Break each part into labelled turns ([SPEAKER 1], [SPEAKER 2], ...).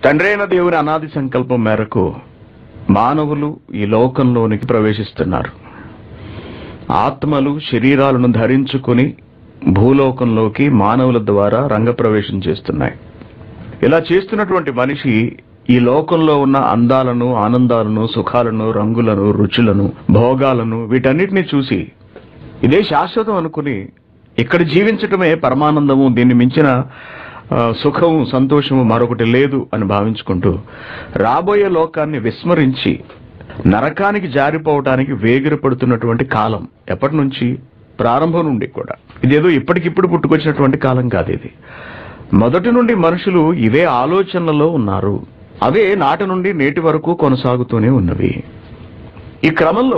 [SPEAKER 1] తండ్రి అయిన దేవుని అనాది సంకల్పం మేరకు మానవులు ఈ లోకంలోనికి ప్రవేశిస్తున్నారు ఆత్మలు శరీరాలను ధరించుకుని భూలోకంలోకి మానవుల ద్వారా రంగప్రవేశం చేస్తున్నాయి ఇలా చేస్తున్నటువంటి మనిషి ఈ లోకంలో ఉన్న అందాలను ఆనందాలను సుఖాలను రంగులను రుచులను భోగాలను వీటన్నిటిని చూసి ఇదే శాశ్వతం అనుకుని ఇక్కడ జీవించటమే పరమానందము దీన్ని మించిన ఆ, సుఖము సంతోషము మరొకటి లేదు అని భావించుకుంటూ రాబోయే లోకాన్ని విస్మరించి నరకానికి జారిపోవటానికి వేగిరపడుతున్నటువంటి కాలం ఎప్పటి నుంచి ప్రారంభం నుండి కూడా ఇదేదో ఇప్పటికిప్పుడు పుట్టుకొచ్చినటువంటి కాలం కాదు ఇది మొదటి నుండి మనుషులు ఇవే ఆలోచనలలో ఉన్నారు అవే నాటి నుండి నేటి వరకు కొనసాగుతూనే ఉన్నవి ఈ క్రమంలో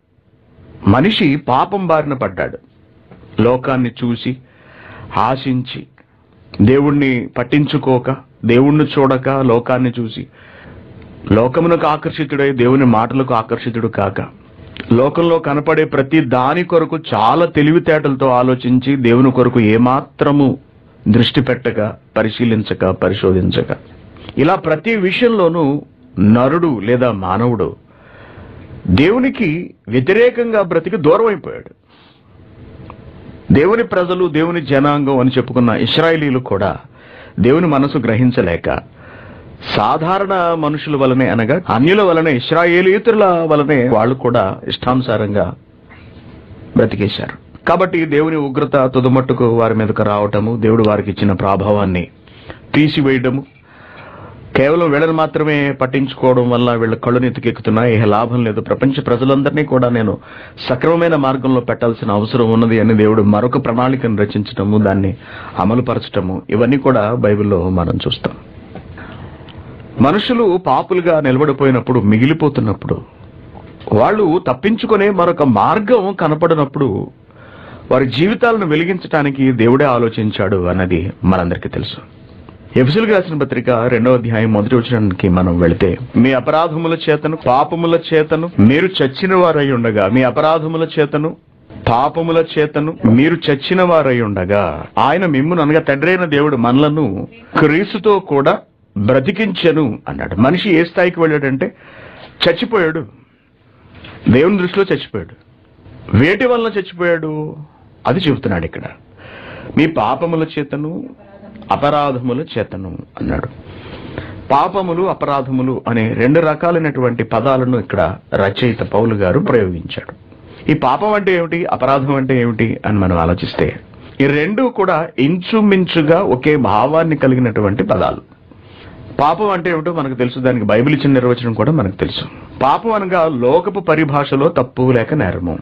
[SPEAKER 1] మనిషి పాపం బారిన పడ్డాడు లోకాన్ని చూసి ఆశించి దేవుణ్ణి పట్టించుకోక దేవుణ్ణి చూడక లోకాన్ని చూసి లోకమునకు ఆకర్షితుడై దేవుని మాటలకు ఆకర్షితుడు కాక లోకంలో కనపడే ప్రతి దాని కొరకు చాలా తెలివితేటలతో ఆలోచించి దేవుని కొరకు ఏమాత్రము దృష్టి పెట్టక పరిశీలించక పరిశోధించక ఇలా ప్రతి విషయంలోనూ నరుడు లేదా మానవుడు దేవునికి వ్యతిరేకంగా బ్రతికి దూరం అయిపోయాడు దేవుని ప్రజలు దేవుని జనాంగం అని చెప్పుకున్న ఇస్రాయేలీలు కూడా దేవుని మనసు గ్రహించలేక సాధారణ మనుషుల వలనే అనగా అన్యుల వలనే ఇస్రాయేలీతుల వలనే వాళ్ళు కూడా ఇష్టానుసారంగా బ్రతికేశారు కాబట్టి దేవుని ఉగ్రత తుదమట్టుకు వారి మీదకు రావటము దేవుడు వారికి ఇచ్చిన ప్రాభావాన్ని తీసివేయడము కేవలం వీళ్ళని మాత్రమే పట్టించుకోవడం వల్ల వీళ్ళ కళ్ళు నెత్తికెక్కుతున్నాయి ఇక లాభం లేదు ప్రపంచ ప్రజలందరినీ కూడా నేను సక్రమమైన మార్గంలో పెట్టాల్సిన అవసరం ఉన్నది అని దేవుడు మరొక ప్రణాళికను రచించటము దాన్ని అమలుపరచటము ఇవన్నీ కూడా బైబిల్లో మనం చూస్తాం మనుషులు పాపులుగా నిలబడిపోయినప్పుడు మిగిలిపోతున్నప్పుడు వాళ్ళు తప్పించుకునే మరొక మార్గం కనపడినప్పుడు వారి జీవితాలను వెలిగించడానికి దేవుడే ఆలోచించాడు అన్నది మనందరికీ తెలుసు ఎఫ్సులకు రాసిన పత్రిక రెండవ అధ్యాయం మొదటి వచనానికి మనం వెళితే మీ అపరాధముల చేతను పాపముల చేతను మీరు చచ్చిన వారై ఉండగా మీ అపరాధముల చేతను పాపముల చేతను మీరు చచ్చిన వారై ఉండగా ఆయన మిమ్మును అనగా తండ్రైన దేవుడు మనలను క్రీస్తుతో కూడా బ్రతికించెను అన్నాడు మనిషి ఏ స్థాయికి వెళ్ళాడంటే చచ్చిపోయాడు దేవుని దృష్టిలో చచ్చిపోయాడు వేటి వల్ల చచ్చిపోయాడు అది చెబుతున్నాడు ఇక్కడ మీ పాపముల చేతను అపరాధముల చేతను అన్నాడు పాపములు అపరాధములు అనే రెండు రకాలైనటువంటి పదాలను ఇక్కడ రచయిత పౌలు గారు ప్రయోగించాడు ఈ పాపం అంటే ఏమిటి అపరాధం అంటే ఏమిటి అని మనం ఆలోచిస్తే ఈ రెండు కూడా ఇంచుమించుగా ఒకే భావాన్ని కలిగినటువంటి పదాలు పాపం అంటే ఏమిటో మనకు తెలుసు దానికి బైబిల్ ఇచ్చిన నిర్వచనం కూడా మనకు తెలుసు పాపం అనగా లోకపు పరిభాషలో తప్పు లేక నేరము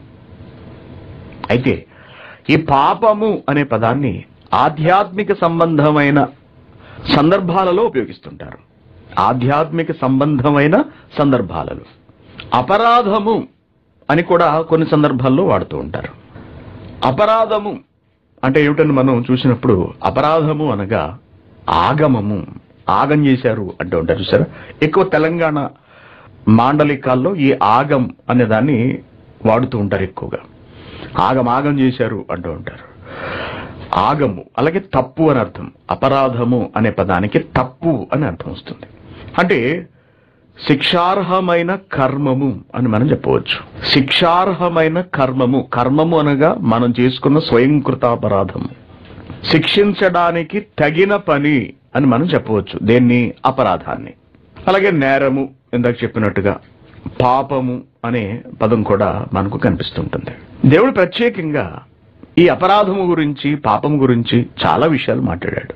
[SPEAKER 1] అయితే ఈ పాపము అనే పదాన్ని ఆధ్యాత్మిక సంబంధమైన సందర్భాలలో ఉపయోగిస్తుంటారు ఆధ్యాత్మిక సంబంధమైన సందర్భాలలో అపరాధము అని కూడా కొన్ని సందర్భాల్లో వాడుతూ ఉంటారు అపరాధము అంటే ఏమిటని మనం చూసినప్పుడు అపరాధము అనగా ఆగమము ఆగం చేశారు అంటూ ఉంటారు చూసారా ఎక్కువ తెలంగాణ మాండలికాల్లో ఈ ఆగం అనే దాన్ని వాడుతూ ఉంటారు ఎక్కువగా ఆగం ఆగం చేశారు అంటూ ఉంటారు ఆగము అలాగే తప్పు అని అర్థం అపరాధము అనే పదానికి తప్పు అని అర్థం వస్తుంది అంటే శిక్షార్హమైన కర్మము అని మనం చెప్పవచ్చు శిక్షార్హమైన కర్మము కర్మము అనగా మనం చేసుకున్న స్వయంకృతాపరాధము శిక్షించడానికి తగిన పని అని మనం చెప్పవచ్చు దేన్ని అపరాధాన్ని అలాగే నేరము ఇందాక చెప్పినట్టుగా పాపము అనే పదం కూడా మనకు కనిపిస్తుంటుంది దేవుడు ప్రత్యేకంగా ఈ అపరాధము గురించి పాపం గురించి చాలా విషయాలు మాట్లాడాడు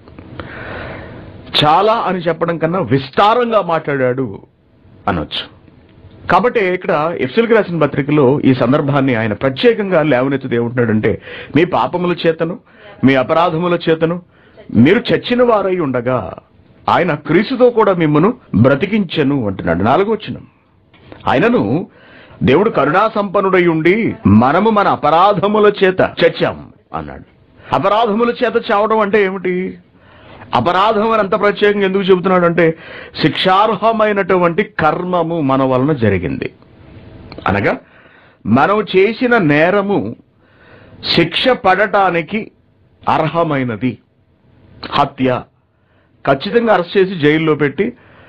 [SPEAKER 1] చాలా అని చెప్పడం కన్నా విస్తారంగా మాట్లాడాడు అనొచ్చు కాబట్టి ఇక్కడ ఎఫ్సిల్కి రాసిన పత్రికలో ఈ సందర్భాన్ని ఆయన ప్రత్యేకంగా లేవనెత్తుతూ ఏమంటున్నాడంటే మీ పాపముల చేతను మీ అపరాధముల చేతను మీరు చచ్చిన వారై ఉండగా ఆయన క్రీస్తుతో కూడా మిమ్మను బ్రతికించెను అంటున్నాడు నాలుగో వచ్చినం ఆయనను దేవుడు కరుణా సంపన్నుడై ఉండి మనము మన అపరాధముల చేత చచ్చాం అన్నాడు అపరాధముల చేత చావడం అంటే ఏమిటి అపరాధం అని అంత ప్రత్యేకంగా ఎందుకు చెబుతున్నాడు అంటే శిక్షార్హమైనటువంటి కర్మము మన వలన జరిగింది అనగా మనం చేసిన నేరము శిక్ష పడటానికి అర్హమైనది హత్య ఖచ్చితంగా అరెస్ట్ చేసి జైల్లో పెట్టి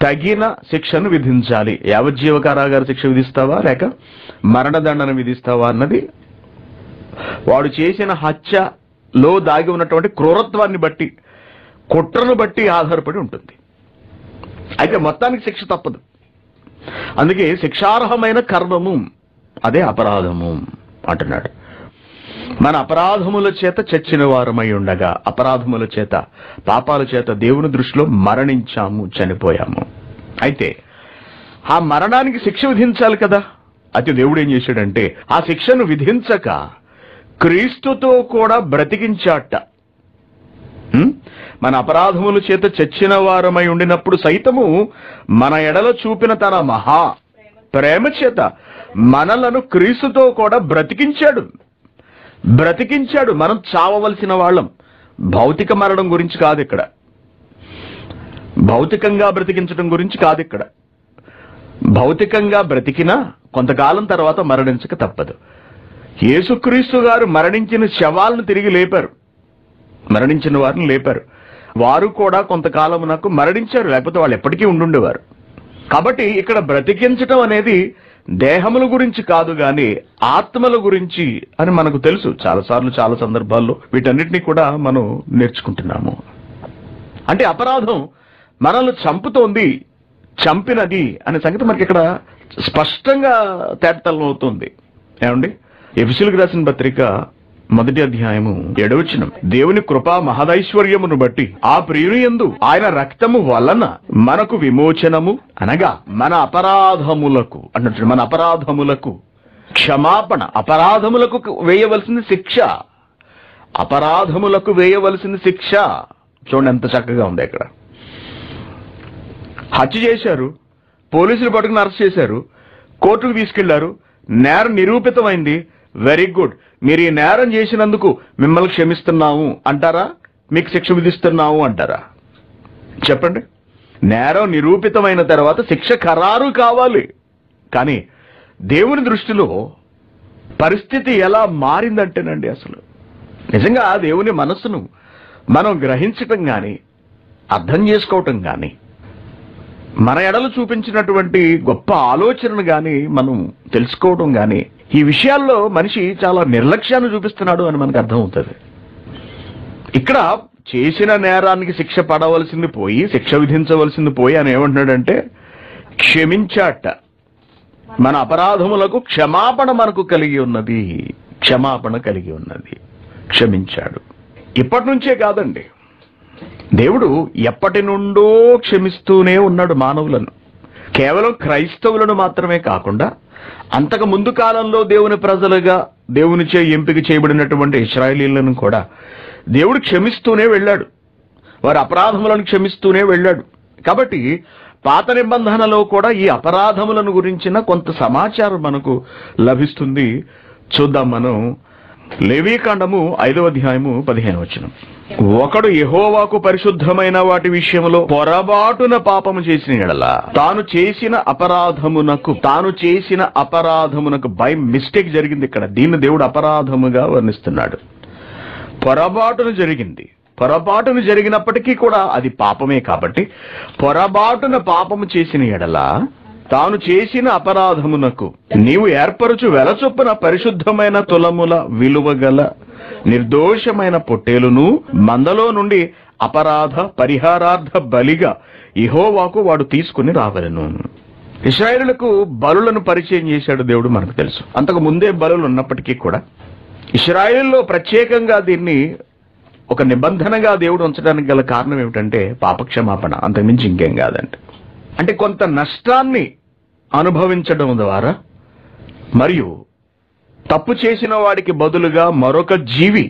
[SPEAKER 1] తగిన శిక్షను విధించాలి యావజ్జీవ కారాగార శిక్ష విధిస్తావా లేక మరణదండన విధిస్తావా అన్నది వాడు చేసిన హత్యలో దాగి ఉన్నటువంటి క్రూరత్వాన్ని బట్టి కుట్రను బట్టి ఆధారపడి ఉంటుంది అయితే మొత్తానికి శిక్ష తప్పదు అందుకే శిక్షార్హమైన కర్మము అదే అపరాధము అంటున్నాడు మన అపరాధముల చేత చచ్చిన వారమై ఉండగా అపరాధముల చేత పాపాల చేత దేవుని దృష్టిలో మరణించాము చనిపోయాము అయితే ఆ మరణానికి శిక్ష విధించాలి కదా అయితే దేవుడు ఏం చేశాడంటే ఆ శిక్షను విధించక క్రీస్తుతో కూడా బ్రతికించాట హ్మ్? మన అపరాధముల చేత చచ్చిన వారమై ఉండినప్పుడు సైతము మన ఎడల చూపిన తన మహా ప్రేమ చేత మనలను క్రీస్తుతో కూడా బ్రతికించాడు బ్రతికించాడు మనం చావవలసిన వాళ్ళం భౌతిక మరణం గురించి కాదు ఇక్కడ భౌతికంగా బ్రతికించడం గురించి కాదు ఇక్కడ భౌతికంగా బ్రతికినా కొంతకాలం తర్వాత మరణించక తప్పదు యేసుక్రీస్తు గారు మరణించిన శవాలను తిరిగి లేపారు మరణించిన వారిని లేపారు వారు కూడా కొంతకాలం నాకు మరణించారు లేకపోతే వాళ్ళు ఎప్పటికీ ఉండుండేవారు కాబట్టి ఇక్కడ బ్రతికించటం అనేది దేహముల గురించి కాదు గాని ఆత్మల గురించి అని మనకు తెలుసు చాలాసార్లు చాలా సందర్భాల్లో వీటన్నిటిని కూడా మనం నేర్చుకుంటున్నాము అంటే అపరాధం మనల్ని చంపుతోంది చంపినది అనే సంగతి మనకి ఇక్కడ స్పష్టంగా తేటతలం అవుతుంది ఏమండి ఎఫిసిలకు రాసిన పత్రిక మొదటి అధ్యాయము ఏడవచనం దేవుని కృపా మహదైశ్వర్యమును బట్టి ఆ ప్రియుని యందు ఆయన రక్తము వలన మనకు విమోచనము అనగా మన అపరాధములకు అన్నట్టు మన అపరాధములకు క్షమాపణ అపరాధములకు వేయవలసింది శిక్ష అపరాధములకు వేయవలసింది శిక్ష చూడండి ఎంత చక్కగా ఉంది ఇక్కడ హత్య చేశారు పోలీసులు పట్టుకుని అరెస్ట్ చేశారు కోర్టుకు తీసుకెళ్లారు నేరం నిరూపితమైంది వెరీ గుడ్ మీరు ఈ నేరం చేసినందుకు మిమ్మల్ని క్షమిస్తున్నాము అంటారా మీకు శిక్ష విధిస్తున్నాము అంటారా చెప్పండి నేరం నిరూపితమైన తర్వాత శిక్ష ఖరారు కావాలి కానీ దేవుని దృష్టిలో పరిస్థితి ఎలా మారిందంటేనండి అసలు నిజంగా దేవుని మనస్సును మనం గ్రహించటం కానీ అర్థం చేసుకోవటం కానీ మన ఎడలు చూపించినటువంటి గొప్ప ఆలోచనను గాని మనం తెలుసుకోవడం గాని ఈ విషయాల్లో మనిషి చాలా నిర్లక్ష్యాన్ని చూపిస్తున్నాడు అని మనకు అర్థమవుతుంది ఇక్కడ చేసిన నేరానికి శిక్ష పడవలసింది పోయి శిక్ష విధించవలసింది పోయి అని ఏమంటున్నాడంటే క్షమించాట మన అపరాధములకు క్షమాపణ మనకు కలిగి ఉన్నది క్షమాపణ కలిగి ఉన్నది క్షమించాడు ఇప్పటి నుంచే కాదండి దేవుడు ఎప్పటి నుండో క్షమిస్తూనే ఉన్నాడు మానవులను కేవలం క్రైస్తవులను మాత్రమే కాకుండా అంతకు ముందు కాలంలో దేవుని ప్రజలుగా దేవునిచే ఎంపిక చేయబడినటువంటి ఇస్రాయలీలను కూడా దేవుడు క్షమిస్తూనే వెళ్ళాడు వారి అపరాధములను క్షమిస్తూనే వెళ్ళాడు కాబట్టి పాత నిబంధనలో కూడా ఈ అపరాధములను గురించిన కొంత సమాచారం మనకు లభిస్తుంది చూద్దాం మనం లేవీకాండము ఐదవ అధ్యాయము పదిహేను వచనం ఒకడు యెహోవాకు పరిశుద్ధమైన వాటి విషయంలో పొరబాటున పాపము చేసిన ఎడల తాను చేసిన అపరాధమునకు తాను చేసిన అపరాధమునకు బై మిస్టేక్ జరిగింది ఇక్కడ దీన్ని దేవుడు అపరాధముగా వర్ణిస్తున్నాడు పొరబాటున జరిగింది పొరపాటును జరిగినప్పటికీ కూడా అది పాపమే కాబట్టి పొరబాటున పాపము చేసిన ఎడల తాను చేసిన అపరాధమునకు నీవు ఏర్పరచు వెలచొప్పున పరిశుద్ధమైన తులముల విలువగల నిర్దోషమైన పొట్టేలును మందలో నుండి అపరాధ పరిహారార్థ బలిగా ఇహోవాకు వాడు తీసుకుని రావలను ఇస్రాయేలులకు బలులను పరిచయం చేశాడు దేవుడు మనకు తెలుసు అంతకు ముందే బలులు ఉన్నప్పటికీ కూడా ఇస్రాయేల్లో ప్రత్యేకంగా దీన్ని ఒక నిబంధనగా దేవుడు ఉంచడానికి గల కారణం ఏమిటంటే పాపక్షమాపణ అంతకుమించి ఇంకేం కాదండి అంటే కొంత నష్టాన్ని అనుభవించడం ద్వారా మరియు తప్పు చేసిన వాడికి బదులుగా మరొక జీవి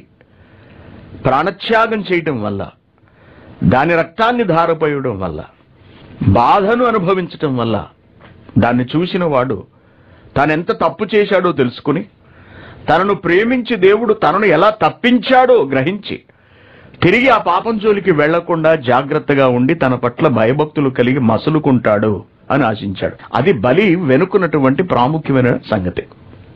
[SPEAKER 1] ప్రాణత్యాగం చేయటం వల్ల దాని రక్తాన్ని ధారపోయడం వల్ల బాధను అనుభవించటం వల్ల దాన్ని చూసిన వాడు తానెంత తప్పు చేశాడో తెలుసుకుని తనను ప్రేమించి దేవుడు తనను ఎలా తప్పించాడో గ్రహించి తిరిగి ఆ పాపం జోలికి వెళ్లకుండా జాగ్రత్తగా ఉండి తన పట్ల భయభక్తులు కలిగి మసులుకుంటాడు అని ఆశించాడు అది బలి వెనుకున్నటువంటి ప్రాముఖ్యమైన సంగతి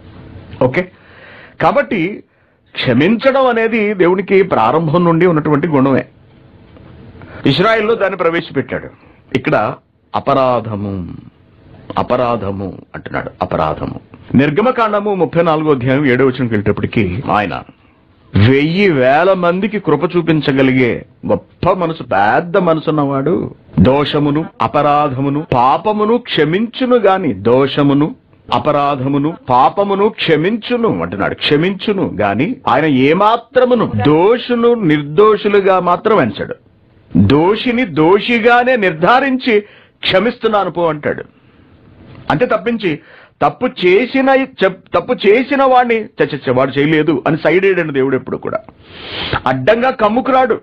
[SPEAKER 1] ఓకే కాబట్టి క్షమించడం అనేది దేవునికి ప్రారంభం నుండి ఉన్నటువంటి గుణమే ఇస్రాయిల్లో దాన్ని ప్రవేశపెట్టాడు ఇక్కడ అపరాధము అపరాధము అంటున్నాడు అపరాధము నిర్గమకాండము ముప్పై నాలుగో అధ్యాయం ఏడో వచ్చినకి వెళ్ళేటప్పటికి ఆయన వెయ్యి వేల మందికి కృప చూపించగలిగే గొప్ప మనసు పెద్ద మనసున్నవాడు దోషమును అపరాధమును పాపమును క్షమించును గాని దోషమును అపరాధమును పాపమును క్షమించును అంటున్నాడు క్షమించును గాని ఆయన ఏమాత్రమును దోషును నిర్దోషులుగా మాత్రం ఎంచడు దోషిని దోషిగానే నిర్ధారించి క్షమిస్తున్నాను పో అంటాడు అంతే తప్పించి తప్పు చేసిన చెప్- తప్పు చేసిన వాడిని చచ్చ వాడు చేయలేదు అని సైడ్ వేయడండి దేవుడు ఎప్పుడు కూడా అడ్డంగా కమ్ముకురాడు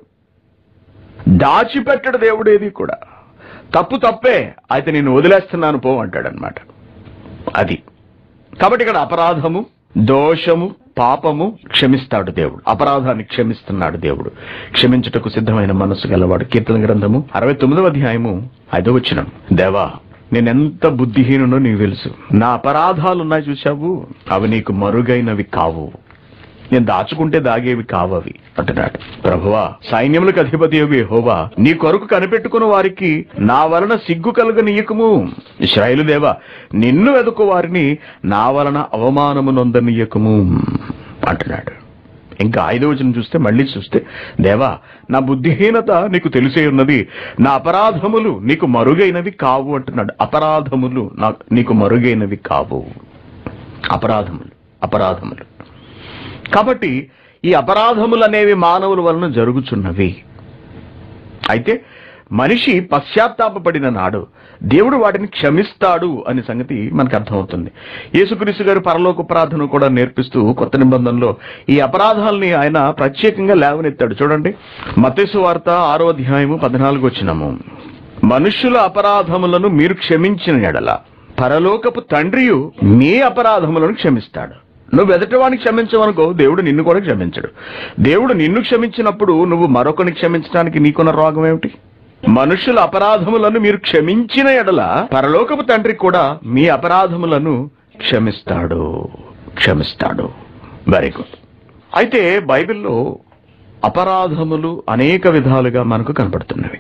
[SPEAKER 1] దాచిపెట్టడు దేవుడు ఏది కూడా తప్పు తప్పే అయితే నేను వదిలేస్తున్నాను పో అంటాడనమాట అది కాబట్టి ఇక్కడ అపరాధము దోషము పాపము క్షమిస్తాడు దేవుడు అపరాధాన్ని క్షమిస్తున్నాడు దేవుడు క్షమించుటకు సిద్ధమైన మనస్సు గలవాడు కీర్తన గ్రంథము అరవై తొమ్మిదవ అధ్యాయము ఐదో వచ్చిన దేవా నేనెంత బుద్ధిహీనునో నీకు తెలుసు నా అపరాధాలు ఉన్నాయి చూశావు అవి నీకు మరుగైనవి కావు నేను దాచుకుంటే దాగేవి కావవి అంటున్నాడు ప్రభువా సైన్యములకు అధిపతి యెహోవా నీ కొరకు కనిపెట్టుకున్న వారికి నా వలన సిగ్గు కలుగనీయకము ఇస్రాయేలు దేవా నిన్ను వెదుకు వారిని నా వలన అవమానము నొందనీయకము అంటున్నాడు ఇంకా ఐదో వచనం చూస్తే మళ్ళీ చూస్తే దేవా నా బుద్ధిహీనత నీకు తెలిసే ఉన్నది నా అపరాధములు నీకు మరుగైనవి కావు అంటున్నాడు అపరాధములు నా నీకు మరుగైనవి కావు అపరాధములు అపరాధములు కాబట్టి ఈ అపరాధములు అనేవి మానవుల వలన జరుగుచున్నవి అయితే మనిషి పశ్చాత్తాపపడిన నాడు దేవుడు వాటిని క్షమిస్తాడు అనే సంగతి మనకు అర్థమవుతుంది యేసుక్రీస్తు గారు పరలోక ప్రార్థన కూడా నేర్పిస్తూ కొత్త నిబంధనలో ఈ అపరాధాలని ఆయన ప్రత్యేకంగా లేవనెత్తాడు చూడండి మతేసు వార్త ఆరో అధ్యాయము పద్నాలుగు వచ్చినము మనుష్యుల అపరాధములను మీరు క్షమించిన ఎడల పరలోకపు తండ్రియు మీ అపరాధములను క్షమిస్తాడు నువ్వు ఎదటివాడిని క్షమించవనుకో దేవుడు నిన్ను కూడా క్షమించడు దేవుడు నిన్ను క్షమించినప్పుడు నువ్వు మరొకరిని క్షమించడానికి నీకున్న రోగం ఏమిటి మనుషుల అపరాధములను మీరు క్షమించిన ఎడల పరలోకపు తండ్రి కూడా మీ అపరాధములను క్షమిస్తాడు క్షమిస్తాడు వెరీ గుడ్ అయితే బైబిల్లో అపరాధములు అనేక విధాలుగా మనకు కనపడుతున్నవి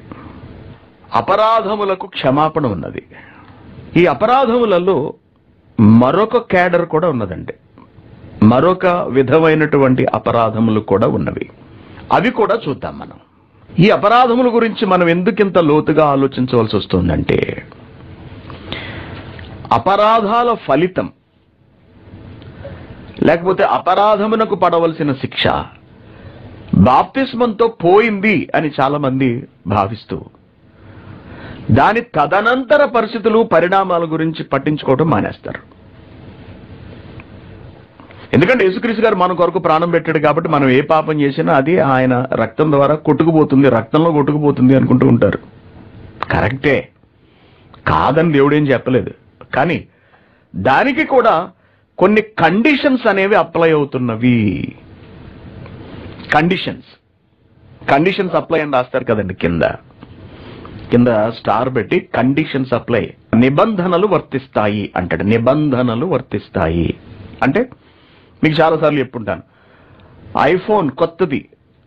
[SPEAKER 1] అపరాధములకు క్షమాపణ ఉన్నది ఈ అపరాధములలో మరొక క్యాడర్ కూడా ఉన్నదండి మరొక విధమైనటువంటి అపరాధములు కూడా ఉన్నవి అవి కూడా చూద్దాం మనం ఈ అపరాధముల గురించి మనం ఎందుకింత లోతుగా ఆలోచించవలసి వస్తుందంటే అపరాధాల ఫలితం లేకపోతే అపరాధమునకు పడవలసిన శిక్ష బాప్తిస్మంతో పోయింది అని చాలా మంది భావిస్తూ దాని తదనంతర పరిస్థితులు పరిణామాల గురించి పట్టించుకోవడం మానేస్తారు ఎందుకంటే యేసుక్రీస్తు గారు మన కొరకు ప్రాణం పెట్టాడు కాబట్టి మనం ఏ పాపం చేసినా అది ఆయన రక్తం ద్వారా కొట్టుకుపోతుంది రక్తంలో కొట్టుకుపోతుంది అనుకుంటూ ఉంటారు కరెక్టే కాదని దేవుడేం చెప్పలేదు కానీ దానికి కూడా కొన్ని కండిషన్స్ అనేవి అప్లై అవుతున్నవి కండిషన్స్ కండిషన్స్ అప్లై అని రాస్తారు కదండి కింద కింద స్టార్ పెట్టి కండిషన్స్ అప్లై నిబంధనలు వర్తిస్తాయి అంటాడు నిబంధనలు వర్తిస్తాయి అంటే మీకు చాలాసార్లు చెప్పుంటాను ఐఫోన్ కొత్తది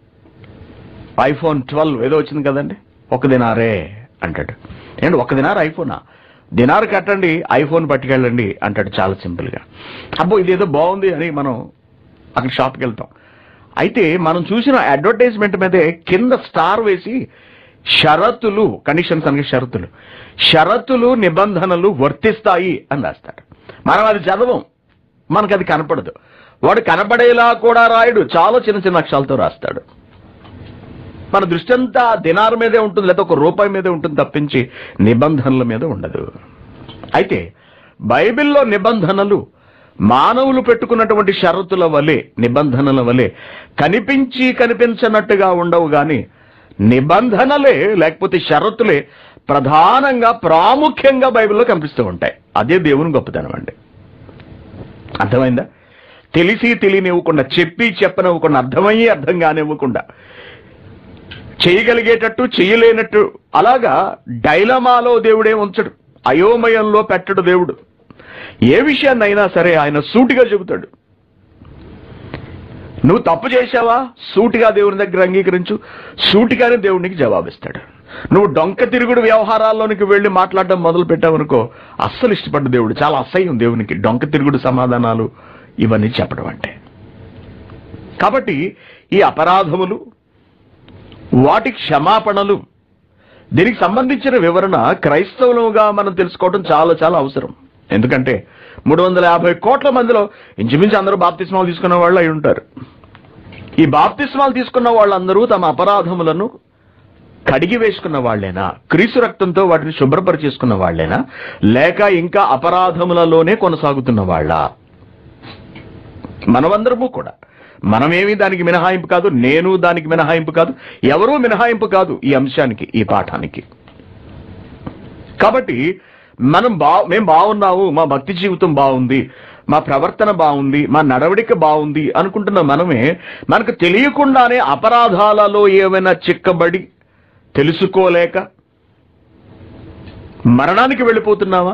[SPEAKER 1] ఐఫోన్ ట్వెల్వ్ ఏదో వచ్చింది కదండి ఒక దినారే అంటాడు ఏంటి ఒక దినారు ఐఫోనా దినారు కట్టండి ఐఫోన్ పట్టుకెళ్ళండి అంటాడు చాలా సింపుల్గా అబ్బో ఇదేదో బాగుంది అని మనం అక్కడ షాప్కి వెళ్తాం అయితే మనం చూసిన అడ్వర్టైజ్మెంట్ మీదే కింద స్టార్ వేసి షరతులు కండిషన్స్ అనగా షరతులు షరతులు నిబంధనలు వర్తిస్తాయి అని రాస్తాడు మనం అది చదవం మనకు అది కనపడదు వాడు కనపడేలా కూడా రాయడు చాలా చిన్న చిన్న అక్షరాలతో రాస్తాడు మన దృష్టి అంతా దినార్ మీదే ఉంటుంది లేదా ఒక రూపాయి మీదే ఉంటుంది తప్పించి నిబంధనల మీద ఉండదు అయితే బైబిల్లో నిబంధనలు మానవులు పెట్టుకున్నటువంటి షరతుల వలె నిబంధనల వలె కనిపించి కనిపించనట్టుగా ఉండవు గాని నిబంధనలే లేకపోతే షరతులే ప్రధానంగా ప్రాముఖ్యంగా బైబిల్లో కనిపిస్తూ ఉంటాయి అదే దేవుని గొప్పతనం అండి అర్థమైందా తెలిసి తెలియనివ్వకుండా చెప్పి చెప్పనివ్వకుండా అర్థమయ్యి అర్థం కానివ్వకుండా చేయగలిగేటట్టు చేయలేనట్టు అలాగా డైలమాలో దేవుడే ఉంచడు అయోమయంలో పెట్టడు దేవుడు ఏ విషయాన్నైనా సరే ఆయన సూటిగా చెబుతాడు నువ్వు తప్పు చేశావా సూటిగా దేవుని దగ్గర అంగీకరించు సూటిగానే దేవునికి జవాబిస్తాడు నువ్వు డొంక తిరుగుడు వ్యవహారాల్లోనికి వెళ్ళి మాట్లాడడం మొదలు పెట్టావనుకో అస్సలు ఇష్టపడ్డ దేవుడు చాలా అసహ్యం దేవునికి డొంక తిరుగుడు సమాధానాలు ఇవన్నీ చెప్పడం అంటే కాబట్టి ఈ అపరాధములు వాటి క్షమాపణలు దీనికి సంబంధించిన వివరణ క్రైస్తవులుగా మనం తెలుసుకోవడం చాలా చాలా అవసరం ఎందుకంటే మూడు వందల యాభై కోట్ల మందిలో ఇంచుమించు అందరూ బాప్తిస్మాలు తీసుకున్న వాళ్ళు అయి ఉంటారు ఈ బాప్తిస్మాలు తీసుకున్న వాళ్ళందరూ తమ అపరాధములను కడిగి వేసుకున్న వాళ్ళేనా క్రీస్తు రక్తంతో వాటిని శుభ్రపరిచేసుకున్న వాళ్ళేనా లేక ఇంకా అపరాధములలోనే కొనసాగుతున్న వాళ్ళ మనమందరము కూడా మనమేమి దానికి మినహాయింపు కాదు నేను దానికి మినహాయింపు కాదు ఎవరూ మినహాయింపు కాదు ఈ అంశానికి ఈ పాఠానికి కాబట్టి మనం బా మేము బాగున్నాము మా భక్తి జీవితం బాగుంది మా ప్రవర్తన బాగుంది మా నడవడిక బాగుంది అనుకుంటున్న మనమే మనకు తెలియకుండానే అపరాధాలలో ఏమైనా చిక్కబడి తెలుసుకోలేక మరణానికి వెళ్ళిపోతున్నావా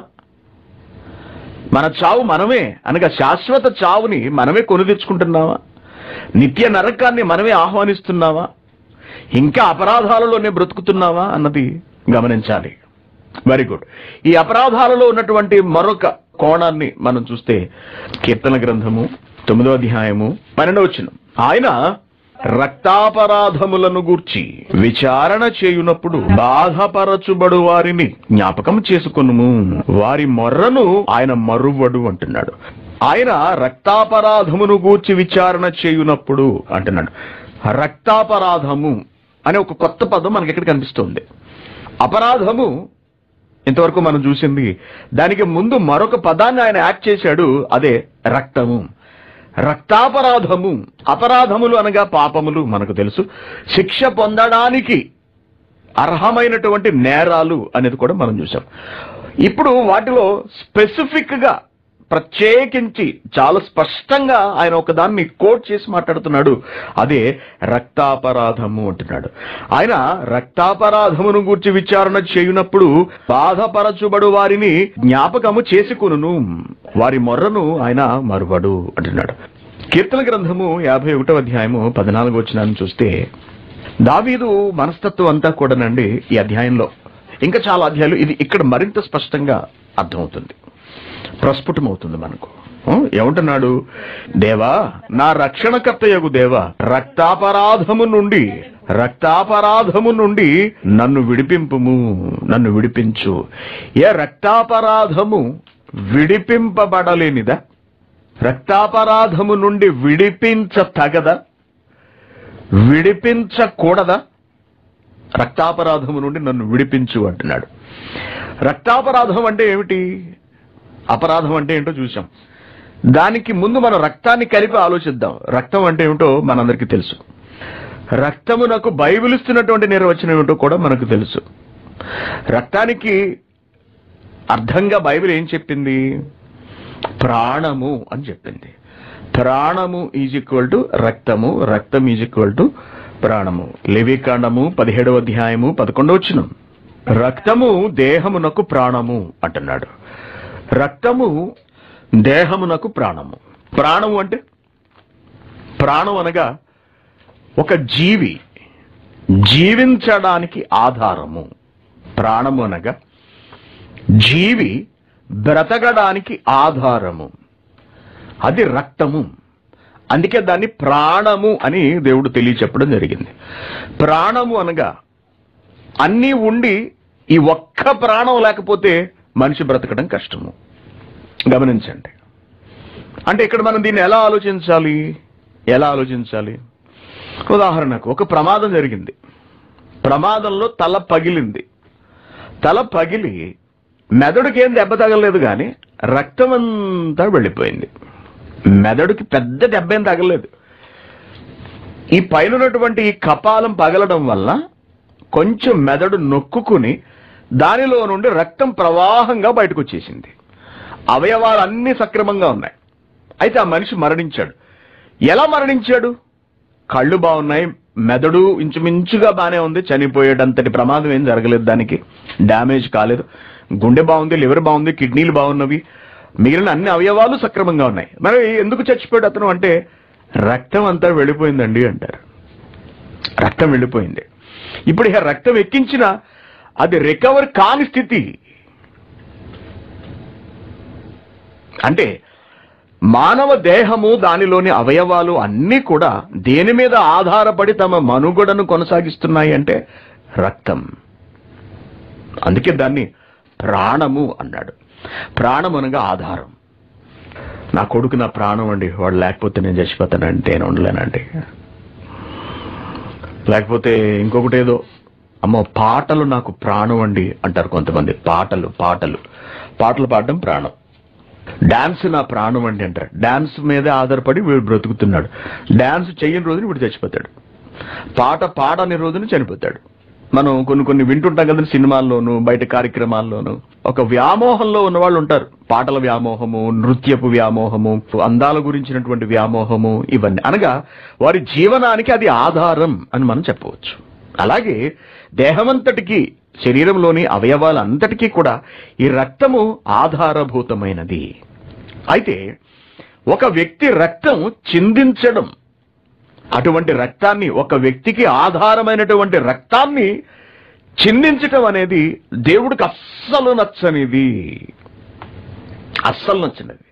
[SPEAKER 1] మన చావు మనమే అనగా శాశ్వత చావుని మనమే కొని తెచ్చుకుంటున్నావా నిత్య నరకాన్ని మనమే ఆహ్వానిస్తున్నావా ఇంకా అపరాధాలలోనే బ్రతుకుతున్నావా అన్నది గమనించాలి వెరీ గుడ్ ఈ అపరాధాలలో ఉన్నటువంటి మరొక కోణాన్ని మనం చూస్తే కీర్తన గ్రంథము తొమ్మిదో అధ్యాయము పన్నెండవ వచనం ఆయన రక్తాపరాధములను గూర్చి విచారణ చేయునప్పుడు బాధపరచుబడు వారిని జ్ఞాపకం చేసుకొనుము వారి మొర్రను ఆయన మరువడు అంటున్నాడు ఆయన రక్తాపరాధమును గూర్చి విచారణ చేయునప్పుడు అంటున్నాడు రక్తాపరాధము అనే ఒక కొత్త పదం మనకి ఎక్కడ కనిపిస్తుంది అపరాధము ఇంతవరకు మనం చూసింది దానికి ముందు మరొక పదాన్ని ఆయన యాడ్ చేశాడు అదే రక్తము రక్తాపరాధము అపరాధములు అనగా పాపములు మనకు తెలుసు శిక్ష పొందడానికి అర్హమైనటువంటి నేరాలు అనేది కూడా మనం చూసాం ఇప్పుడు వాటిలో స్పెసిఫిక్ గా ప్రత్యేకించి చాలా స్పష్టంగా ఆయన ఒక దాన్ని కోట్ చేసి మాట్లాడుతున్నాడు అదే రక్తాపరాధము అంటున్నాడు ఆయన రక్తాపరాధమును గూర్చి విచారణ చేయునప్పుడు బాధపరచుబడు వారిని జ్ఞాపకము చేసుకును వారి మొర్రను ఆయన మరువడు అంటున్నాడు కీర్తన గ్రంథము యాభై ఒకటో అధ్యాయము పద్నాలుగు వచ్చినాన్ని చూస్తే దావీదు మనస్తత్వం అంతా కూడానండి ఈ అధ్యాయంలో ఇంకా చాలా అధ్యాయాలు ఇది ఇక్కడ మరింత స్పష్టంగా అర్థమవుతుంది ప్రస్ఫుటమవుతుంది మనకు ఆ, ఏమంటున్నాడు దేవా నా రక్షణకర్తయగు దేవా రక్తాపరాధము నుండి రక్తాపరాధము నుండి నన్ను విడిపింపుము నన్ను విడిపించు ఏ రక్తాపరాధము విడిపింపబడలేనిదా రక్తాపరాధము నుండి విడిపించ తగదా విడిపించకూడదా రక్తాపరాధము నుండి నన్ను విడిపించు అంటున్నాడు రక్తాపరాధం అంటే ఏమిటి అపరాధం అంటే ఏంటో చూసాం దానికి ముందు మనం రక్తాన్ని కలిపి ఆలోచిద్దాం రక్తం అంటే ఏమిటో మనందరికీ తెలుసు రక్తమునకు బైబిల్ ఇస్తున్నటువంటి నిర్వచనం ఏమిటో కూడా మనకు తెలుసు రక్తానికి అర్థంగా బైబిల్ ఏం చెప్పింది ప్రాణము అని చెప్పింది ప్రాణము ఈజ్ ఈక్వల్ టు రక్తము రక్తం ఈజ్ ఈక్వల్ టు ప్రాణము లేవికాండము పదిహేడవ అధ్యాయము పదకొండవ వచనం రక్తము దేహమునకు ప్రాణము అంటున్నాడు రక్తము దేహమునకు ప్రాణము ప్రాణము అంటే ప్రాణం అనగా ఒక జీవి జీవించడానికి ఆధారము ప్రాణము అనగా జీవి బ్రతకడానికి ఆధారము అది రక్తము అందుకే దాన్ని ప్రాణము అని దేవుడు తెలియచెప్పడం జరిగింది ప్రాణము అనగా అన్నీ ఉండి ఈ ఒక్క ప్రాణం లేకపోతే మనిషి బ్రతకడం కష్టము గమనించండి అంటే ఇక్కడ మనం దీన్ని ఎలా ఆలోచించాలి ఎలా ఆలోచించాలి ఉదాహరణకు ఒక ప్రమాదం జరిగింది ప్రమాదంలో తల పగిలింది తల పగిలి మెదడుకి ఏం దెబ్బ తగలలేదు కానీ రక్తం అంతా వెళ్ళిపోయింది మెదడుకి పెద్ద దెబ్బ ఏం తగలలేదు ఈ పైన ఉన్నటువంటి ఈ కపాలం పగలడం వల్ల కొంచెం మెదడు నొక్కుకుని దానిలో నుండి రక్తం ప్రవాహంగా బయటకు వచ్చేసింది అవయవాలన్నీ సక్రమంగా ఉన్నాయి అయితే ఆ మనిషి మరణించాడు ఎలా మరణించాడు కళ్ళు బాగున్నాయి మెదడు ఇంచుమించుగా బానే ఉంది చనిపోయేటంతటి ప్రమాదం ఏం జరగలేదు దానికి డ్యామేజ్ కాలేదు గుండె బాగుంది లివర్ బాగుంది కిడ్నీలు బాగున్నవి మిగిలిన అన్ని అవయవాలు సక్రమంగా ఉన్నాయి మరి ఎందుకు చచ్చిపోయాడు అతను అంటే రక్తం అంతా వెళ్ళిపోయిందండి అంటారు రక్తం వెళ్ళిపోయింది ఇప్పుడు ఇక రక్తం ఎక్కించిన అది రికవర్ కాని స్థితి అంటే మానవ దేహము దానిలోని అవయవాలు అన్నీ కూడా దేని మీద ఆధారపడి తమ మనుగడను కొనసాగిస్తున్నాయి అంటే రక్తం అందుకే దాన్ని ప్రాణము అన్నాడు ప్రాణం అనగా ఆధారం నా కొడుకు నా ప్రాణం అండి వాడు లేకపోతే నేను చచ్చిపోతానండి నేను ఉండలేనండి లేకపోతే ఇంకొకటి ఏదో అమ్మో పాటలు నాకు ప్రాణం అండి అంటారు కొంతమంది పాటలు పాటలు పాటలు పాడడం ప్రాణం డాన్స్ నా ప్రాణం అండి అంటారు డాన్స్ మీదే ఆధారపడి వీడు బ్రతుకుతున్నాడు డాన్స్ చెయ్యని రోజున వీడు చచ్చిపోతాడు పాట పాడని రోజున చనిపోతాడు మనం కొన్ని కొన్ని వింటుంటాం కదా సినిమాల్లోను బయట కార్యక్రమాల్లోను ఒక వ్యామోహంలో ఉన్న వాళ్ళు ఉంటారు పాటల వ్యామోహము నృత్యపు వ్యామోహము అందాల గురించినటువంటి వ్యామోహము ఇవన్నీ అనగా వారి జీవనానికి అది ఆధారం అని మనం చెప్పవచ్చు అలాగే దేహమంతటికి శరీరంలోని అవయవాలంతటికీ కూడా ఈ రక్తము ఆధారభూతమైనది అయితే ఒక వ్యక్తి రక్తం చిందించడం అటువంటి రక్తాన్ని ఒక వ్యక్తికి ఆధారమైనటువంటి రక్తాన్ని చిందించటం అనేది దేవుడికి అస్సలు నచ్చనిది అస్సలు నచ్చనిది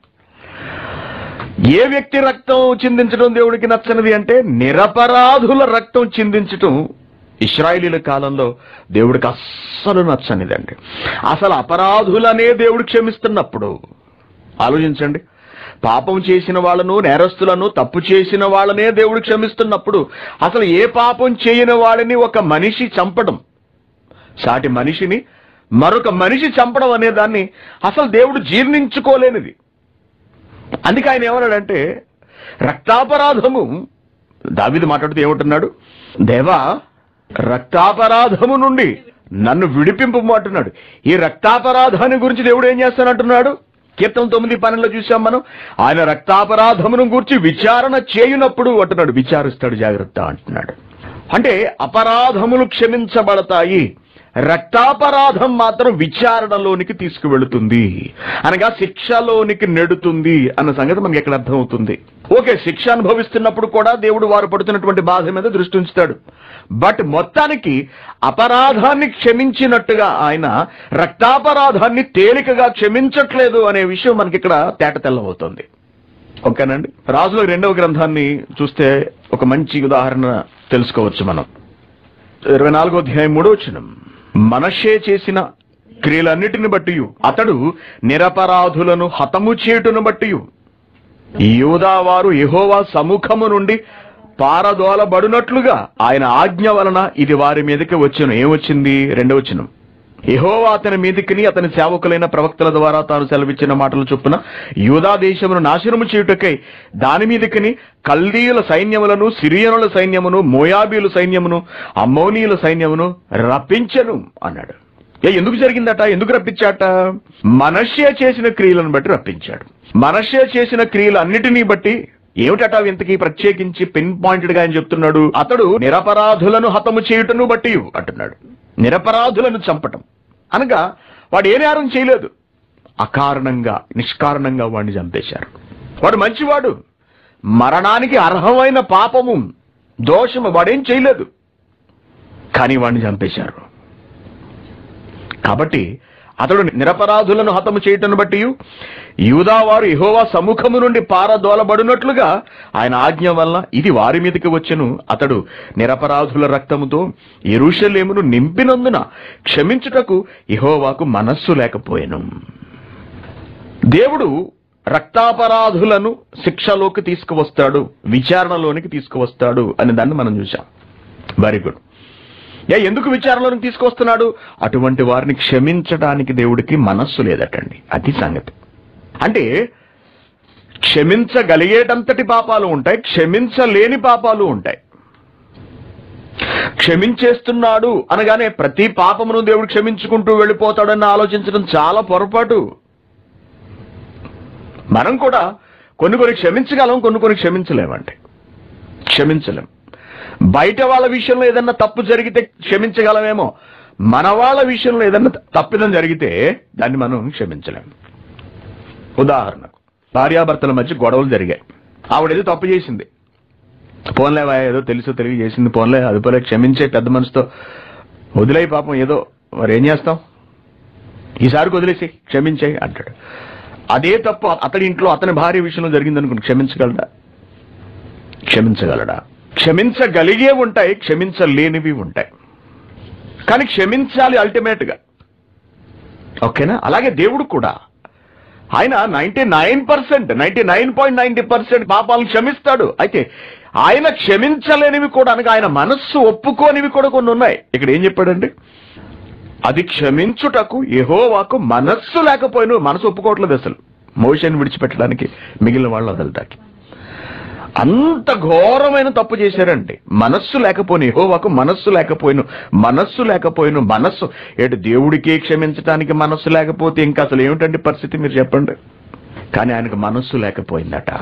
[SPEAKER 1] ఏ వ్యక్తి రక్తం చిందించడం దేవుడికి నచ్చనిది అంటే నిరపరాధుల రక్తం చిందించటం ఇస్రాయేలీల కాలంలో దేవుడికి అస్సలు నచ్చనిదండి అసలు అపరాధులనే దేవుడు క్షమిస్తున్నప్పుడు ఆలోచించండి పాపం చేసిన వాళ్ళను నేరస్తులను తప్పు చేసిన వాళ్ళనే దేవుడు క్షమిస్తున్నప్పుడు అసలు ఏ పాపం చేయని వాడిని ఒక మనిషి చంపడం సాటి మనిషిని మరొక మనిషి చంపడం అనే దాన్ని అసలు దేవుడు జీర్ణించుకోలేనిది అందుకే ఆయన ఏమన్నాడంటే రక్తాపరాధము దావిది మాట్లాడుతూ ఏమంటున్నాడు దేవా రక్తాపరాధము నుండి నన్ను విడిపింపు అంటున్నాడు ఈ రక్తాపరాధాన్ని గురించి దేవుడు ఏం చేస్తానంటున్నాడు కీర్తన తొమ్మిది పన్నెండులో చూసాం మనం ఆయన రక్తాపరాధమును గురించి విచారణ చేయునప్పుడు అంటున్నాడు విచారిస్తాడు జాగ్రత్త అంటున్నాడు అంటే అపరాధములు క్షమించబడతాయి రక్తాపరాధం మాత్రం విచారణలోనికి తీసుకువెళుతుంది అనగా శిక్షలోనికి నెడుతుంది అన్న సంగతి మనకి ఎక్కడ అర్థమవుతుంది ఓకే శిక్ష అనుభవిస్తున్నప్పుడు కూడా దేవుడు వారు పడుతున్నటువంటి బాధ మీద దృష్టి ఉంచుతాడు బట్ మొత్తానికి అపరాధాన్ని క్షమించినట్టుగా ఆయన రక్తాపరాధాన్ని తేలికగా క్షమించట్లేదు అనే విషయం మనకి ఇక్కడ తేట తెల్లమవుతుంది ఓకేనండి రాజుల రెండవ గ్రంథాన్ని చూస్తే ఒక మంచి ఉదాహరణ తెలుసుకోవచ్చు మనం ఇరవై నాలుగో అధ్యాయం మూడో వచనం మనషే చేసిన క్రియలన్నిటిని బట్టి అతడు నిరపరాధులను హతము చేయుటను బట్టి యూదా వారు యెహోవా సముఖము నుండి పారదోలబడునట్లుగా ఆయన ఆజ్ఞ వలన ఇది వారి మీదకి వచ్చును ఏమొచ్చింది రెండవచనం యెహోవా అతని మీదికిని అతని సేవకులైన ప్రవక్తల ద్వారా తాను సెలవిచ్చిన మాటలు చొప్పున యూదా దేశమును నాశనము చేయుటకై దాని మీదకిని కల్దీయుల సైన్యములను సిరియనుల సైన్యమును మోయాబీల సైన్యమును అమ్మోనీయుల సైన్యమును రప్పించను అన్నాడు ఏ ఎందుకు జరిగిందట ఎందుకు రప్పించాట మనష్య చేసిన క్రియలను బట్టి రప్పించాడు మనష్య చేసిన క్రియలు అన్నిటినీ బట్టి ఏమిటట ఇంతకీ ప్రత్యేకించి పిన్ పాయింటెడ్ గా ఆయన చెప్తున్నాడు అతడు నిరపరాధులను హతము చేయుటను బట్టి అంటున్నాడు నిరపరాధులను చంపటం అనగా వాడు ఏ నేరం చేయలేదు అకారణంగా నిష్కారణంగా వాడిని చంపేశారు వాడు మంచివాడు మరణానికి అర్హమైన పాపము దోషము వాడేం చేయలేదు కానీ వాడిని చంపేశారు కాబట్టి అతడు నిరపరాధులను హతము చేయటను బట్టి యూదావారు యెహోవా సముఖము నుండి పారదోలబడినట్లుగా ఆయన ఆజ్ఞ వల్ల ఇది వారి మీదకి వచ్చెను అతడు నిరపరాధుల రక్తముతో ఎరుషలేమును నింపినందున క్షమించుటకు యెహోవాకు మనస్సు లేకపోయెను దేవుడు రక్తాపరాధులను శిక్షలోకి తీసుకువస్తాడు విచారణలోనికి తీసుకువస్తాడు అని దాన్ని మనం చూసాం వెరీ గుడ్ ఏ ఎందుకు విచారణలోనికి తీసుకొస్తున్నాడు అటువంటి వారిని క్షమించడానికి దేవుడికి మనస్సు లేదటండి అది సంగతి అంటే క్షమించగలిగేటంతటి పాపాలు ఉంటాయి క్షమించలేని పాపాలు ఉంటాయి క్షమించేస్తున్నాడు అనగానే ప్రతి పాపమును దేవుడు క్షమించుకుంటూ వెళ్ళిపోతాడని ఆలోచించడం చాలా పొరపాటు మనం కూడా కొన్ని కొన్ని క్షమించగలం కొన్ని కొన్ని క్షమించలేమండి క్షమించలేం బయట వాళ్ళ విషయంలో ఏదన్నా తప్పు జరిగితే క్షమించగలమేమో మన వాళ్ళ విషయంలో ఏదన్నా తప్పిదం జరిగితే దాన్ని మనం క్షమించలేం ఉదాహరణకు భార్యాభర్తల మధ్య గొడవలు జరిగాయి ఆవిడేదో తప్పు చేసింది పోన్లేవా ఏదో తెలుసు తెలివి చేసింది పోన్లే అది పోలే క్షమించే పెద్ద మనసుతో వదిలేయి పాపం ఏదో మరి ఏం చేస్తాం ఈసారికి వదిలేసి క్షమించేయి అంటాడు అదే తప్పు అతడి ఇంట్లో అతని భార్య విషయంలో జరిగిందనుకుని క్షమించగలడా క్షమించగలడా క్షమించగలిగే ఉంటాయి క్షమించలేనివి ఉంటాయి కానీ క్షమించాలి అల్టిమేట్ గా ఓకేనా అలాగే దేవుడు కూడా ఆయన ninety nine percent ninety nine point ninety percent పాపాలను క్షమిస్తాడు అయితే ఆయన క్షమించలేనివి కూడా అనగా ఆయన మనస్సు ఒప్పుకోనివి కూడా కొన్ని ఉన్నాయి ఇక్కడ ఏం చెప్పాడండి అది క్షమించుటకు యెహోవాకు మనస్సు లేకపోయినా మనసు ఒప్పుకోవట్లేదు అసలు మోషన్ విడిచిపెట్టడానికి మిగిలిన వాళ్ళు వదలటానికి అంత ఘోరమైన తప్పు చేశారండి మనస్సు లేకపోయిన యెహోవాకు మనస్సు లేకపోయిన మనస్సు లేకపోయిన మనస్సు ఏడు దేవుడికే క్షమించడానికి మనస్సు లేకపోతే ఇంకా అసలు ఏమిటండి పరిస్థితి మీరు చెప్పండి కానీ ఆయనకు మనస్సు లేకపోయిందట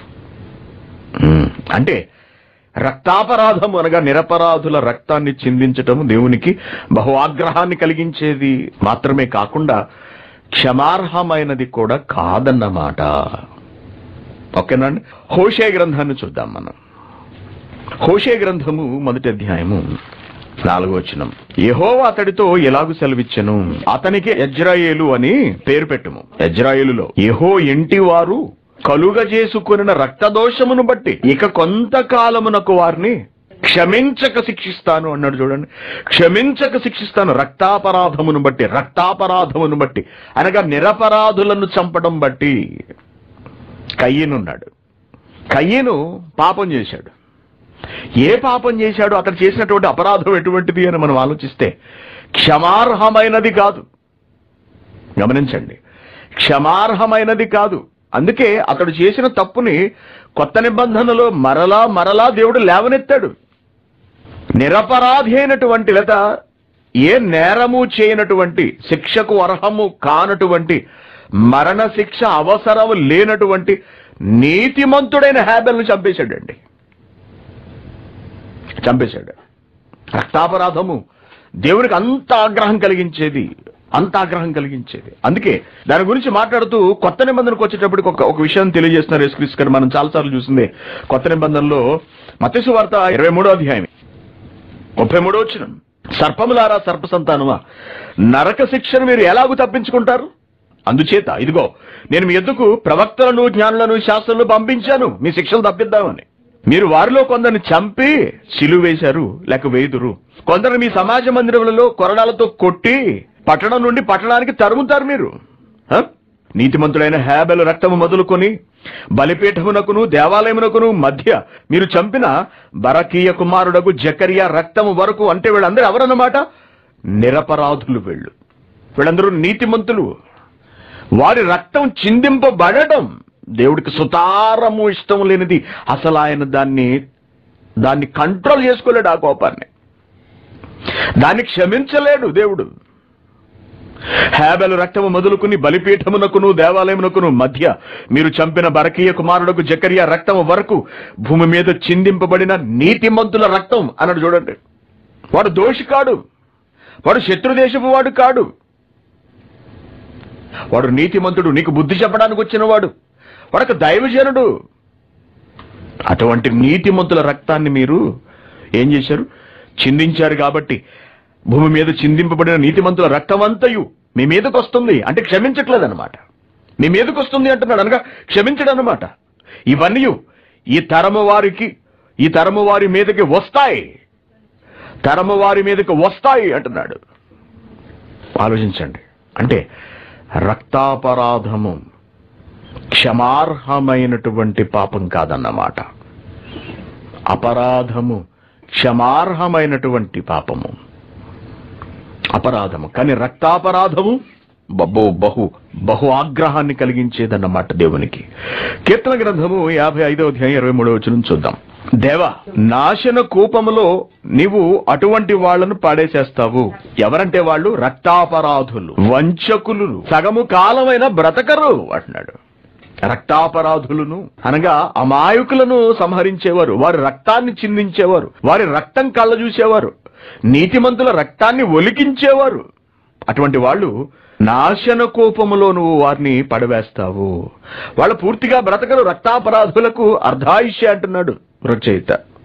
[SPEAKER 1] ఉమ్, అంటే రక్తాపరాధము అనగా నిరపరాధుల రక్తాన్ని చిందించటం దేవునికి బహు ఆగ్రహాన్ని కలిగించేది మాత్రమే కాకుండా క్షమార్హమైనది కూడా కాదన్నమాట ఓకేనండి హోషే గ్రంథాన్ని చూద్దాం మనం హోషే గ్రంథము మొదటి అధ్యాయము నాలుగో వచనం యెహోవా అతడితో ఎలాగు సెలవిచ్చెను అతనికి ఎజ్రాయేలు అని పేరు పెట్టుము ఎజ్రాయేలులో యెహో ఇంటి వారు కలుగ చేసుకున్న రక్తదోషమును బట్టి ఇక కొంతకాలమునకు వారిని క్షమించక శిక్షిస్తాను అన్నాడు చూడండి క్షమించక శిక్షిస్తాను రక్తాపరాధమును బట్టి రక్తాపరాధమును బట్టి అనగా నిరపరాధులను చంపడం బట్టి కయ్యనున్నాడు కయ్యను పాపం చేశాడు ఏ పాపం చేశాడు అతడు చేసినటువంటి అపరాధం ఎటువంటిది అని మనం ఆలోచిస్తే క్షమార్హమైనది కాదు గమనించండి క్షమార్హమైనది కాదు అందుకే అతడు చేసిన తప్పుని కొత్త నిబంధనలో మరలా మరలా దేవుడు లేవనెత్తాడు నిరపరాధి అయినటువంటి లేదా ఏ నేరము చేయనటువంటి శిక్షకు అర్హము కానటువంటి మరణ శిక్ష అవసరం లేనటువంటి నీతిమంతుడైన హ్యాబెల్ను చంపేశాడండి చంపేశాడు రక్తాపరాధము దేవునికి అంత ఆగ్రహం కలిగించేది అంత ఆగ్రహం కలిగించేది అందుకే దాని గురించి మాట్లాడుతూ కొత్త నిబంధనకు వచ్చేటప్పటికి ఒక ఒక విషయం తెలియజేస్తున్నారు యేసుక్రీస్తు గారు మనం చాలాసార్లు చూసిందే కొత్త నిబంధనలో మత్స్సు వార్త ఇరవై మూడో అధ్యాయం ముప్పై మూడో వచ్చిన సర్పములారా సర్ప సంతానమా నరక శిక్షను మీరు ఎలాగూ తప్పించుకుంటారు అందుచేత ఇదిగో నేను మీ ఎద్దుకు ప్రవక్తలను జ్ఞానులను శాస్త్రులను పంపించాను మీ శిక్షలు తప్పిద్దామని మీరు వారిలో కొందరిని చంపి సిలువ వేశారు లేక వేదురు కొందరు మీ సమాజ మందిరములలో కొరడాలతో కొట్టి పట్టణం నుండి పట్టణానికి తరుముతారు మీరు హ? నీతిమంతుడైన హేబెలు రక్తము మొదలుకొని బలిపీఠమునకును దేవాలయమునకును మధ్య మీరు చంపిన బరకీయ కుమారుడకు జకరియా రక్తము వరకు అంటే వీళ్ళందరూ ఎవరన్నమాట నిరపరాధులు వీళ్ళు వీళ్ళందరూ నీతిమంతులు వారి రక్తం చిందింపబడటం దేవుడికి సుతారము ఇష్టం లేనిది అసలు ఆయన దాన్ని దాన్ని కంట్రోల్ చేసుకోలేడు ఆ కోపాన్ని దాన్ని క్షమించలేడు దేవుడు హేబెలు రక్తము మొదలుకుని బలిపీఠమునకును దేవాలయమునకును మధ్య మీరు చంపిన బరకీయ కుమారుడుకు జకరియా రక్తము వరకు భూమి మీద చిందింపబడిన నీతిమంతుల రక్తం అన్నాడు చూడండి వాడు దోషి కాడు వాడు శత్రుదేశపు వాడు కాడు వాడు నీతిమంతుడు నీకు బుద్ధి చెప్పడానికి వచ్చిన వాడు వాడొక దైవజనుడు అటువంటి నీతిమంతుల రక్తాన్ని మీరు ఏం చేశారు చిందించారు కాబట్టి భూమి మీద చిందింపబడిన నీతిమంతుల రక్తమంతయు మీ మీదకి వస్తుంది అంటే క్షమించట్లేదు అనమాట మీ మీదకి వస్తుంది అంటున్నాడు అనగా క్షమించడం అనమాట ఇవన్నీ ఈ తరము వారికి ఈ తరము వారి మీదకి వస్తాయి తరము వారి మీదకి వస్తాయి అంటున్నాడు ఆలోచించండి అంటే రక్తాపరాధము క్షమార్హమైనటువంటి పాపం కాదన్నమాట అపరాధము క్షమార్హమైనటువంటి పాపము అపరాధము కానీ రక్తాపరాధము బహు బహు బహు ఆగ్రహాన్ని కలిగించేదన్నమాట దేవునికి కీర్తన గ్రంథము యాభై ఐదో అధ్యాయం ఇరవై మూడో వచ్చిన చూద్దాం దేవా నాశన కూపములో నీవు అటువంటి వాళ్ళను పాడేసేస్తావు ఎవరంటే వాళ్ళు రక్తాపరాధులు వంచకులు సగము కాలమైన బ్రతకరు అంటున్నాడు రక్తాపరాధులను అనగా అమాయకులను సంహరించేవారు వారి రక్తాన్ని చిందించేవారు వారి రక్తం కళ్ళ చూసేవారు నీతిమంతుల రక్తాన్ని ఒలికించేవారు అటువంటి వాళ్ళు నాశన కోపములో నువ్వు వారిని పడవేస్తావు వాళ్ళు పూర్తిగా బ్రతకరు రక్తాపరాధులకు అర్ధాయుష్య అంటున్నాడు రచయిత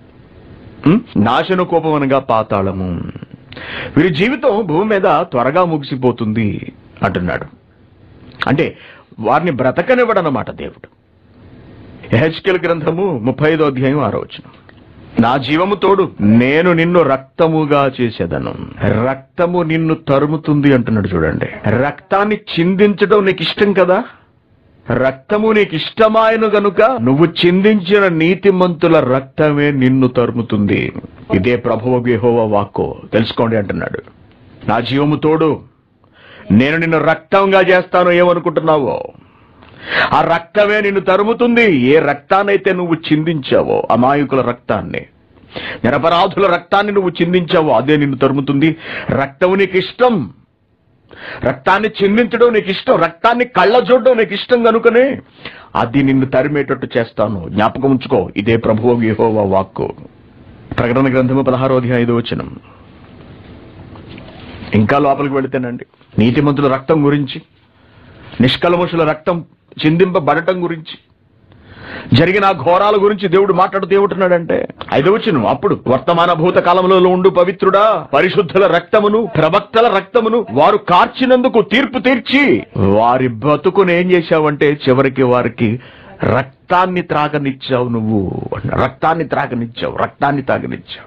[SPEAKER 1] ఉం? నాశన కోపం అనగా పాతాళము వీరి జీవితం భూమి మీద త్వరగా ముగిసిపోతుంది అంటున్నాడు అంటే వారిని బ్రతకనివ్వడనమాట దేవుడు ఎహెచ్కెల్ గ్రంథము ముప్పై ఐదో అధ్యాయం ఆరో వచనం నా జీవము తోడు నేను నిన్ను రక్తముగా చేసేదను రక్తము నిన్ను తరుముతుంది అంటున్నాడు చూడండి రక్తాన్ని చిందించడం నీకు ఇష్టం కదా రక్తము నీకు ఇష్టమాయను గనుక నువ్వు చిందించిన నీతిమంతుల రక్తమే నిన్ను తరుముతుంది ఇదే ప్రభువు యెహోవా వాక్కు తెలుసుకోండి అంటున్నాడు నా జీవము తోడు నేను నిన్ను రక్తంగా చేస్తాను ఏమనుకుంటున్నావో ఆ రక్తమే నిన్ను తరుముతుంది ఏ రక్తాన్నైతే నువ్వు చిందించావో అమాయకుల రక్తాన్ని నిరపరాధుల రక్తాన్ని నువ్వు చిందించావో అదే నిన్ను తరుముతుంది రక్తము నీకు ఇష్టం రక్తాన్ని చిందించడం నీకు ఇష్టం రక్తాన్ని కళ్ళ చూడడం నీకు ఇష్టం కనుకనే అది నిన్ను తరిమేటట్టు చేస్తాను జ్ఞాపకం ఉంచుకో ఇదే ప్రభువు యెహోవా వాక్కు ప్రకటన గ్రంథము పదహారో అధ్యాయం ఐదో వచనం ఇంకా లోపలికి వెళితేనండి నీతిమంతుల రక్తం గురించి నిష్కలముషుల రక్తం చిందింపబడటం గురించి జరిగిన ఆ ఘోరాల గురించి దేవుడు మాట్లాడుతూ ఏమంటున్నాడంటే ఐదవచనం అప్పుడు వర్తమాన భూత కాలంలో ఉండు పవిత్రుడా పరిశుద్ధుల రక్తమును ప్రవక్తల రక్తమును వారు కార్చినందుకు తీర్పు తీర్చి వారి బతుకును ఏం చేశావంటే చివరికి వారికి రక్తాన్ని త్రాగనిచ్చావు నువ్వు అన్నాడు. రక్తాన్ని త్రాగనిచ్చావు రక్తాన్ని తాగనిచ్చావు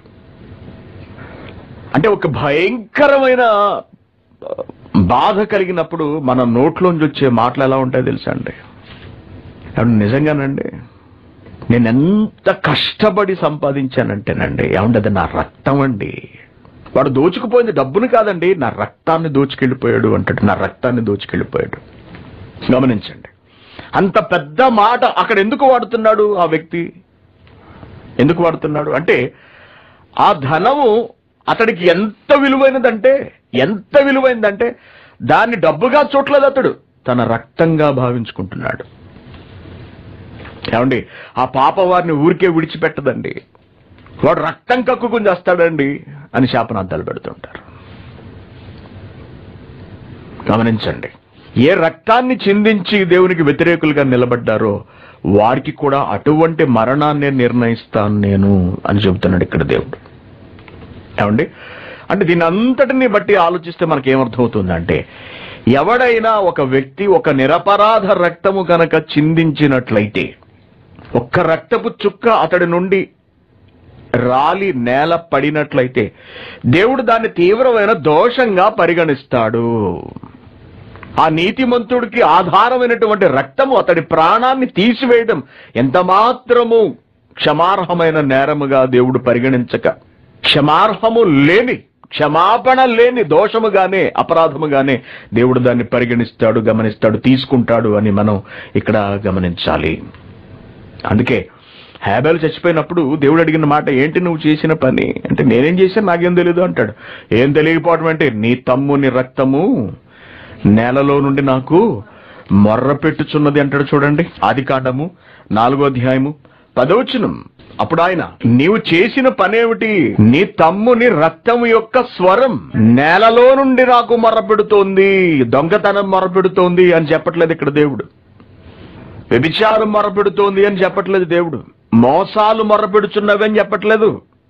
[SPEAKER 1] అంటే ఒక భయంకరమైన బాధ కలిగినప్పుడు మన నోట్లోంచి వచ్చే మాటలు ఎలా ఉంటాయో తెలుసా అండి ఏమండి నిజంగానండి నేను ఎంత కష్టపడి సంపాదించానంటేనండి ఏమంటే అది నా రక్తం అండి వాడు దోచుకుపోయింది డబ్బుని కాదండి నా రక్తాన్ని దోచుకెళ్ళిపోయాడు అంటాడు నా రక్తాన్ని దోచుకెళ్ళిపోయాడు గమనించండి అంత పెద్ద మాట అక్కడ ఎందుకు వాడుతున్నాడు ఆ వ్యక్తి ఎందుకు వాడుతున్నాడు అంటే ఆ ధనము అతడికి ఎంత విలువైనదంటే ఎంత విలువైందంటే దాన్ని డబ్బుగా చూడలేదు అతడు తన రక్తంగా భావించుకుంటున్నాడు ఏమండి ఆ పాప వారిని ఊరికే విడిచిపెట్టదండి వాడు రక్తం కక్కుకుని చేస్తాడండి అని శాపనార్థాలు పెడుతుంటారు గమనించండి ఏ రక్తాన్ని చిందించి దేవునికి వ్యతిరేకులుగా నిలబడ్డారో వారికి కూడా అటువంటి మరణాన్ని నిర్ణయిస్తాను నేను అని చెబుతున్నాడు ఇక్కడ దేవుడు ఏమండి అంటే దీని అంతటిని బట్టి ఆలోచిస్తే మనకి ఏమర్థమవుతుందంటే ఎవడైనా ఒక వ్యక్తి ఒక నిరపరాధ రక్తము గనక చిందించినట్లయితే ఒక్క రక్తపు చుక్క అతడి నుండి రాలి నేల పడినట్లయితే దేవుడు దాన్ని తీవ్రమైన దోషంగా పరిగణిస్తాడు ఆ నీతిమంతుడికి ఆధారమైనటువంటి రక్తము అతడి ప్రాణాన్ని తీసివేయడం ఎంత మాత్రము క్షమార్హమైన నేరముగా దేవుడు పరిగణించక క్షమార్హము లేని క్షమాపణ లేని దోషముగానే అపరాధముగానే దేవుడు దాన్ని పరిగణిస్తాడు గమనిస్తాడు తీసుకుంటాడు అని మనం ఇక్కడ గమనించాలి అందుకే హేబేలు చచ్చిపోయినప్పుడు దేవుడు అడిగిన మాట ఏంటి నువ్వు చేసిన పని అంటే నేనేం చేశాను నాకేం తెలియదు అంటాడు ఏం తెలియకపోవడం అంటే నీ తమ్ముని రక్తము నేలలో నుండి నాకు మొర్ర పెట్టుచున్నది అంటాడు చూడండి ఆది కాండము నాలుగో అధ్యాయము పదవచనం అప్పుడు ఆయన నీవు చేసిన పనేమిటి నీ తమ్ముని రక్తము యొక్క స్వరం నేలలో నుండి నాకు మొర్రపెడుతోంది దొంగతనం మొర్రపెడుతోంది అని చెప్పట్లేదు ఇక్కడ దేవుడు వ్యభిచారం మొరపెడుతోంది అని చెప్పట్లేదు దేవుడు మోసాలు మొరపెడుచున్నవి అని చెప్పట్లేదు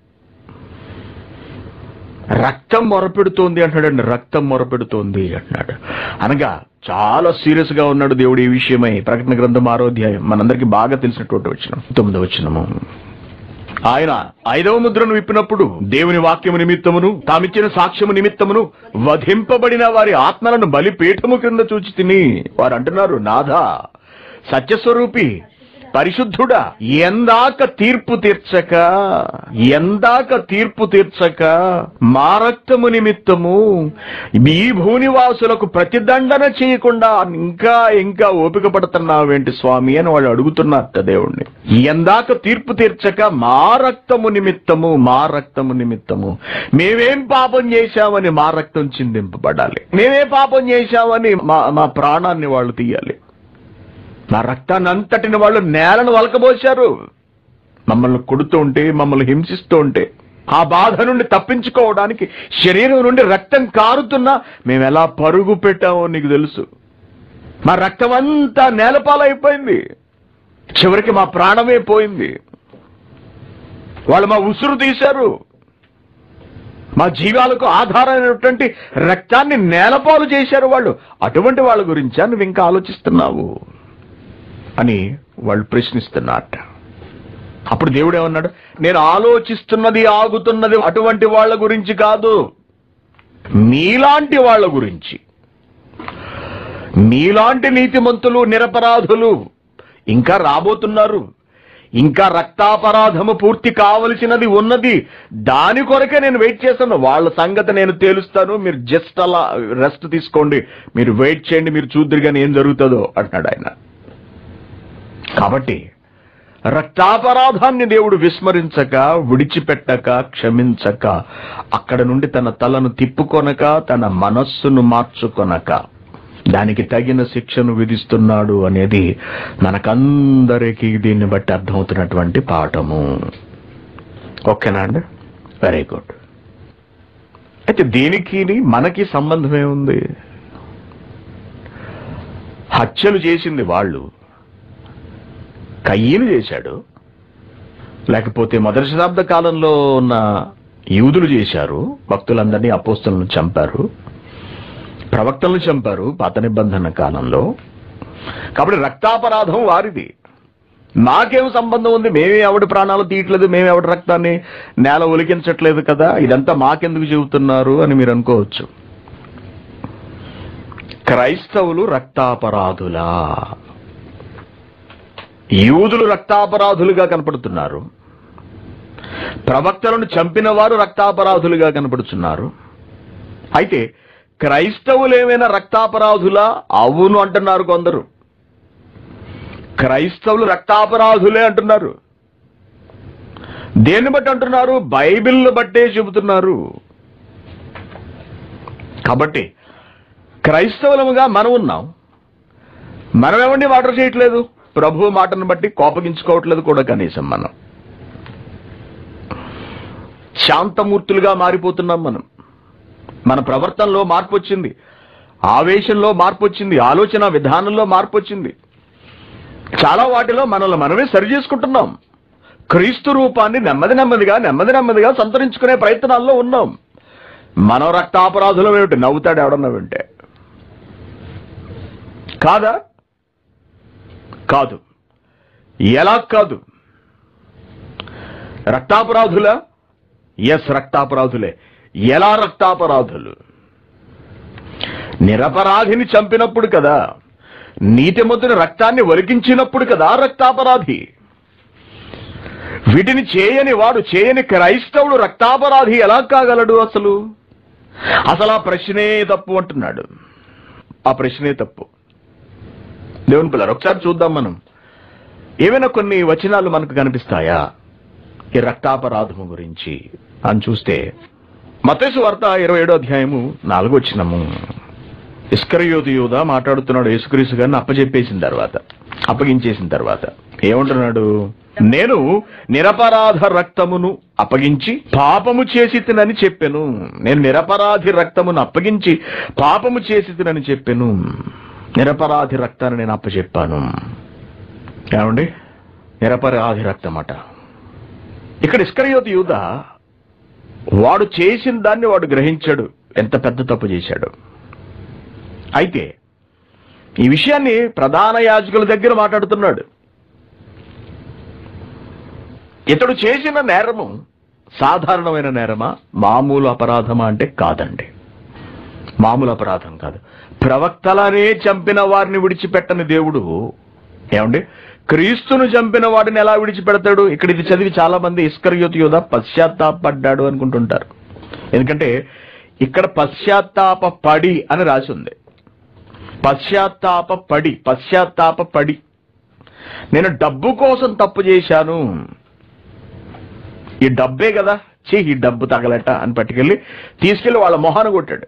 [SPEAKER 1] రక్తం మొరపెడుతోంది అంటాడండి రక్తం మొరపెడుతోంది అంటున్నాడు అనగా చాలా సీరియస్ గా ఉన్నాడు దేవుడు ఈ విషయమై ప్రకటన గ్రంథం ఆరోధ్యాయం మనందరికీ బాగా తెలిసినటువంటి వచ్చిన తొమ్మిదో వచ్చినము ఆయన ఐదవ ముద్రను విప్పినప్పుడు దేవుని వాక్యము నిమిత్తమును తామిచ్చిన సాక్ష్యము నిమిత్తమును వధింపబడిన వారి ఆత్మలను బలిపీఠము క్రింద చూచి తిని వారు అంటున్నారు నాథా సత్యస్వరూపి పరిశుద్ధుడా ఎందాక తీర్పు తీర్చక ఎందాక తీర్పు తీర్చక మా రక్తము నిమిత్తము ఈ భూనివాసులకు ప్రతిదండన చేయకుండా ఇంకా ఇంకా ఓపిక పడుతున్నావేంటి స్వామి అని వాళ్ళు అడుగుతున్నారు దేవుణ్ణి ఎందాక తీర్పు తీర్చక మా రక్తము నిమిత్తము మా రక్తము నిమిత్తము మేమేం పాపం చేశామని మా రక్తం చిందింపబడాలి మేమే పాపం చేశామని మా మా ప్రాణాన్ని వాళ్ళు తీయాలి నా రక్తాన్ని అంతటిని వాళ్ళు నేలను వలకబోశారు మమ్మల్ని కొడుతూ ఉంటే మమ్మల్ని హింసిస్తూ ఉంటే ఆ బాధ నుండి తప్పించుకోవడానికి శరీరం నుండి రక్తం కారుతున్నా మేము ఎలా పరుగు పెట్టామో నీకు తెలుసు మా రక్తం అంతా నేలపాలైపోయింది చివరికి మా ప్రాణమే పోయింది వాళ్ళు మా ఉసురు తీశారు మా జీవాలకు ఆధారమైనటువంటి రక్తాన్ని నేలపాలు చేశారు వాళ్ళు అటువంటి వాళ్ళ గురించా నువ్వు ఇంకా ఆలోచిస్తున్నావు అని వాళ్ళు ప్రశ్నిస్తున్నారట అప్పుడు దేవుడు ఏమన్నాడు నేను ఆలోచిస్తున్నది ఆగుతున్నది అటువంటి వాళ్ళ గురించి కాదు మీలాంటి వాళ్ళ గురించి మీలాంటి నీతిమంతులు నిరపరాధులు ఇంకా రాబోతున్నారు ఇంకా రక్తాపరాధము పూర్తి కావలసినది ఉన్నది దాని కొరకే నేను వెయిట్ చేస్తాను వాళ్ళ సంగతి నేను తేలుస్తాను మీరు జస్ట్ అలా రెస్ట్ తీసుకోండి మీరు వెయిట్ చేయండి మీరు చూద్దరు కానీ ఏం జరుగుతుందో అంటున్నాడు ఆయన కాబట్టి రక్తాపరాధాన్ని దేవుడు విస్మరించక విడిచిపెట్టక క్షమించక అక్కడ నుండి తన తలను తిప్పుకొనక తన మనస్సును మార్చుకొనక దానికి తగిన శిక్షను విధిస్తున్నాడు అనేది మనకందరికీ దీన్ని బట్టి అర్థమవుతున్నటువంటి పాఠము ఓకేనా అండి వెరీ గుడ్ అయితే దీనికి మనకి సంబంధం ఏముంది హత్యలు చేసింది వాళ్ళు కయ్యను చేశాడు లేకపోతే మొదటి శతాబ్ద కాలంలో ఉన్న యూదులు చేశారు భక్తులందరినీ అపోస్తులను చంపారు ప్రవక్తలను చంపారు పాత నిబంధన కాలంలో కాబట్టి రక్తాపరాధం వారిది నాకేం సంబంధం ఉంది మేమే ఎవడి ప్రాణాలు తీయట్లేదు మేమే ఎవడి రక్తాన్ని నేల ఒలికించట్లేదు కదా ఇదంతా మాకెందుకు చెబుతున్నారు అని మీరు అనుకోవచ్చు క్రైస్తవులు రక్తాపరాధులా యూదులు రక్తాపరాధులుగా కనపడుతున్నారు ప్రవక్తలను చంపిన వారు రక్తాపరాధులుగా కనపడుతున్నారు అయితే క్రైస్తవులు ఏమైనా రక్తాపరాధులా అవును అంటున్నారు కొందరు క్రైస్తవులు రక్తాపరాధులే అంటున్నారు దేన్ని బట్టి అంటున్నారు బైబిల్ను బట్టే చెబుతున్నారు కాబట్టి క్రైస్తవులముగా మనం ఉన్నాం మనం ఏమండి వాటర్ చేయట్లేదు ప్రభు మాటను బట్టి కోపగించుకోవట్లేదు కూడా కనీసం మనం శాంతమూర్తులుగా మారిపోతున్నాం మనం మన ప్రవర్తనలో మార్పు వచ్చింది ఆవేశంలో మార్పు వచ్చింది ఆలోచన విధానంలో మార్పు వచ్చింది చాలా వాటిలో మనల్ని మనమే సరి చేసుకుంటున్నాం క్రీస్తు రూపాన్ని నెమ్మది నెమ్మదిగా నెమ్మది నెమ్మదిగా సంతరించుకునే ప్రయత్నాల్లో ఉన్నాం మనం రక్తాపరాధులం ఏమిటి నవ్వుతాడు ఎవడన్నా వింటే కాదా కాదు ఎలా కాదు రక్తాపరాధులా ఎస్ రక్తాపరాధులే ఎలా రక్తాపరాధులు నిరపరాధిని చంపినప్పుడు కదా నీతిమంతుని రక్తాన్ని ఒలికించినప్పుడు కదా రక్తాపరాధి వీటిని చేయని వాడు చేయని క్రైస్తవుడు రక్తాపరాధి ఎలా కాగలడు అసలు అసలు ఆ ప్రశ్నే తప్పు అంటున్నాడు ఆ ప్రశ్నే తప్పు దేవుని పిల్లలు ఒకసారి చూద్దాం మనం ఏమైనా కొన్ని వచనాలు మనకు కనిపిస్తాయా ఈ రక్తాపరాధము గురించి అని చూస్తే మతేసు వార్త ఇరవై ఏడో అధ్యాయము నాలుగో వచ్చినము ఇస్కరయోతు యోధ మాట్లాడుతున్నాడు యేసుక్రీస్తు గారిని అప్పచెప్పేసిన తర్వాత అప్పగించేసిన తర్వాత ఏమంటున్నాడు నేను నిరపరాధ రక్తమును అప్పగించి పాపము చేసి తినని చెప్పాను నేను నిరపరాధి రక్తమును అప్పగించి పాపము చేసి తినని చెప్పాను నిరపరాధి రక్తాన్ని నేను అప్పచెప్పాను ఏమండి నిరపరాధి రక్తం అట ఇక్కడ ఇస్కరయోతు యూద వాడు చేసిన దాన్ని వాడు గ్రహించాడు ఎంత పెద్ద తప్పు చేశాడు అయితే ఈ విషయాన్ని ప్రధాన యాజకుల దగ్గర మాట్లాడుతున్నాడు ఇతడు చేసిన నేరము సాధారణమైన నేరమా మామూలు అపరాధమా అంటే కాదండి మామూలు అపరాధం కాదు ప్రవక్తలనే చంపిన వారిని విడిచిపెట్టని దేవుడు ఏమండి క్రీస్తును చంపిన వాడిని ఎలా విడిచిపెడతాడు ఇక్కడ ఇది చదివి చాలా మంది ఇస్కర్యోతు యోధ పశ్చాత్తాపడ్డాడు అనుకుంటుంటారు ఎందుకంటే ఇక్కడ పశ్చాత్తాప పడి అని రాసి ఉంది పశ్చాత్తాప పడి పశ్చాత్తాప పడి నేను డబ్బు కోసం తప్పు చేశాను ఈ డబ్బే కదా చీ ఈ డబ్బు తగలట అని పట్టుకెళ్ళి తీసుకెళ్లి వాళ్ళ మొహాన కొట్టాడు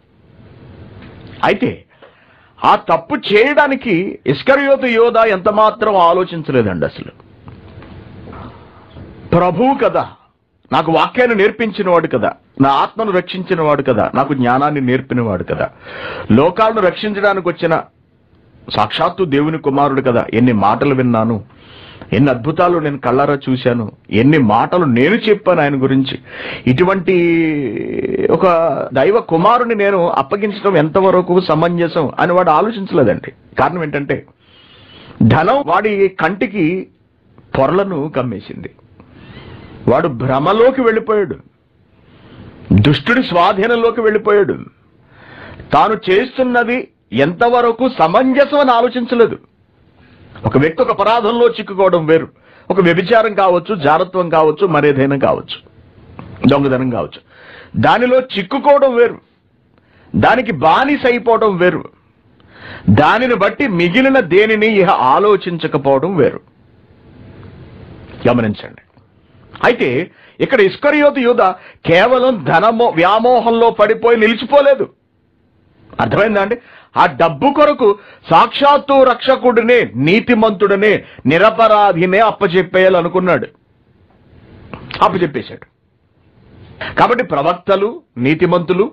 [SPEAKER 1] అయితే ఆ తప్పు చేయడానికి ఇస్కరియోతు యోధ ఎంత మాత్రం ఆలోచించలేదండి అసలు ప్రభువు కదా నాకు వాక్యాన్ని నేర్పించిన వాడు కదా నా ఆత్మను రక్షించిన వాడు కదా నాకు జ్ఞానాన్ని నేర్పిన వాడు కదా లోకాలను రక్షించడానికి వచ్చిన సాక్షాత్తు దేవుని కుమారుడు కదా ఎన్ని మాటలు విన్నాను ఎన్ని అద్భుతాలు నేను కళ్ళారా చూశాను ఎన్ని మాటలు నేను చెప్పాను ఆయన గురించి ఇటువంటి ఒక దైవ కుమారుని నేను అప్పగించడం ఎంతవరకు సమంజసం అని వాడు ఆలోచించలేదండి కారణం ఏంటంటే ధనం వాడి కంటికి పొరలను కమ్మేసింది వాడు భ్రమలోకి వెళ్ళిపోయాడు దుష్టుడి స్వాధీనంలోకి వెళ్ళిపోయాడు తాను చేస్తున్నది ఎంతవరకు సమంజసం అని ఆలోచించలేదు ఒక వ్యక్తి ఒక అపరాధంలో చిక్కుకోవడం వేరు ఒక వ్యభిచారం కావచ్చు జారత్వం కావచ్చు మరేదైనా కావచ్చు దొంగతనం కావచ్చు దానిలో చిక్కుకోవడం వేరు దానికి బానిస అయిపోవడం వేరు దానిని బట్టి మిగిలిన దేనిని ఇహ ఆలోచించకపోవడం వేరు గమనించండి అయితే ఇక్కడ ఇస్కరియోతు యూద కేవలం ధనమో వ్యామోహంలో పడిపోయి నిలిచిపోలేదు అర్థమైందా అండి ఆ డబ్బు కొరకు సాక్షాత్తు రక్షకుడినే నీతిమంతుడనే నిరపరాధినే అప్పచెప్పేయాలనుకున్నాడు అప్పచెప్పేశాడు కాబట్టి ప్రవక్తలు నీతిమంతులు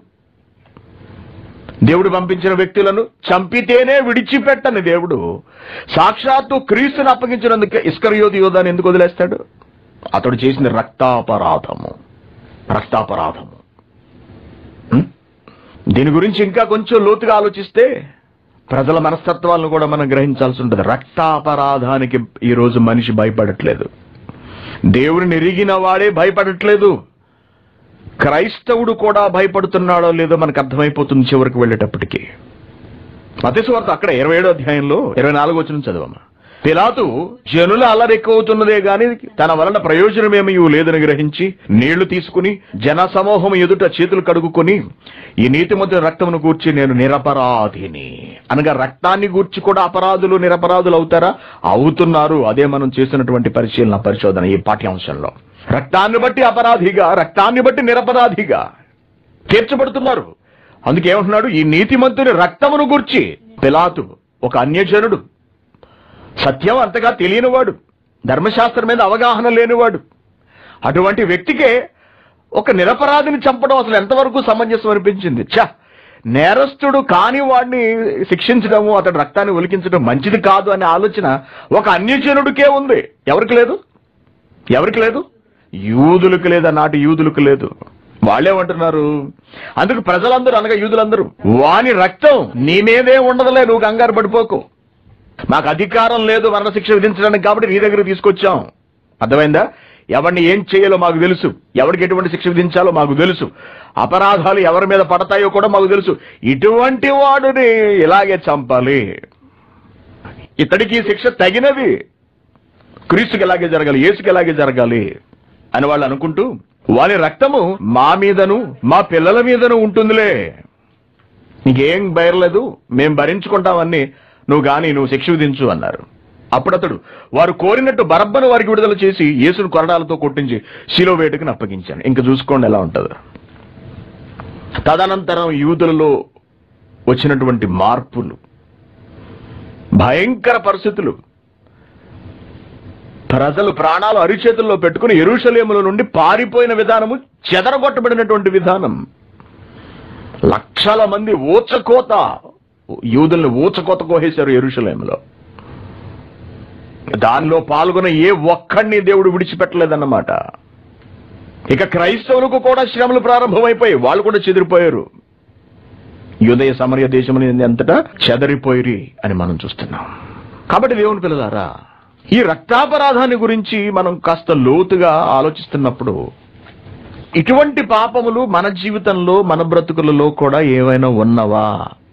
[SPEAKER 1] దేవుడు పంపించిన వ్యక్తులను చంపితేనే విడిచిపెట్టని దేవుడు సాక్షాత్తు క్రీస్తుని అప్పగించినందుకే ఇస్కరియోధి యోధాన్ని ఎందుకు వదిలేస్తాడు అతడు చేసిన రక్తాపరాధము రక్తాపరాధము ఉం? దీని గురించి ఇంకా కొంచెం లోతుగా ఆలోచిస్తే ప్రజల మనస్తత్వాలను కూడా మనం గ్రహించాల్సి ఉంటుంది రక్తాపరాధానికి ఈ రోజు మనిషి భయపడట్లేదు దేవుడిని ఎరిగిన వాడే భయపడట్లేదు క్రైస్తవుడు కూడా భయపడుతున్నాడో లేదో మనకు అర్థమైపోతుంది చివరికి వెళ్ళేటప్పటికి మతేశ్వార్త అక్కడ ఇరవై ఏడో అధ్యాయంలో ఇరవై నాలుగు వచ్చిన చదవమ్మా పిలాతు జనుల అల్లరెక్కువవుతున్నదే గాని తన వలన ప్రయోజనమేమీ లేదని గ్రహించి నీళ్లు తీసుకుని జన సమూహం ఎదుట చేతులు కడుగుకొని ఈ నీతిమంతుని రక్తమును గూర్చి నేను నిరపరాధిని అనగా రక్తాన్ని గూర్చి కూడా అపరాధులు నిరపరాధులు అవుతారా అవుతున్నారు అదే మనం చేసినటువంటి పరిశీలన పరిశోధన ఈ పాఠ్యాంశంలో రక్తాన్ని బట్టి అపరాధిగా రక్తాన్ని బట్టి నిరపరాధిగా తీర్చబడుతున్నారు అందుకేమంటున్నాడు ఈ నీతిమంతుని రక్తమును గూర్చి పిలాతు ఒక అన్యజనుడు సత్యం అంతగా తెలియనివాడు ధర్మశాస్త్రం మీద అవగాహన లేనివాడు అటువంటి వ్యక్తికే ఒక నిరపరాధిని చంపడం అసలు ఎంతవరకు సమంజసం అనిపించింది ఛ నేరస్తుడు కాని వాడిని శిక్షించడము అతడి రక్తాన్ని ఒలికించడం మంచిది కాదు అనే ఆలోచన ఒక అన్యజనుడికే ఉంది ఎవరికి లేదు ఎవరికి లేదు యూదులకు లేదా నాటి యూదులకు లేదు వాళ్ళేమంటున్నారు అందుకు ప్రజలందరూ అనగా యూదులందరూ వాని రక్తం నీ మీదే ఉండదులే నువ్వు కంగారు పడిపోకు మాకు అధికారం లేదు మరణశిక్ష విధించడానికి కాబట్టి నీ దగ్గర తీసుకొచ్చాం అర్థమైందా ఎవరిని ఏం చేయాలో మాకు తెలుసు ఎవరికి ఎటువంటి శిక్ష విధించాలో మాకు తెలుసు అపరాధాలు ఎవరి మీద పడతాయో కూడా మాకు తెలుసు ఇటువంటి వాడిని ఇలాగే చంపాలి ఇతడికి ఈ శిక్ష తగినది క్రీస్తుకి ఎలాగే జరగాలి యేసుకి ఎలాగే జరగాలి అని వాళ్ళు అనుకుంటూ వాని రక్తము మా మీదను మా పిల్లల మీదను ఉంటుందిలే నీకేం బయర్లేదు మేం భరించుకుంటామని నువ్వు గాని నువ్వు శిక్ష విధించు అన్నారు అప్పుడు అతడు వారు కోరినట్టు బరబ్బను వారికి విడుదల చేసి యేసును కొరడాలతో కొట్టించి శిలో వేటుకుని అప్పగించాను ఇంకా చూసుకోండి ఎలా ఉంటుందో తదనంతరం యూదులలో వచ్చినటువంటి మార్పులు భయంకర పరిస్థితులు ప్రజలు ప్రాణాలు అరిచేతుల్లో పెట్టుకుని ఎరుషలేముల నుండి పారిపోయిన విధానము చెదరగొట్టబడినటువంటి విధానం లక్షల మంది ఊచకోత యూదుల్ని ఊచకోత కోసేశారు ఎరుషలేములో దానిలో పాల్గొన్న ఏ ఒక్కడిని దేవుడు విడిచిపెట్టలేదన్నమాట ఇక క్రైస్తవులకు కూడా శ్రమలు ప్రారంభమైపోయి వాళ్ళు కూడా చెదిరిపోయారు యుదయ సమరయ దేశం అంతటా చెదరిపోయిరి అని మనం చూస్తున్నాం కాబట్టి దేవుని పిల్లలారా ఈ రక్తాపరాధాన్ని గురించి మనం కాస్త లోతుగా ఆలోచిస్తున్నప్పుడు ఇటువంటి పాపములు మన జీవితంలో మన బ్రతుకులలో కూడా ఏవైనా ఉన్నవా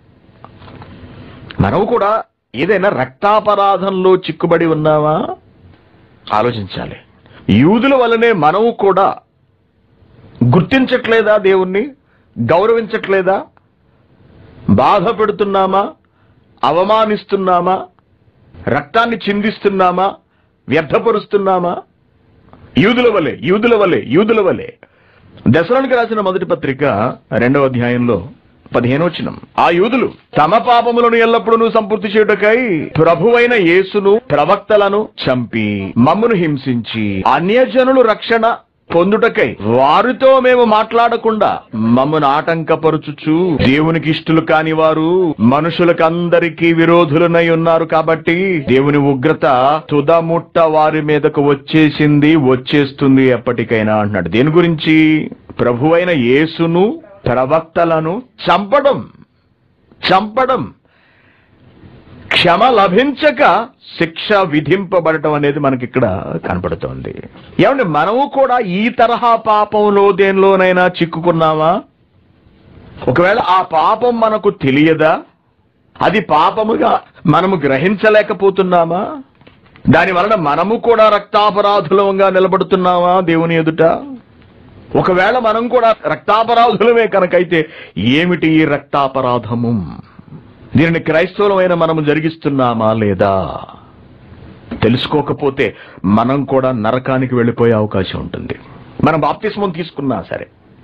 [SPEAKER 1] మనం కూడా ఏదైనా రక్తాపరాధంలో చిక్కుబడి ఉన్నావా ఆలోచించాలి యూదుల వలనే మనము కూడా గుర్తించట్లేదా దేవుణ్ణి గౌరవించట్లేదా బాధ పెడుతున్నామా అవమానిస్తున్నామా రక్తాన్ని చిందిస్తున్నామా వ్యర్థపరుస్తున్నామా యూదుల వలె యూదుల వలె యూదుల వలె దశరానికి రాసిన మొదటి పత్రిక రెండవ అధ్యాయంలో పదిహేనోచినం ఆ యూదులు తమ పాపములను ఎల్లప్పుడూ సంపూర్తి చేయుటకై ప్రభువైన యేసును ప్రవక్తలను చంపి మమ్మును హింసించి అన్యజనులు రక్షణ పొందుటకై వారితో మేము మాట్లాడకుండా మమ్మను ఆటంకపరుచుచు దేవునికి ఇష్టలు కాని వారు మనుషులకందరికీ విరోధులనై ఉన్నారు కాబట్టి దేవుని ఉగ్రత తుదముట్ట వారి మీదకు వచ్చేసింది వచ్చేస్తుంది ఎప్పటికైనా అంటున్నాడు దేని గురించి ప్రభువైన యేసును ప్రవక్తలను చంపడం చంపడం క్షమ లభించక శిక్ష విధింపబడటం అనేది మనకి ఇక్కడ కనపడుతోంది ఏమండి మనము కూడా ఈ తరహా పాపంలో దేనిలోనైనా చిక్కుకున్నామా ఒకవేళ ఆ పాపం మనకు తెలియదా అది పాపముగా మనము గ్రహించలేకపోతున్నామా దాని వలన మనము కూడా రక్తాపరాధులంగా నిలబడుతున్నామా దేవుని ఎదుట ఒకవేళ మనం కూడా రక్తాపరాధులమే కనుకైతే ఏమిటి ఈ రక్తాపరాధము దీనిని క్రైస్తవులమైన మనము జరిగిస్తున్నామా లేదా తెలుసుకోకపోతే మనం కూడా నరకానికి వెళ్ళిపోయే అవకాశం ఉంటుంది మనం బాప్తిస్మం తీసుకున్నా సరే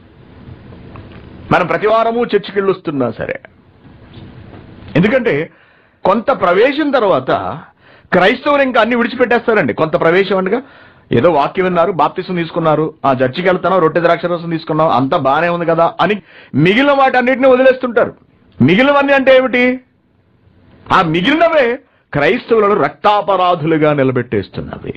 [SPEAKER 1] మనం ప్రతివారము చర్చికి వెళ్ళొస్తున్నా సరే ఎందుకంటే కొంత ప్రవేశం తర్వాత క్రైస్తవులు ఇంకా అన్ని విడిచిపెట్టేస్తారండి కొంత ప్రవేశం అనగా ఏదో వాక్యం విన్నారు బాప్తిసం తీసుకున్నారు ఆ చర్చికి వెళ్తున్నాం రొట్టె ద్రాక్షరసం తీసుకున్నాం అంతా బానే ఉంది కదా అని మిగిలిన వాటన్నిటిని వదిలేస్తుంటారు మిగిలినవన్నీ అంటే ఏమిటి ఆ మిగిలినవే క్రైస్తవులను రక్తాపరాధులుగా నిలబెట్టేస్తున్నవి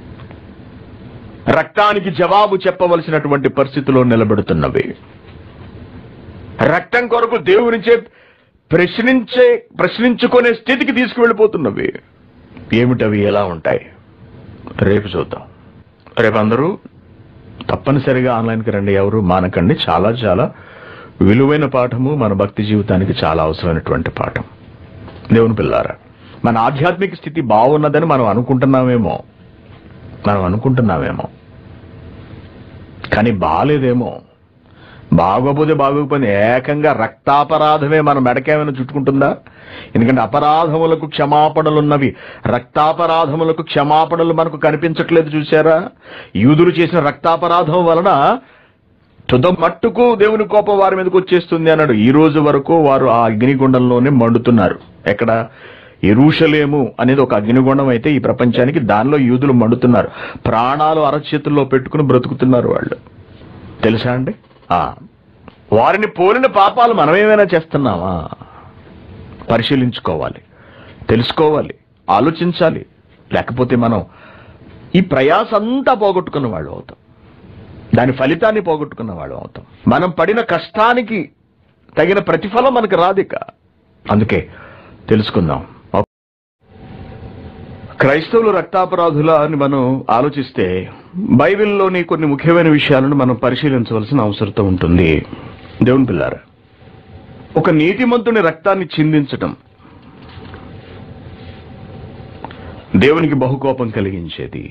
[SPEAKER 1] రక్తానికి జవాబు చెప్పవలసినటువంటి పరిస్థితిలో నిలబెడుతున్నవి రక్తం కొరకు దేవునిచే ప్రశ్నించే ప్రశ్నించుకునే స్థితికి తీసుకువెళ్ళిపోతున్నవి ఏమిటవి ఎలా ఉంటాయి రేపు చూద్దాం రేపు అందరూ తప్పనిసరిగా ఆన్లైన్కి రండి ఎవరు మానకండి చాలా చాలా విలువైన పాఠము మన భక్తి జీవితానికి చాలా అవసరమైనటువంటి పాఠం దేవుని పిల్లారా మన ఆధ్యాత్మిక స్థితి బాగున్నదని మనం అనుకుంటున్నామేమో మనం అనుకుంటున్నామేమో కానీ బాగాలేదేమో బాగోపోతే బాగోకపోతే ఏకంగా రక్తాపరాధమే మన మెడకేమైనా చుట్టుకుంటుందా ఎందుకంటే అపరాధములకు క్షమాపణలున్నవి రక్తాపరాధములకు క్షమాపణలు మనకు కనిపించట్లేదు చూసారా యూదులు చేసిన రక్తాపరాధం వలన తుద మట్టుకు దేవుని కోపం వారి మీదకి వచ్చేస్తుంది అన్నాడు ఈ రోజు వరకు వారు ఆ అగ్నిగుండంలోనే మండుతున్నారు ఎక్కడ ఎరుషలేము అనేది ఒక అగ్నిగుండం అయితే ఈ ప్రపంచానికి దానిలో యూదులు మండుతున్నారు ప్రాణాలు అరచేతుల్లో పెట్టుకుని బ్రతుకుతున్నారు వాళ్ళు తెలుసా అండి ఆ వారిని పోలిన పాపాలు మనం ఏమైనా చేస్తున్నామా పరిశీలించుకోవాలి తెలుసుకోవాలి ఆలోచించాలి లేకపోతే మనం ఈ ప్రయాస అంతా పోగొట్టుకున్న వాళ్ళు అవుతాం దాని ఫలితాన్ని పోగొట్టుకున్న వాళ్ళు అవుతాం మనం పడిన కష్టానికి తగిన ప్రతిఫలం మనకు రాదిక అందుకే తెలుసుకుందాం క్రైస్తవులు రక్తాపరాధుల అని మనం ఆలోచిస్తే బైబిల్లోని కొన్ని ముఖ్యమైన విషయాలను మనం పరిశీలించవలసిన అవసరం ఉంటుంది దేవుని పిల్లారా ఒక నీతిమంతుని రక్తాన్ని చిందించటం దేవునికి బహుకోపం కలిగించేది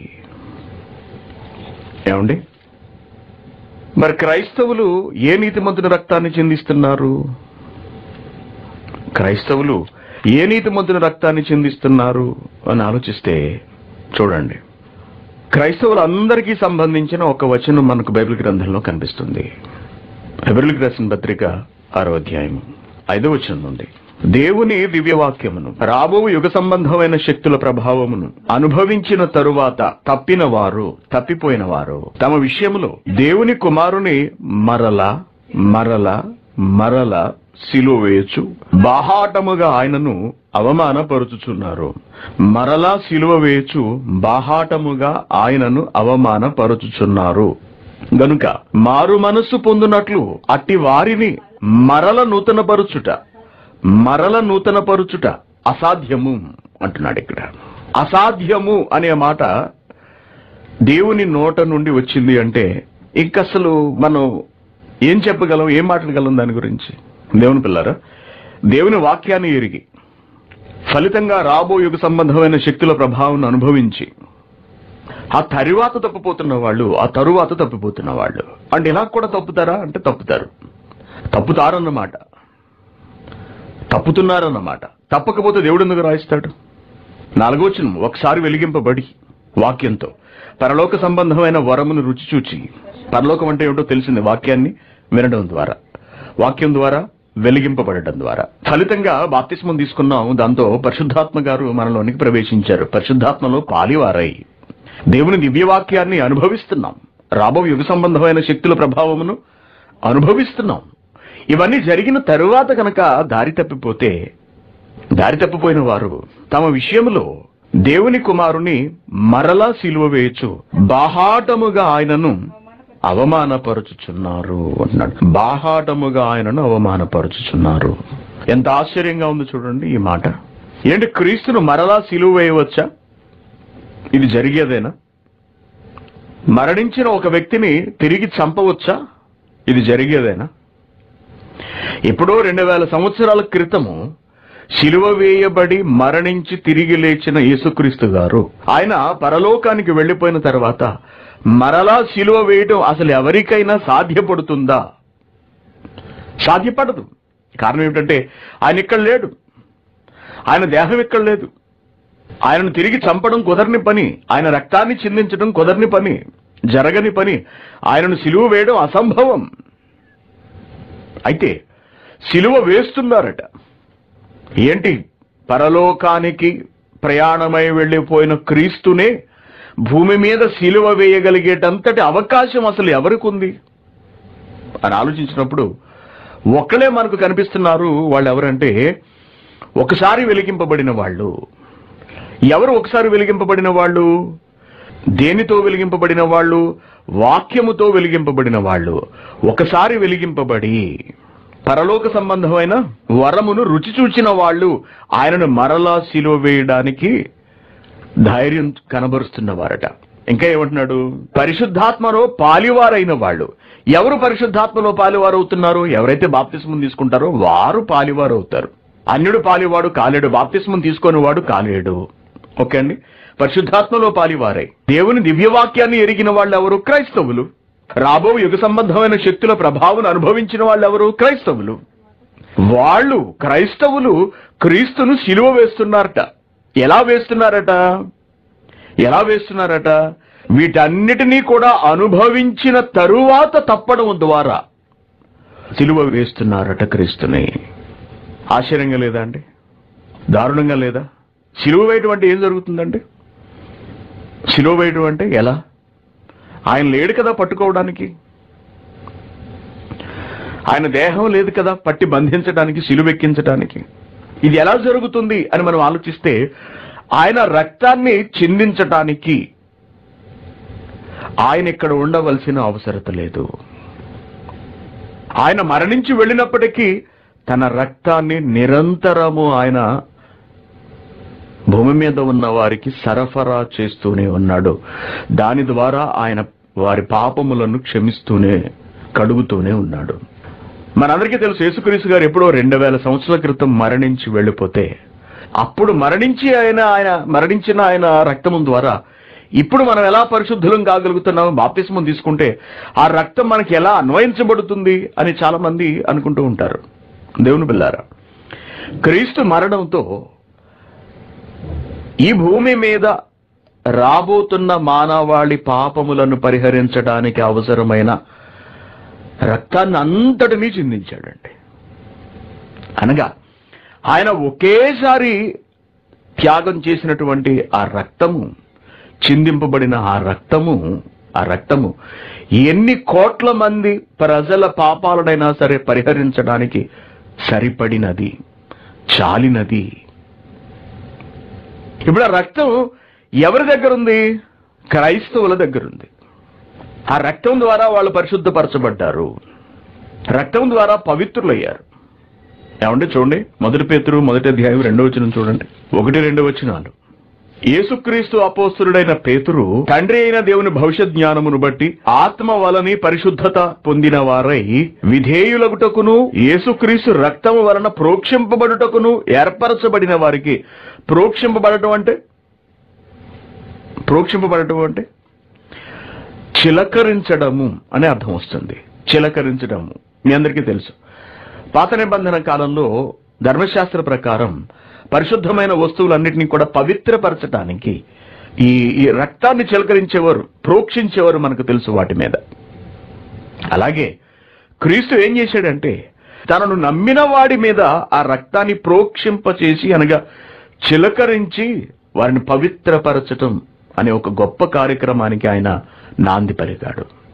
[SPEAKER 1] ఏమండి మరి క్రైస్తవులు ఏ నీతిమంతుని రక్తాన్ని చిందిస్తున్నారు క్రైస్తవులు ఏ నీతిమంతుని రక్తాన్ని చిందిస్తున్నారు అని ఆలోచిస్తే చూడండి క్రైస్తవులందరికీ సంబంధించిన ఒక వచనం మనకు బైబిల్ గ్రంథంలో కనిపిస్తుంది బైబిల్కి రాసిన పత్రిక ఆరో అధ్యాయం ఐదో వచనం ఉంది దేవుని దివ్యవాక్యమును రాబో యుగ సంబంధమైన శక్తుల ప్రభావమును అనుభవించిన తరువాత తప్పిన వారు తప్పిపోయిన వారు తమ విషయములో దేవుని కుమారుని మరల మరల మరల సిలువ వేయచ్చు బాహాటముగా ఆయనను అవమానపరుచుచున్నారు మరలా సిలువ వేయచ్చు బాహాటముగా ఆయనను అవమానపరుచుచున్నారు గనుక మారు మనస్సు పొందునట్లు అట్టి వారిని మరల నూతనపరుచుట మరల నూతనపరుచుట అసాధ్యము అంటున్నాడు ఇక్కడ అసాధ్యము అనే మాట దేవుని నోట నుండి వచ్చింది అంటే ఇంక అసలు మనం ఏం చెప్పగలం ఏం మాట్లాడగలం దాని గురించి దేవుని పిల్లరా దేవుని వాక్యాన్ని ఎరిగి ఫలితంగా రాబో యుగ సంబంధమైన శక్తుల ప్రభావం అనుభవించి ఆ తరువాత తప్పిపోతున్న వాళ్ళు ఆ తరువాత తప్పిపోతున్న వాళ్ళు అంటే ఇలా కూడా తప్పుతారా అంటే తప్పుతారు తప్పుతారన్నమాట తప్పుతున్నారన్నమాట తప్పకపోతే దేవుడు ఎందుకు రాయిస్తాడు నాలుగోచనం ఒకసారి వెలిగింపబడి వాక్యంతో పరలోక సంబంధమైన వరమును రుచి చూచి పరలోకం అంటే ఏమిటో తెలిసింది వాక్యాన్ని వినడం ద్వారా వాక్యం ద్వారా వెలిగింపబడటం ద్వారా ఫలితంగా బాప్తిస్మం తీసుకున్నాం దాంతో పరిశుద్ధాత్మ గారు మనలోనికి ప్రవేశించారు పరిశుద్ధాత్మలో పాలివారై దేవుని దివ్యవాక్యాన్ని అనుభవిస్తున్నాం రాబో యుగ సంబంధమైన శక్తుల ప్రభావమును అనుభవిస్తున్నాం ఇవన్నీ జరిగిన తరువాత కనుక దారి తప్పిపోతే దారి తప్పిపోయిన వారు తమ విషయంలో దేవుని కుమారుని మరలా సిలువ వేయచ్చు బాహాటముగా ఆయనను అవమానపరుచుచున్నారు అంటున్నాడు బాహాటముగా ఆయనను అవమానపరుచుచున్నారు ఎంత ఆశ్చర్యంగా ఉంది చూడండి ఈ మాట ఏంటి క్రీస్తును మరలా సిలువ వేయవచ్చా ఇది జరిగేదేనా మరణించిన ఒక వ్యక్తిని తిరిగి చంపవచ్చా ఇది జరిగేదేనా ఇప్పుడు రెండు వేల సంవత్సరాల క్రితము శిలువ వేయబడి మరణించి తిరిగి లేచిన యేసుక్రీస్తు గారు ఆయన పరలోకానికి వెళ్ళిపోయిన తర్వాత మరలా శిలువ వేయటం అసలు ఎవరికైనా సాధ్యపడుతుందా సాధ్యపడదు కారణం ఏమిటంటే ఆయన ఇక్కడ లేడు ఆయన దేహం ఇక్కడ లేదు ఆయనను తిరిగి చంపడం కుదరని పని ఆయన రక్తాన్ని చిందించడం కుదరని పని జరగని పని ఆయనను సిలువ వేయడం అసంభవం అయితే సిలువ వేస్తున్నారట ఏంటి పరలోకానికి ప్రయాణమై వెళ్ళిపోయిన క్రీస్తునే భూమి మీద సిలువ వేయగలిగేటంతటి అవకాశం అసలు ఎవరికి ఉంది అని ఆలోచించినప్పుడు ఒక్కలే మనకు కనిపిస్తున్నారు వాళ్ళు ఎవరంటే ఒకసారి వెలిగింపబడిన వాళ్ళు ఎవరు ఒకసారి వెలిగింపబడిన వాళ్ళు దేనితో వెలిగింపబడిన వాళ్ళు వాక్యముతో వెలిగింపబడిన వాళ్ళు ఒకసారి వెలిగింపబడి పరలోక సంబంధమైన వరమును రుచి చూచిన వాళ్ళు ఆయనను మరలా సిలువ వేయడానికి ధైర్యం కనబరుస్తున్నవారట ఇంకా ఏమంటున్నాడు పరిశుద్ధాత్మలో పాలివారైన వాళ్ళు ఎవరు పరిశుద్ధాత్మలో పాలివారు అవుతున్నారు ఎవరైతే బాప్తిస్మం తీసుకుంటారో వారు పాలివారు అవుతారు అన్యుడు పాలివాడు కాలేడు బాప్తిస్మం తీసుకొని వాడు కాలేడు ఓకే అండి పరిశుద్ధాత్మలో పాలివారై దేవుని దివ్యవాక్యాన్ని ఎరిగిన వాళ్ళు ఎవరు క్రైస్తవులు రాబో యుగ సంబంధమైన శక్తుల ప్రభావం అనుభవించిన వాళ్ళు ఎవరు క్రైస్తవులు వాళ్ళు క్రైస్తవులు క్రీస్తును సిలువ వేస్తున్నారట ఎలా వేస్తున్నారట ఎలా వేస్తున్నారట వీటన్నిటినీ కూడా అనుభవించిన తరువాత తప్పడం ద్వారా సిలువ వేస్తున్నారట క్రీస్తుని ఆశ్చర్యంగా లేదా అండి దారుణంగా లేదా సిలువ వేయటం అంటే ఏం జరుగుతుందండి సిలువ వేయటం అంటే ఎలా ఆయన లేడు కదా పట్టుకోవడానికి ఆయన దేహం లేదు కదా పట్టి బంధించడానికి సిలువెక్కించడానికి ఇది ఎలా జరుగుతుంది అని మనం ఆలోచిస్తే ఆయన రక్తాన్ని చిందించటానికి ఆయన ఇక్కడ ఉండవలసిన అవసరత లేదు ఆయన మరణించి వెళ్ళినప్పటికీ తన రక్తాన్ని నిరంతరము ఆయన భూమి మీద ఉన్న వారికి సరఫరా చేస్తూనే ఉన్నాడు దాని ద్వారా ఆయన వారి పాపములను క్షమిస్తూనే కడుగుతూనే ఉన్నాడు మనందరికీ తెలుసు యేసుక్రీస్తు గారు ఎప్పుడో రెండు వేల సంవత్సరాల క్రితం మరణించి వెళ్ళిపోతే అప్పుడు మరణించి ఆయన ఆయన మరణించిన ఆయన రక్తము ద్వారా ఇప్పుడు మనం ఎలా పరిశుద్ధులం కాగలుగుతున్నాం బాప్తిస్మం తీసుకుంటే ఆ రక్తం మనకి ఎలా అన్వయించబడుతుంది అని చాలా మంది అనుకుంటూ ఉంటారు దేవుని బిల్లారా క్రీస్తు మరణంతో ఈ భూమి మీద రాబోతున్న మానవాళి పాపములను పరిహరించడానికి అవసరమైన రక్తాన్ని అంతటినీ చిందించాడండి అనగా ఆయన ఒకేసారి త్యాగం చేసినటువంటి ఆ రక్తము చిందింపబడిన ఆ రక్తము ఆ రక్తము ఎన్ని కోట్ల మంది ప్రజల పాపాలనైనా సరే పరిహరించడానికి సరిపడినది చాలినది ఇప్పుడు ఆ రక్తం ఎవరి దగ్గర ఉంది క్రైస్తవుల దగ్గర ఉంది ఆ రక్తం ద్వారా వాళ్ళు పరిశుద్ధపరచబడ్డారు రక్తం ద్వారా పవిత్రులయ్యారు ఏమంటే చూడండి మొదటి పేతురు మొదటి అధ్యాయం రెండో వచనం చూడండి ఒకటి రెండు వచనాలు యేసుక్రీస్తు అపోస్తుడైన పేతురు తండ్రి అయిన దేవుని భవిష్యత్ జ్ఞానమును బట్టి ఆత్మ వలని పరిశుద్ధత పొందిన వారై విధేయులగుటకును యేసుక్రీస్తు రక్తము వలన ప్రోక్షింపబడుటకును ఏర్పరచబడిన వారికి ప్రోక్షింపబడటం అంటే ప్రోక్షింపబడటం అంటే చిలకరించడము అనే అర్థం వస్తుంది చిలకరించడము మీ అందరికీ తెలుసు పాత నిబంధన కాలంలో ధర్మశాస్త్ర ప్రకారం పరిశుద్ధమైన వస్తువులన్నిటినీ కూడా పవిత్రపరచడానికి ఈ ఈ రక్తాన్ని చిలకరించేవారు ప్రోక్షించేవారు మనకు తెలుసు వాటి మీద అలాగే క్రీస్తు ఏం చేశాడంటే తనను నమ్మిన వాడి మీద ఆ రక్తాన్ని ప్రోక్షింపచేసి అనగా చిలకరించి వారిని పవిత్రపరచటం అనే ఒక గొప్ప కార్యక్రమానికి ఆయన నాంది పలికాడు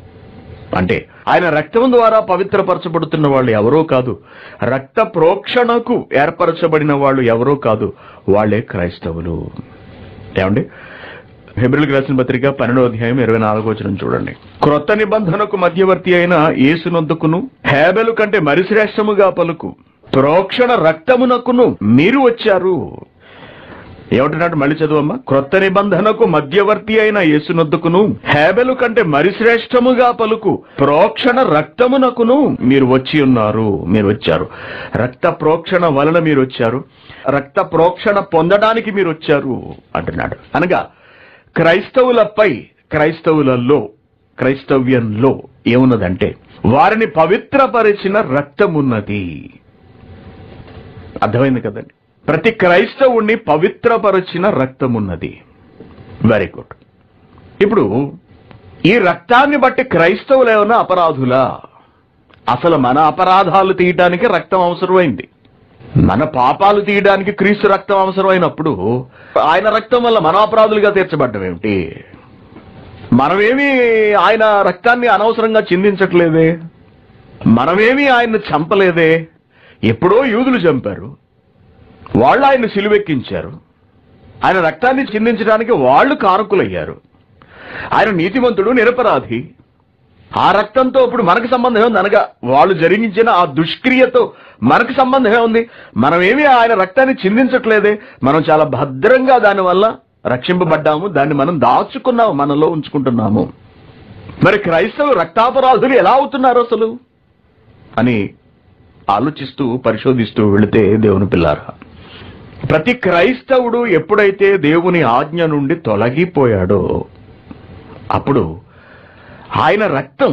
[SPEAKER 1] అంటే ఆయన రక్తం ద్వారా పవిత్రపరచబడుతున్న వాళ్ళు ఎవరో కాదు రక్త ప్రోక్షణకు ఏర్పరచబడిన వాళ్ళు ఎవరో కాదు వాళ్ళే క్రైస్తవులు ఏమండి హెబ్రిల్ రాసిన పత్రిక పన్నెండో అధ్యాయం ఇరవై నాలుగో వచనం చూడండి క్రొత్త నిబంధనకు మధ్యవర్తి అయిన యేసునొద్దుకును హేబెలు కంటే మరి శ్రేష్టముగా పలుకు ప్రోక్షణ రక్తమునకును మీరు వచ్చారు ఏమంటున్నాడు మళ్ళీ చదువమ్మా క్రొత్త నిబంధనకు మధ్యవర్తి అయిన యేసునొద్దుకును హేబెలు కంటే మరి శ్రేష్టముగా పలుకు ప్రోక్షణ రక్తమునకును మీరు వచ్చి ఉన్నారు మీరు వచ్చారు రక్త ప్రోక్షణ వలన మీరు వచ్చారు రక్త ప్రోక్షణ పొందడానికి మీరు వచ్చారు అంటున్నాడు అనగా క్రైస్తవులపై క్రైస్తవులలో క్రైస్తవ్యంలో ఏమున్నదంటే వారిని పవిత్రపరిచిన రక్తమున్నది అర్థమైంది కదండి ప్రతి క్రైస్తవుణ్ణి పవిత్రపరిచిన రక్తమున్నది వెరీ గుడ్ ఇప్పుడు ఈ రక్తాన్ని బట్టి క్రైస్తవులు ఏమైనా అపరాధులా అసలు మన అపరాధాలు తీయడానికి రక్తం అవసరమైంది మన పాపాలు తీయడానికి క్రీస్తు రక్తం అవసరమైనప్పుడు ఆయన రక్తం వల్ల మన అపరాధులుగా తీర్చబడ్డం ఏమిటి మనమేమి ఆయన రక్తాన్ని అనవసరంగా చిందించట్లేదే మనమేమి ఆయన్ని చంపలేదే ఎప్పుడో యూదులు చంపారు వాళ్ళు ఆయన సిలువెక్కించారు ఆయన రక్తాన్ని చిందించడానికి వాళ్ళు కారకులయ్యారు ఆయన నీతిమంతుడు నిరపరాధి ఆ రక్తంతో ఇప్పుడు మనకు సంబంధం ఏముంది అనగా వాళ్ళు జరిగించిన ఆ దుష్క్రియతో మనకు సంబంధం ఏముంది మనమేమి ఆయన రక్తాన్ని చిందించట్లేదే మనం చాలా భద్రంగా దానివల్ల రక్షింపబడ్డాము దాన్ని మనం దాచుకున్నాము మనలో ఉంచుకుంటున్నాము మరి క్రైస్తవ రక్తాపరాధులు ఎలా అవుతున్నారు అసలు అని ఆలోచిస్తూ పరిశోధిస్తూ వెళితే దేవుని పిల్లారా ప్రతి క్రైస్తవుడు ఎప్పుడైతే దేవుని ఆజ్ఞ నుండి తొలగిపోయాడో అప్పుడు ఆయన రక్తం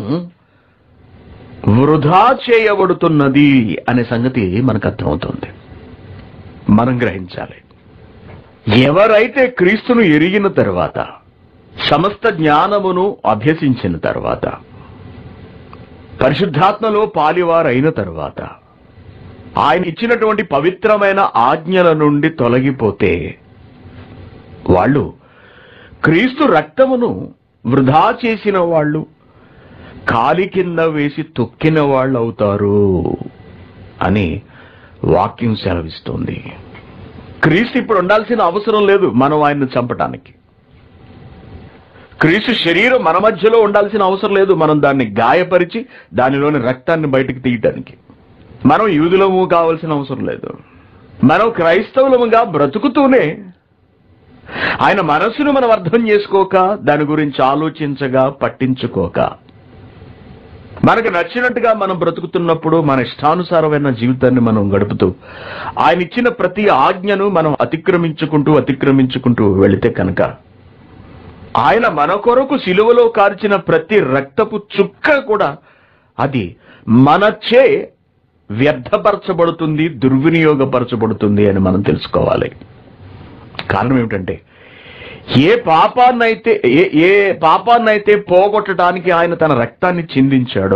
[SPEAKER 1] వృధా చేయబడుతున్నది అనే సంగతి మనకు అర్థమవుతుంది మనం గ్రహించాలి ఎవరైతే క్రీస్తును ఎరిగిన తర్వాత సమస్త జ్ఞానమును అభ్యసించిన తర్వాత పరిశుద్ధాత్మలో పాలివారైన తర్వాత ఆయన ఇచ్చినటువంటి పవిత్రమైన ఆజ్ఞల నుండి తొలగిపోతే వాళ్ళు క్రీస్తు రక్తమును వృధా చేసిన వాళ్ళు కాలి కింద వేసి తొక్కిన వాళ్ళు అవుతారు అని వాక్యం సెలవిస్తుంది క్రీస్తు ఇప్పుడు ఉండాల్సిన అవసరం లేదు మనం ఆయన్ని చంపటానికి క్రీస్తు శరీరం మన మధ్యలో ఉండాల్సిన అవసరం లేదు మనం దాన్ని గాయపరిచి దానిలోని రక్తాన్ని బయటకు తీయటానికి మనం యూదులము కావాల్సిన అవసరం లేదు మనం క్రైస్తవులముగా బ్రతుకుతూనే ఆయన మనస్సును మనం అర్థం చేసుకోక దాని గురించి ఆలోచించగా పట్టించుకోక మనకు నచ్చినట్టుగా మనం బ్రతుకుతున్నప్పుడు మన ఇష్టానుసారమైన జీవితాన్ని మనం గడుపుతూ ఆయన ఇచ్చిన ప్రతి ఆజ్ఞను మనం అతిక్రమించుకుంటూ అతిక్రమించుకుంటూ వెళితే కనుక ఆయన మన కొరకు సిలువలో కార్చిన ప్రతి రక్తపు చుక్క కూడా అది మనచే వ్యర్థపరచబడుతుంది దుర్వినియోగపరచబడుతుంది అని మనం తెలుసుకోవాలి కారణం ఏమిటంటే ఏ పాపాన్నైతే ఏ ఏ పాపాన్నైతే పోగొట్టడానికి ఆయన తన రక్తాన్ని చిందించాడో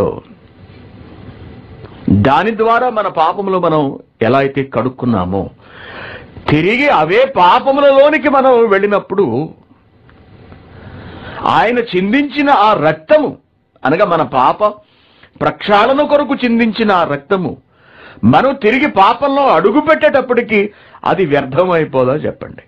[SPEAKER 1] దాని ద్వారా మన పాపములు మనం ఎలా అయితే కడుక్కున్నామో తిరిగి అవే పాపములలోనికి మనం వెళ్ళినప్పుడు ఆయన చిందించిన ఆ రక్తము అనగా మన పాప ప్రక్షాళన కొరకు చిందించిన ఆ రక్తము మనం తిరిగి పాపంలో అడుగు పెట్టేటప్పటికి అది వ్యర్థమైపోదా చెప్పండి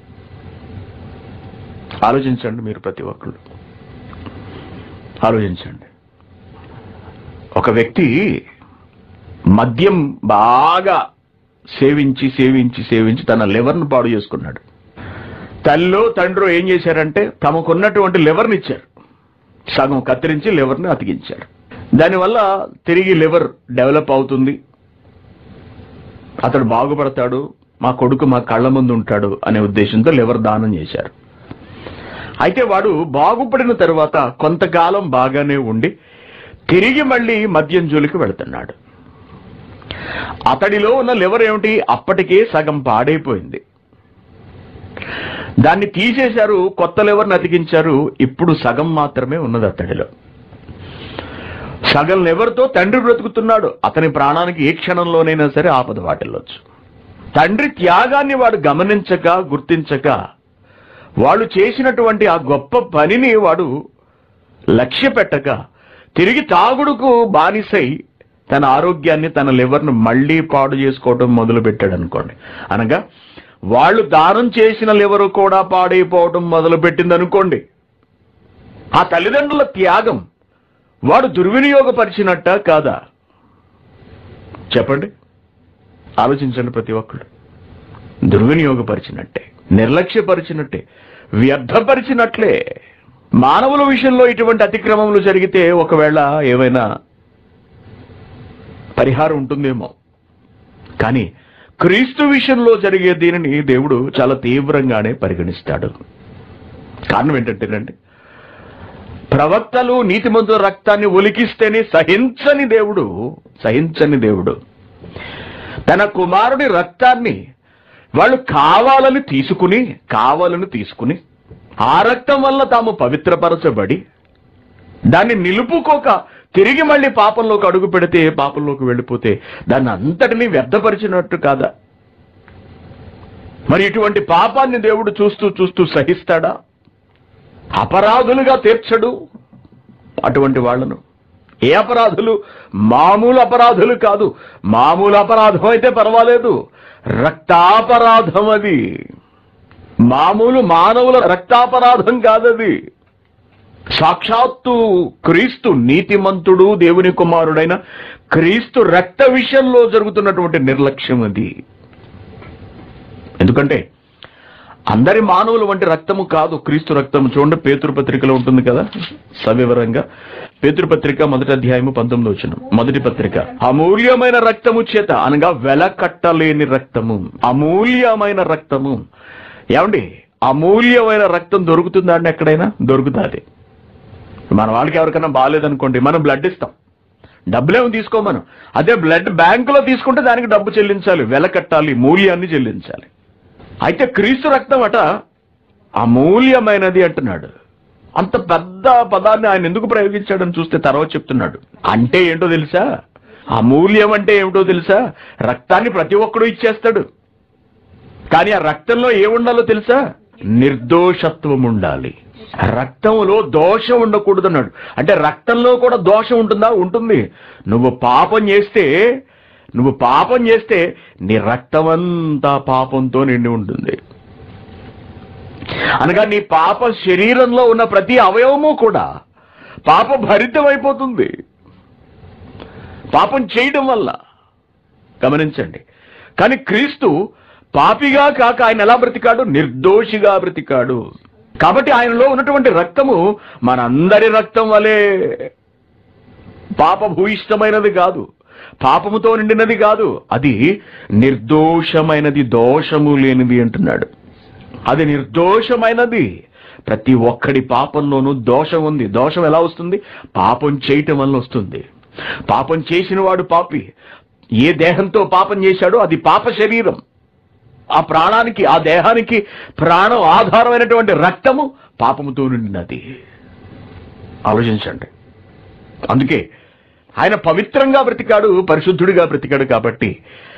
[SPEAKER 1] ఆలోచించండి మీరు ప్రతి ఒక్కళ్ళు ఆలోచించండి ఒక వ్యక్తి మద్యం బాగా సేవించి సేవించి సేవించి తన లివర్ను పాడు చేసుకున్నాడు తల్లిలో తండ్రి ఏం చేశారంటే తమకున్నటువంటి లివర్ని ఇచ్చారు సగం కత్తిరించి లివర్ని అతికించారు దానివల్ల తిరిగి లివర్ డెవలప్ అవుతుంది అతడు బాగుపడతాడు మా కొడుకు మా కళ్ళ ముందు ఉంటాడు అనే ఉద్దేశంతో లివర్ దానం చేశారు అయితే వాడు బాగుపడిన తర్వాత కొంతకాలం బాగానే ఉండి తిరిగి మళ్ళీ మద్యం జోలికి వెళుతున్నాడు అతడిలో ఉన్న లివర్ ఏమిటి అప్పటికే సగం పాడైపోయింది దాన్ని తీసేశారు కొత్త లివర్ని అతికించారు ఇప్పుడు సగం మాత్రమే ఉన్నది అతడిలో సగం లివర్తో తండ్రి బ్రతుకుతున్నాడు అతని ప్రాణానికి ఏ క్షణంలోనైనా సరే ఆపద వాటిల్లొచ్చు తండ్రి త్యాగాన్ని వాడు గమనించక గుర్తించక వాళ్ళు చేసినటువంటి ఆ గొప్ప పనిని వాడు లక్ష్య పెట్టక తిరిగి తాగుడుకు బానిసై తన ఆరోగ్యాన్ని తన లివర్ను మళ్ళీ పాడు చేసుకోవడం మొదలు పెట్టాడు అనుకోండి అనగా వాళ్ళు దానం చేసిన లివర్ కూడా పాడైపోవడం మొదలు పెట్టింది అనుకోండి ఆ తల్లిదండ్రుల త్యాగం వాడు దుర్వినియోగపరిచినట్ట కాదా చెప్పండి ఆలోచించండి ప్రతి ఒక్కడు దుర్వినియోగపరిచినట్టే నిర్లక్ష్యపరిచినట్టే వ్యర్థపరిచినట్లే మానవుల విషయంలో ఇటువంటి అతిక్రమములు జరిగితే ఒకవేళ ఏమైనా పరిహారం ఉంటుందేమో కానీ క్రీస్తు విషయంలో జరిగే దీనిని దేవుడు చాలా తీవ్రంగానే పరిగణిస్తాడు కారణం ఏంటంటేనండి ప్రవక్తలు నీతిమంతుల రక్తాన్ని ఒలికిస్తేనే సహించని దేవుడు సహించని దేవుడు తన కుమారుని రక్తాన్ని వాళ్ళు కావాలని తీసుకుని కావాలని తీసుకుని ఆ రక్తం వల్ల తాము పవిత్రపరచబడి దాన్ని నిలుపుకోక తిరిగి మళ్ళీ పాపంలోకి అడుగు పెడితే పాపంలోకి వెళ్ళిపోతే దాన్ని అంతటినీ వ్యర్థపరిచినట్టు కాదా మరి ఇటువంటి పాపాన్ని దేవుడు చూస్తూ చూస్తూ సహిస్తాడా అపరాధులుగా తీర్చడు అటువంటి వాళ్ళను ఏ అపరాధులు మామూలు అపరాధులు కాదు మామూలు అపరాధం అయితే పర్వాలేదు రక్తాపరాధం అది మామూలు మానవుల రక్తాపరాధం కాదది సాక్షాత్తు క్రీస్తు నీతిమంతుడు దేవుని కుమారుడైన క్రీస్తు రక్త విషయంలో జరుగుతున్నటువంటి నిర్లక్ష్యం అది ఎందుకంటే అందరి మానవుల వంటి రక్తము కాదు క్రీస్తు రక్తము చూడండి పేతురు పత్రికలో ఉంటుంది కదా సవివరంగా పేతురు పత్రిక మొదటి అధ్యాయము పంతొమ్మిది వచ్చిన మొదటి పత్రిక అమూల్యమైన రక్తము చేత అనగా వెలకట్టలేని రక్తము అమూల్యమైన రక్తము ఏమండి అమూల్యమైన రక్తం దొరుకుతుందా అండి ఎక్కడైనా దొరుకుతుంది మన వాళ్ళకి ఎవరికైనా బాగాలేదనుకోండి మనం బ్లడ్ ఇస్తాం డబ్బులేమో తీసుకోమను అదే బ్లడ్ బ్యాంకులో తీసుకుంటే దానికి డబ్బు చెల్లించాలి వెల కట్టాలి మూల్యాన్ని చెల్లించాలి అయితే క్రీస్తు రక్తం అట అమూల్యమైనది అంటున్నాడు అంత పెద్ద పదాన్ని ఆయన ఎందుకు ప్రయోగించాడని చూస్తే తర్వాత చెప్తున్నాడు అంటే ఏంటో తెలుసా అమూల్యం అంటే ఏమిటో తెలుసా రక్తాన్ని ప్రతి ఒక్కడు ఇచ్చేస్తాడు కానీ ఆ రక్తంలో ఏముండాలో తెలుసా నిర్దోషత్వం ఉండాలి రక్తంలో దోషం ఉండకూడదు అన్నాడు అంటే రక్తంలో కూడా దోషం ఉంటుందా ఉంటుంది నువ్వు పాపం చేస్తే నువ్వు పాపం చేస్తే నీ రక్తమంతా పాపంతో నిండి ఉంటుంది అనగా నీ పాప శరీరంలో ఉన్న ప్రతి అవయవము కూడా పాప భరితమైపోతుంది పాపం చేయడం వల్ల గమనించండి కానీ క్రీస్తు పాపిగా కాక ఆయన ఎలా బ్రతికాడు నిర్దోషిగా బ్రతికాడు కాబట్టి ఆయనలో ఉన్నటువంటి రక్తము మనందరి రక్తం వలె పాప భూయిష్టమైనది కాదు పాపముతో నిండినది కాదు అది నిర్దోషమైనది దోషము లేనిది అంటున్నాడు అది నిర్దోషమైనది ప్రతి ఒక్కడి పాపంలోనూ దోషం ఉంది దోషం ఎలా వస్తుంది పాపం చేయటం వల్ల వస్తుంది పాపం చేసిన వాడు పాపి ఏ దేహంతో పాపం చేశాడో అది పాప శరీరం ఆ ప్రాణానికి ఆ దేహానికి ప్రాణం ఆధారమైనటువంటి రక్తము పాపముతో నిండినది ఆలోచించండి అందుకే ఆయన పవిత్రంగా బ్రతికాడు పరిశుద్ధుడిగా బ్రతికాడు కాబట్టి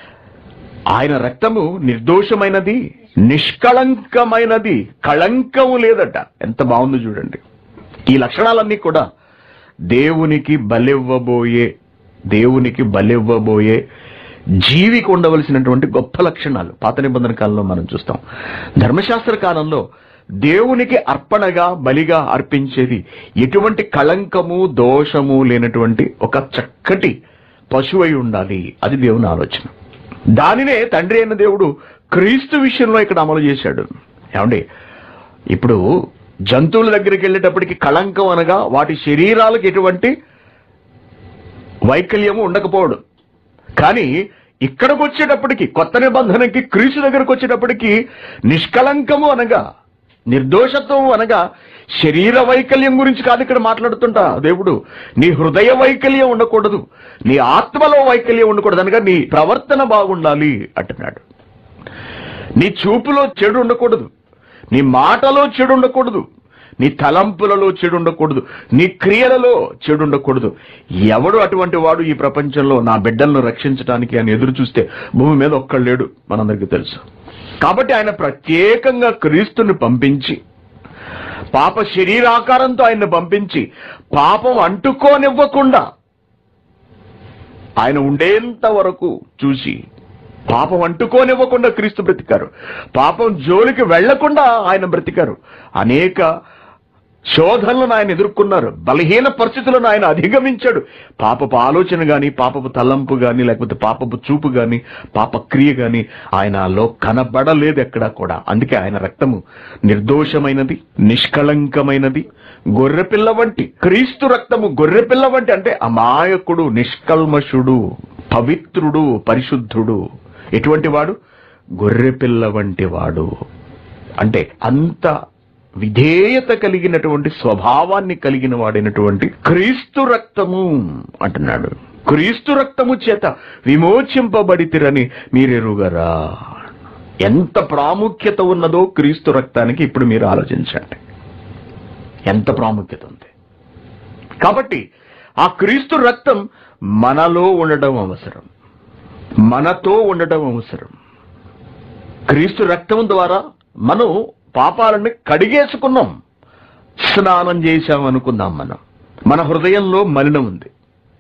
[SPEAKER 1] ఆయన రక్తము నిర్దోషమైనది నిష్కళంకమైనది కళంకము లేదట ఎంత బాగుందో చూడండి ఈ లక్షణాలన్నీ కూడా దేవునికి బలివ్వబోయే దేవునికి బలివ్వబోయే జీవికి ఉండవలసినటువంటి గొప్ప లక్షణాలు పాత నిబంధన కాలంలో మనం చూస్తాం ధర్మశాస్త్ర కాలంలో దేవునికి అర్పణగా బలిగా అర్పించేది ఎటువంటి కళంకము దోషము లేనటువంటి ఒక చక్కటి పశువై ఉండాలి అది దేవుని ఆలోచన దానినే తండ్రి అయిన దేవుడు క్రీస్తు విషయంలో ఇక్కడ అమలు చేశాడు ఏమండి ఇప్పుడు జంతువుల దగ్గరికి వెళ్ళేటప్పటికి కళంకం అనగా వాటి శరీరాలకు ఎటువంటి వైకల్యము ఉండకపోవడం కానీ ఇక్కడికి వచ్చేటప్పటికి కొత్త నిబంధనకి క్రీస్తు దగ్గరకు వచ్చేటప్పటికి నిష్కలంకము అనగా నిర్దోషత్వం అనగా శరీర వైకల్యం గురించి కాదు ఇక్కడ మాట్లాడుతుంటా దేవుడు నీ హృదయ వైకల్యం ఉండకూడదు నీ ఆత్మలో వైకల్యం ఉండకూడదు అనగా నీ ప్రవర్తన బాగుండాలి అంటున్నాడు నీ చూపులో చెడు ఉండకూడదు నీ మాటలో చెడు ఉండకూడదు నీ తలంపులలో చెడు ఉండకూడదు నీ క్రియలలో చెడు ఉండకూడదు ఎవడు అటువంటి వాడు ఈ ప్రపంచంలో నా బిడ్డలను రక్షించడానికి అని ఎదురు చూస్తే భూమి మీద ఒక్కడు లేడు మనందరికీ తెలుసు కాబట్టి ఆయన ప్రత్యేకంగా క్రీస్తుని పంపించి పాప శరీరాకారంతో ఆయన్ని పంపించి పాపం అంటుకోనివ్వకుండా ఆయన ఉండేంత వరకు చూసి పాపం అంటుకోనివ్వకుండా క్రీస్తు బ్రతికారు పాపం జోలికి వెళ్లకుండా ఆయన బ్రతికారు అనేక శోధనలను ఆయన ఎదుర్కొన్నారు బలహీన పరిస్థితులను ఆయన అధిగమించాడు పాపపు ఆలోచన గాని పాపపు తలంపు గాని లేకపోతే పాపపు చూపు గాని పాప క్రియ గాని ఆయనలో కనబడలేదు ఎక్కడా కూడా అందుకే ఆయన రక్తము నిర్దోషమైనది నిష్కళంకమైనది గొర్రెపిల్ల వంటి క్రీస్తు రక్తము గొర్రెపిల్ల వంటి అంటే అమాయకుడు నిష్కల్మషుడు పవిత్రుడు పరిశుద్ధుడు ఎటువంటి వాడు గొర్రెపిల్ల వంటి వాడు అంటే అంత విధేయత కలిగినటువంటి స్వభావాన్ని కలిగిన వాడైనటువంటి క్రీస్తు రక్తము అంటున్నాడు క్రీస్తు రక్తము చేత విమోచింపబడితిరని మీరెరుగరా ఎంత ప్రాముఖ్యత ఉన్నదో క్రీస్తు రక్తానికి ఇప్పుడు మీరు ఆలోచించండి ఎంత ప్రాముఖ్యత ఉంది కాబట్టి ఆ క్రీస్తు రక్తం మనలో ఉండడం అవసరం మనతో ఉండడం అవసరం క్రీస్తు రక్తం ద్వారా మనం పాపాలని కడిగేసుకున్నాం స్నానం చేశాం అనుకుందాం మనం మన హృదయంలో మలినం ఉంది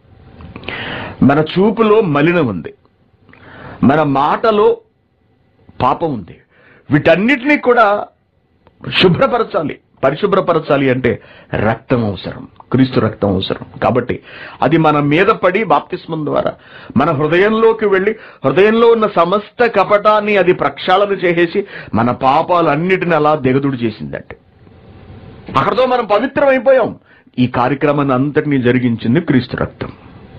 [SPEAKER 1] మన చూపులో మలినం ఉంది మన మాటలో పాపం ఉంది వీటన్నిటినీ కూడా శుభ్రపరచాలి పరిశుభ్రపరచాలి అంటే రక్తం అవసరం క్రీస్తు రక్తం అవసరం కాబట్టి అది మన మీద పడి బాప్తిస్మం ద్వారా మన హృదయంలోకి వెళ్ళి హృదయంలో ఉన్న సమస్త కపటాన్ని అది ప్రక్షాళన చేసేసి మన పాపాలన్నిటిని అలా దిగదుడు చేసిందంటే అక్కడతో మనం పవిత్రం అయిపోయాం ఈ కార్యక్రమాన్ని అంతటినీ జరిగించింది క్రీస్తు రక్తం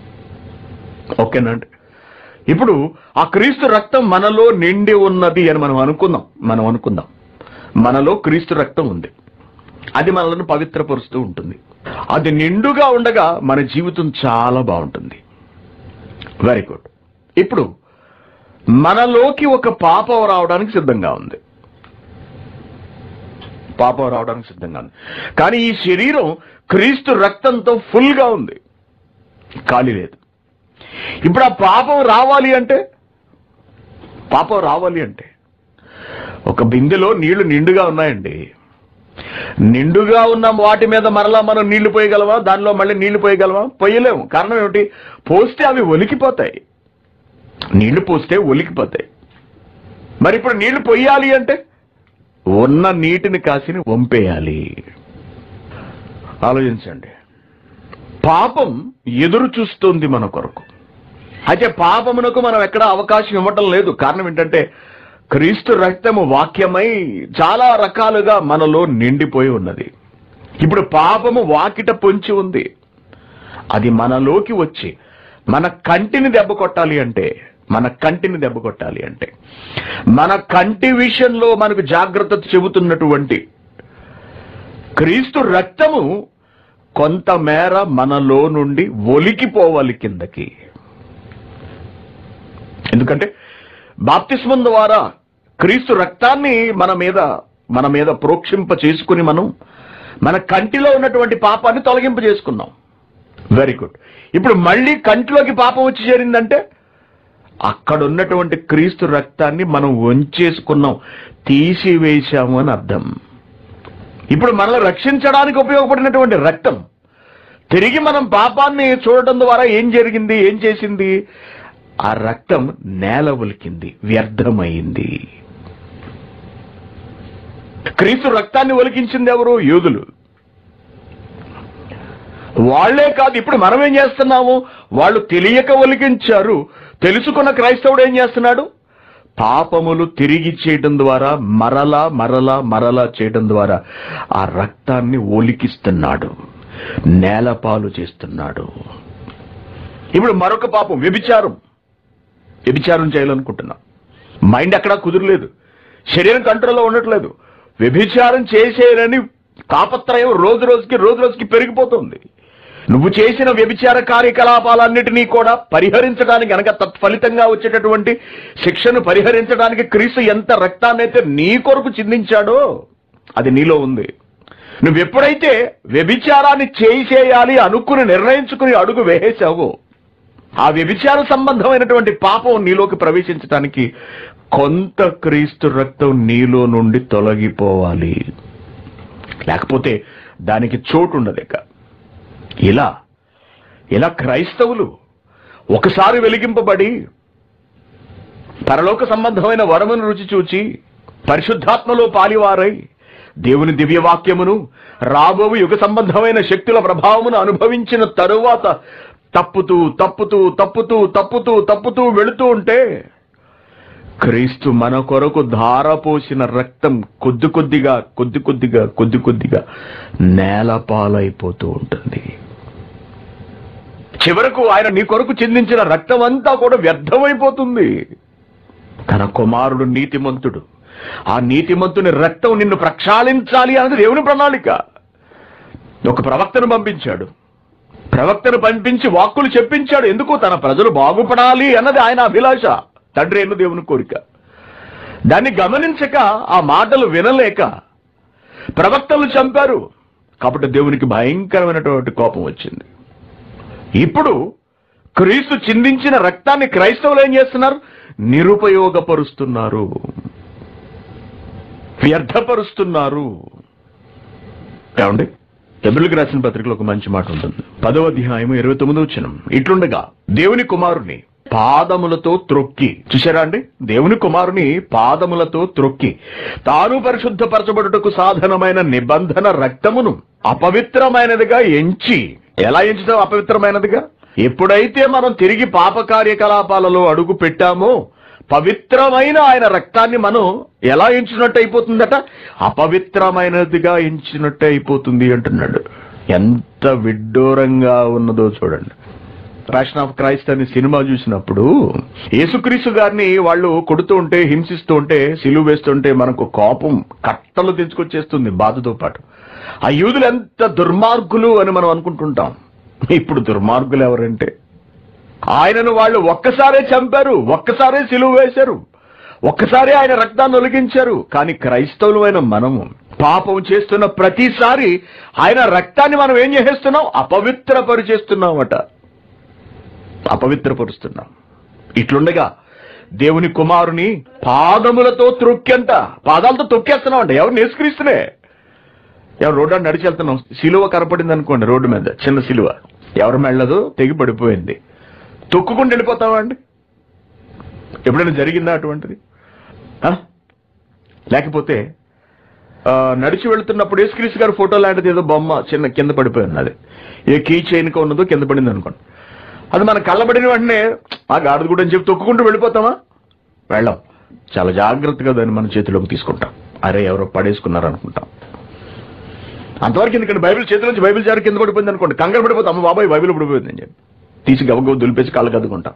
[SPEAKER 1] ఓకేనండి ఇప్పుడు ఆ క్రీస్తు రక్తం మనలో నిండి ఉన్నది అని మనం అనుకుందాం మనం అనుకుందాం మనలో క్రీస్తు రక్తం ఉంది అది మనల్ని పవిత్రపరుస్తూ ఉంటుంది అది నిండుగా ఉండగా మన జీవితం చాలా బాగుంటుంది వెరీ గుడ్ ఇప్పుడు మనలోకి ఒక పాపం రావడానికి సిద్ధంగా ఉంది పాపం రావడానికి సిద్ధంగా ఉంది కానీ ఈ శరీరం క్రీస్తు రక్తంతో ఫుల్ గా ఉంది ఖాళీ లేదు ఇప్పుడు ఆ పాపం రావాలి అంటే పాపం రావాలి అంటే ఒక బిందెలో నీళ్లు నిండుగా ఉన్నాయండి నిండుగా ఉన్న వాటి మీద మరలా మనం నీళ్లు పోయగలమా దానిలో మళ్ళీ నీళ్లు పోయగలమా పోయలేము కారణం ఏమిటి పోస్తే అవి ఒలికిపోతాయి నీళ్లు పోస్తే ఒలికిపోతాయి మరి ఇప్పుడు నీళ్లు పొయ్యాలి అంటే ఉన్న నీటిని కాసిని వంపేయాలి ఆలోచించండి పాపం ఎదురు చూస్తుంది మన కొరకు అయితే పాపమునకు మనం ఎక్కడ అవకాశం ఇవ్వటం లేదు కారణం ఏంటంటే క్రీస్తు రక్తము వాక్యమై చాలా రకాలుగా మనలో నిండిపోయి ఉన్నది ఇప్పుడు పాపము వాకిట పొంచి ఉంది అది మనలోకి వచ్చి మన కంటిని దెబ్బ కొట్టాలి అంటే మన కంటిని దెబ్బ కొట్టాలి అంటే మన కంటి విషయంలో మనకు జాగ్రత్త చెబుతున్నటువంటి క్రీస్తు రక్తము కొంతమేర మనలో నుండి ఒలికిపోవాలి కిందకి ఎందుకంటే బాప్తిస్మం ద్వారా క్రీస్తు రక్తాన్ని మన మీద మన మీద ప్రోక్షింప చేసుకుని మనం మన కంటిలో ఉన్నటువంటి పాపాన్ని తొలగింప చేసుకున్నాం వెరీ గుడ్ ఇప్పుడు మళ్ళీ కంటిలోకి పాపం వచ్చి చేరిందంటే అక్కడ ఉన్నటువంటి క్రీస్తు రక్తాన్ని మనం వంచేసుకున్నాం తీసివేశాము అని అర్థం ఇప్పుడు మనల్ని రక్షించడానికి ఉపయోగపడినటువంటి రక్తం తిరిగి మనం పాపాన్ని చూడటం ద్వారా ఏం జరిగింది ఏం చేసింది ఆ రక్తం నేల ఒలికింది వ్యర్థమైంది క్రీస్తు రక్తాన్ని ఒలికించింది ఎవరు యూదులు వాళ్లే కాదు ఇప్పుడు మనం ఏం చేస్తున్నాము వాళ్ళు తెలియక ఒలికించారు తెలుసుకున్న క్రైస్తవుడు ఏం చేస్తున్నాడు పాపములు తిరిగి చేయడం ద్వారా మరలా మరలా మరలా చేయడం ద్వారా ఆ రక్తాన్ని ఒలికిస్తున్నాడు నేలపాలు చేస్తున్నాడు ఇప్పుడు మరొక పాపం వ్యభిచారం వ్యభిచారం చేయాలనుకుంటున్నా మైండ్ ఎక్కడా కుదరలేదు శరీరం కంట్రోల్లో ఉండట్లేదు వ్యభిచారం చేసేయాలని తాపత్రయం రోజు రోజుకి రోజు రోజుకి పెరిగిపోతుంది నువ్వు చేసిన వ్యభిచార కార్యకలాపాలన్నిటినీ కూడా పరిహరించడానికి గనక తత్ఫలితంగా వచ్చేటటువంటి శిక్షను పరిహరించడానికి క్రీస్తు ఎంత రక్తాన్నైతే నీ కొరకు చిందించాడో అది నీలో ఉంది నువ్వెప్పుడైతే వ్యభిచారాన్ని చేసేయాలి అనుకుని నిర్ణయించుకుని అడుగు వేసేసావో ఆ వ్యభిచార సంబంధమైనటువంటి పాపం నీలోకి ప్రవేశించడానికి కొంత క్రీస్తు రక్తం నీలో నుండి తొలగిపోవాలి లేకపోతే దానికి చోటు ఉండదు ఇక ఇలా ఇలా క్రైస్తవులు ఒకసారి వెలిగింపబడి పరలోక సంబంధమైన వరమును రుచి చూచి పరిశుద్ధాత్మలో పాలివారై దేవుని దివ్యవాక్యమును రాబో యుగ సంబంధమైన శక్తుల ప్రభావమును అనుభవించిన తరువాత తప్పుతూ తప్పుతూ తప్పుతూ తప్పుతూ తప్పుతూ వెళుతూ ఉంటే క్రీస్తు మన కొరకు ధారపోసిన రక్తం కొద్ది కొద్దిగా కొద్ది కొద్దిగా కొద్ది కొద్దిగా నేల పాలైపోతూ ఉంటుంది చివరకు ఆయన నీ కొరకు చిందించిన రక్తం అంతా కూడా వ్యర్థమైపోతుంది తన కుమారుడు నీతిమంతుడు ఆ నీతిమంతుని రక్తం నిన్ను ప్రక్షాళించాలి అన్నది దేవుని ప్రణాళిక ఒక ప్రవక్తను పంపించాడు ప్రవక్తను పంపించి వాక్కులు చెప్పించాడు ఎందుకు తన ప్రజలు బాగుపడాలి అన్నది ఆయన అభిలాష తండ్రి అయిన దేవుని కోరిక దాన్ని గమనించక ఆ మాటలు వినలేక ప్రవక్తలు చంపారు కాబట్టి దేవునికి భయంకరమైనటువంటి కోపం వచ్చింది ఇప్పుడు క్రీస్తు చిందించిన రక్తాన్ని క్రైస్తవులు ఏం చేస్తున్నారు నిరుపయోగపరుస్తున్నారు వ్యర్థపరుస్తున్నారు ఏమండి ఎబ్రిల్కి రాసిన పత్రికలో ఒక మంచి మాట ఉంటుంది పదవ అధ్యాయం ఇరవై తొమ్మిది వచ్చిన ఇట్లుండగా దేవుని కుమారుని పాదములతో త్రొక్కి చూశారా అండి దేవుని కుమారుని పాదములతో త్రొక్కి తాను పరిశుద్ధపరచబడుటకు సాధనమైన నిబంధన రక్తమును అపవిత్రమైనదిగా ఎంచి ఎలా ఎంచుతాం అపవిత్రమైనదిగా ఎప్పుడైతే మనం తిరిగి పాప కార్యకలాపాలలో అడుగు పెట్టామో పవిత్రమైన ఆయన రక్తాన్ని మనం ఎలా ఎంచినట్టు అయిపోతుందట అపవిత్రమైనదిగా ఎంచినట్టు అయిపోతుంది అంటున్నాడు ఎంత విడ్డూరంగా ఉన్నదో చూడండి ప్యాషన్ ఆఫ్ క్రైస్ట్ అనే సినిమా చూసినప్పుడు యేసుక్రీస్తు గారిని వాళ్ళు కొడుతూ ఉంటే హింసిస్తూ ఉంటే సిలువ వేస్తుంటే మనకు కోపం కట్టలు తెచ్చుకొచ్చేస్తుంది బాధతో పాటు ఆ యూదులు ఎంత దుర్మార్గులు అని మనం అనుకుంటుంటాం ఇప్పుడు దుర్మార్గులు ఎవరంటే ఆయనను వాళ్ళు ఒక్కసారే చంపారు ఒక్కసారే సిలువ వేశారు ఒక్కసారి ఆయన రక్తాన్ని ఒలిగించారు కానీ క్రైస్తవులమైన మనము పాపం చేస్తున్న ప్రతిసారి ఆయన రక్తాన్ని మనం ఏం చేసేస్తున్నాం అపవిత్రపరిచేస్తున్నామట అపవిత్రపరుస్తున్నాం ఇట్లుండగా దేవుని కుమారుని పాదములతో త్రొక్కంట పాదాలతో తొక్కేస్తున్నాం అంట ఎవరు నేసుక్రీస్తునే ఎవరు రోడ్డు అని నడిచి వెళ్తున్నాం సిలువ కనపడింది అనుకోండి రోడ్డు మీద చిన్న సిలువ ఎవరు మెళ్ళదు తెగి పడిపోయింది తొక్కుకుంటూ వెళ్ళిపోతావా అండి ఎప్పుడైనా జరిగిందా అటువంటిది ఆ? లేకపోతే ఆ, నడిచి వెళ్తున్నప్పుడు యేసుక్రీస్తు గారి ఫోటో లాంటిది ఏదో బొమ్మ చిన్న కింద పడిపోయి ఉన్నది ఏ కీ చైన్కి ఉన్నదో కింద పడింది అనుకోండి అది మన కళ్ళబడిన వెంటనే ఆ గాడిద కూడా అని చెప్పి తొక్కుకుంటూ వెళ్ళిపోతామా వెళ్ళాం చాలా జాగ్రత్తగా దాన్ని మన చేతిలోకి తీసుకుంటాం అరే ఎవరో పడేసుకున్నారు అనుకుంటాం అంతవరకు ఎందుకంటే బైబిల్ చేతిలో నుంచి బైబిల్ జారి కింద పడిపోయింది అనుకోండి కంగారు పడిపోతాం అమ్మ బాబాయ్ బైబిల్ పడిపోయింది అని చెప్పి తీసి గబగబ దులిపేసి కళ్ళు కదుకుంటాం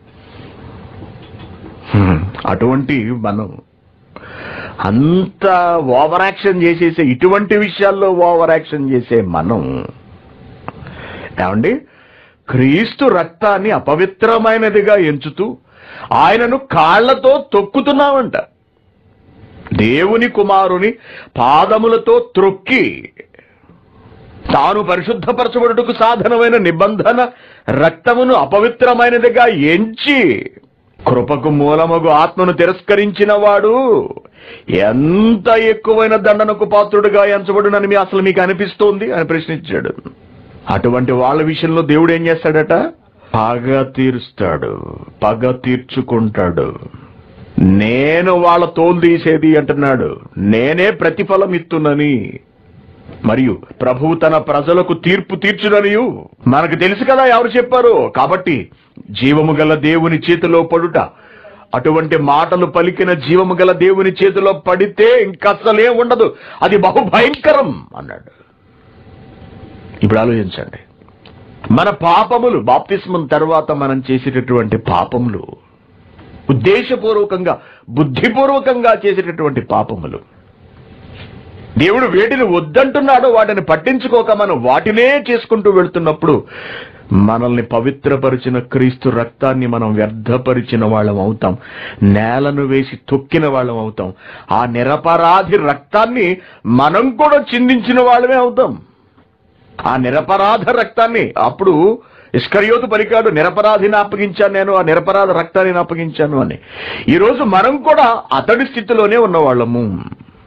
[SPEAKER 1] హ్మ్. అటువంటి మనం అంత ఓవర్ యాక్షన్ చేసేసే ఇటువంటి విషయాల్లో ఓవర్ యాక్షన్ చేసే మనం ఏమండి క్రీస్తు రక్తాన్ని అపవిత్రమైనదిగా ఎంచుతూ ఆయనను కాళ్లతో తొక్కుతున్నామంట దేవుని కుమారుని పాదములతో త్రొక్కి తాను పరిశుద్ధపరచబడుటకు సాధనమైన నిబంధన రక్తమును అపవిత్రమైనదిగా ఎంచి కృపకు మూలమగు ఆత్మను తిరస్కరించిన వాడు ఎంత ఎక్కువైన దండనకు పాత్రుడుగా ఎంచబడునని మీ అసలు మీకు అనిపిస్తోంది అని ప్రశ్నించాడు అటువంటి వాళ్ళ విషయంలో దేవుడు ఏం చేస్తాడట పగ తీరుస్తాడు పగ తీర్చుకుంటాడు నేను వాళ్ళ తోలు తీసేది అంటున్నాడు నేనే ప్రతిఫలం ఇత్తునని మరియు ప్రభువు తన ప్రజలకు తీర్పు తీర్చుననియు మనకు తెలుసు కదా ఎవరు చెప్పారు కాబట్టి జీవము గల దేవుని చేతిలో పడుట అటువంటి మాటలు పలికిన జీవము గల దేవుని చేతిలో పడితే ఇంకసలే ఉండదు అది బహు భయంకరం అన్నాడు ఇప్పుడు ఆలోచించండి మన పాపములు బాప్తిస్మం తర్వాత మనం చేసేటటువంటి పాపములు ఉద్దేశపూర్వకంగా బుద్ధిపూర్వకంగా చేసేటటువంటి పాపములు దేవుడు వేటిని వద్దంటున్నాడో వాటిని పట్టించుకోక మనం వాటినే చేసుకుంటూ వెళ్తున్నప్పుడు మనల్ని పవిత్రపరిచిన క్రీస్తు రక్తాన్ని మనం వ్యర్థపరిచిన వాళ్ళం అవుతాం నేలను వేసి తొక్కిన వాళ్ళం అవుతాం ఆ నిరపరాధి రక్తాన్ని మనం కూడా చిందించిన వాళ్ళమే అవుతాం ఆ నిరపరాధ రక్తాన్ని అప్పుడు ఇస్కరియోతు పలికాడు నిరపరాధిని అప్పగించాను నేను ఆ నిరపరాధ రక్తాన్ని అప్పగించాను అని ఈరోజు మనం కూడా అతడి స్థితిలోనే ఉన్నవాళ్ళము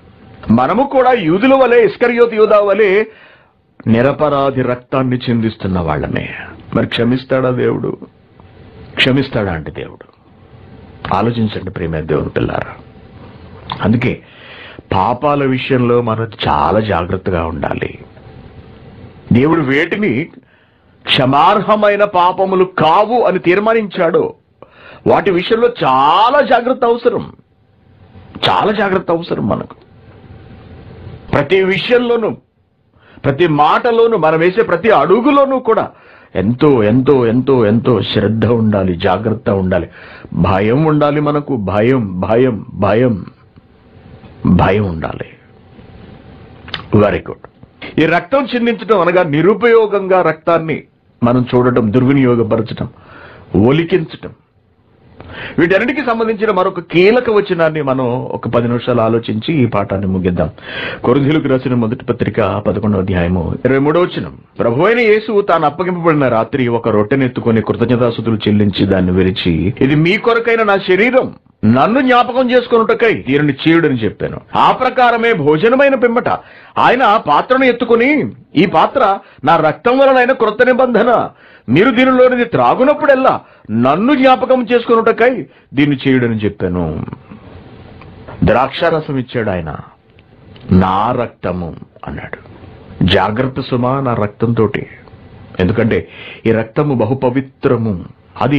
[SPEAKER 1] మనము కూడా యూదుల వలె ఇస్కరియోతు యూదా వలె నిరపరాధి రక్తాన్ని చిందిస్తున్న వాళ్ళమే మరి క్షమిస్తాడా దేవుడు క్షమిస్తాడా అంటే దేవుడు ఆలోచించండి ప్రేమ దేవుని పిల్లారా అందుకే పాపాల విషయంలో మనం చాలా జాగ్రత్తగా ఉండాలి దేవుడు వేటిని క్షమార్హమైన పాపములు కావు అని తీర్మానించాడో వాటి విషయంలో చాలా జాగ్రత్త అవసరం చాలా జాగ్రత్త అవసరం మనకు ప్రతి విషయంలోనూ ప్రతి మాటలోనూ మనం వేసే ప్రతి అడుగులోనూ కూడా ఎంతో ఎంతో ఎంతో ఎంతో శ్రద్ధ ఉండాలి జాగ్రత్త ఉండాలి భయం ఉండాలి మనకు భయం భయం భయం భయం ఉండాలి వెరీ గుడ్ ఈ రక్తం చిందించడం అనగా నిరుపయోగంగా రక్తాన్ని మనం చూడటం దుర్వినియోగపరచడం ఒలికించటం వీటన్నిటికి సంబంధించిన మరొక కీలక వచనాన్ని మనం ఒక పది నిమిషాలు ఆలోచించి ఈ పాఠాన్ని ముగిద్దాం కొరింథీయులకు రాసిన మొదటి పత్రిక పదకొండవ అధ్యాయము ఇరవై మూడవ వచనం ప్రభు అయిన యేసు తాను అప్పగింపబడిన రాత్రి ఒక రొట్టెనెత్తుకొని కృతజ్ఞతాసుతులు చెల్లించి దాన్ని విరిచి ఇది మీ కొరకైన నా శరీరం నన్ను జ్ఞాపకం చేసుకొనుటకై దీనిని చేయుడని చెప్పాను ఆ ప్రకారమే భోజనమైన పిమ్మట ఆయన పాత్రను ఎత్తుకుని ఈ పాత్ర నా రక్తం వలనైన క్రొత్త నిబంధన మీరు దీనిలోనిది త్రాగునప్పుడెల్లా నన్ను జ్ఞాపకం చేసుకొనుటకై దీన్ని చేయుడని చెప్పాను ద్రాక్షారసం ఇచ్చాడు ఆయన నా రక్తము అన్నాడు జాగ్రత్త సుమా నా రక్తంతో ఎందుకంటే ఈ రక్తము బహు పవిత్రము అది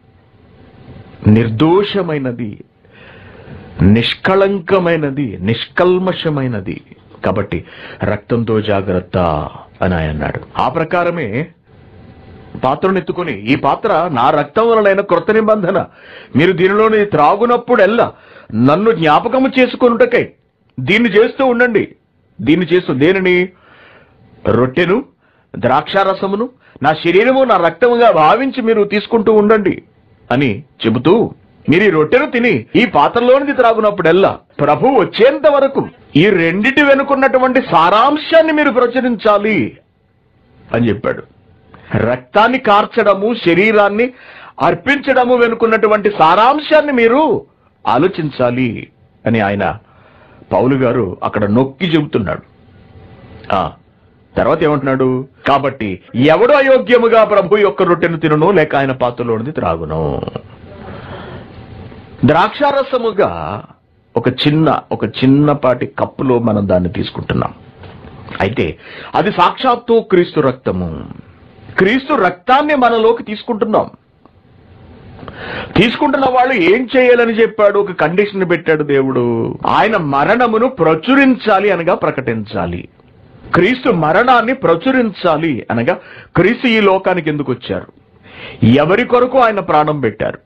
[SPEAKER 1] నిర్దోషమైనది నిష్కళంకమైనది నిష్కల్మషమైనది కాబట్టి రక్తంతో జాగ్రత్త అని ఆయన అన్నాడు ఆ ప్రకారమే పాత్రను ఎత్తుకొని ఈ పాత్ర నా రక్తం వలనైన క్రొత్త నిబంధన మీరు దీనిలోని త్రాగునప్పుడెల్లా నన్ను జ్ఞాపకము చేసుకొనుటకై దీన్ని చేస్తూ ఉండండి దీన్ని చేస్తూ దేనిని రొట్టెను ద్రాక్షారసమును నా శరీరము నా రక్తముగా భావించి మీరు తీసుకుంటూ ఉండండి అని చెబుతూ మీరు ఈ రొట్టెను తిని ఈ పాత్రలోనిది త్రాగునప్పుడెల్లా ప్రభు వచ్చేంత వరకు ఈ రెండిటి వెనుకున్నటువంటి సారాంశాన్ని మీరు ప్రచురించాలి అని చెప్పాడు రక్తాన్ని కార్చడము శరీరాన్ని అర్పించడము వెనుకున్నటువంటి సారాంశాన్ని మీరు ఆలోచించాలి అని ఆయన పౌలు గారు అక్కడ నొక్కి చెబుతున్నాడు ఆ తర్వాత ఏమంటున్నాడు కాబట్టి ఎవడు అయోగ్యముగా ప్రభు యొక్క రొట్టెను తినను లేక ఆయన పాత్రలోనిది త్రాగును ద్రాక్షారసముగా ఒక చిన్న ఒక చిన్నపాటి కప్పులో మనం దాన్ని తీసుకుంటున్నాం అయితే అది సాక్షాత్తు క్రీస్తు రక్తము క్రీస్తు రక్తాన్ని మనలోకి తీసుకుంటున్నాం తీసుకుంటున్న వాళ్ళు ఏం చేయాలని చెప్పాడు ఒక కండిషన్ పెట్టాడు దేవుడు ఆయన మరణమును ప్రచురించాలి అనగా ప్రకటించాలి క్రీస్తు మరణాన్ని ప్రచురించాలి అనగా క్రీస్తు ఈ లోకానికి ఎందుకు వచ్చారు ఎవరి కొరకు ఆయన ప్రాణం పెట్టారు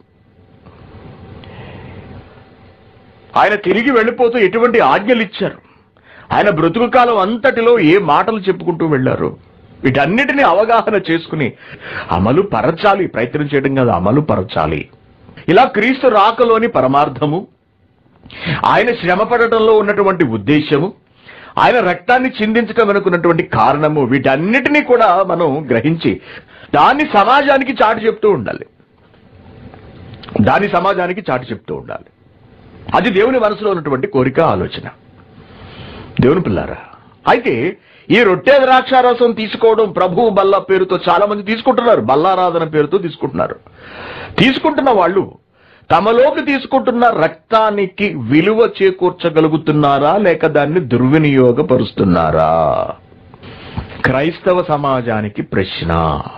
[SPEAKER 1] ఆయన తిరిగి వెళ్ళిపోతూ ఎటువంటి ఆజ్ఞలు ఇచ్చారు ఆయన బ్రతుకు కాలం అంతటిలో ఏ మాటలు చెప్పుకుంటూ వెళ్ళారు వీటన్నిటిని అవగాహన చేసుకుని అమలు పరచాలి ప్రయత్నం చేయడం కాదు అమలు పరచాలి ఇలా క్రీస్తు రాకలోని పరమార్థము ఆయన శ్రమ పడటంలో ఉన్నటువంటి ఉద్దేశము ఆయన రక్తాన్ని చిందించటం అనుకున్నటువంటి కారణము వీటన్నిటినీ కూడా మనం గ్రహించి దాన్ని సమాజానికి చాటి చెప్తూ ఉండాలి దాన్ని సమాజానికి చాటి చెప్తూ ఉండాలి అది దేవుని మనసులో ఉన్నటువంటి కోరిక ఆలోచన దేవుని పిల్లారా అయితే ఈ రొట్టె ద్రాక్షారసం తీసుకోవడం ప్రభు బల్ల పేరుతో చాలా మంది తీసుకుంటున్నారు బల్లారాధన పేరుతో తీసుకుంటున్నారు తీసుకుంటున్న వాళ్ళు తమలోకి తీసుకుంటున్న రక్తానికి విలువ చేకూర్చగలుగుతున్నారా లేక దాన్ని దుర్వినియోగపరుస్తున్నారా క్రైస్తవ సమాజానికి ప్రశ్న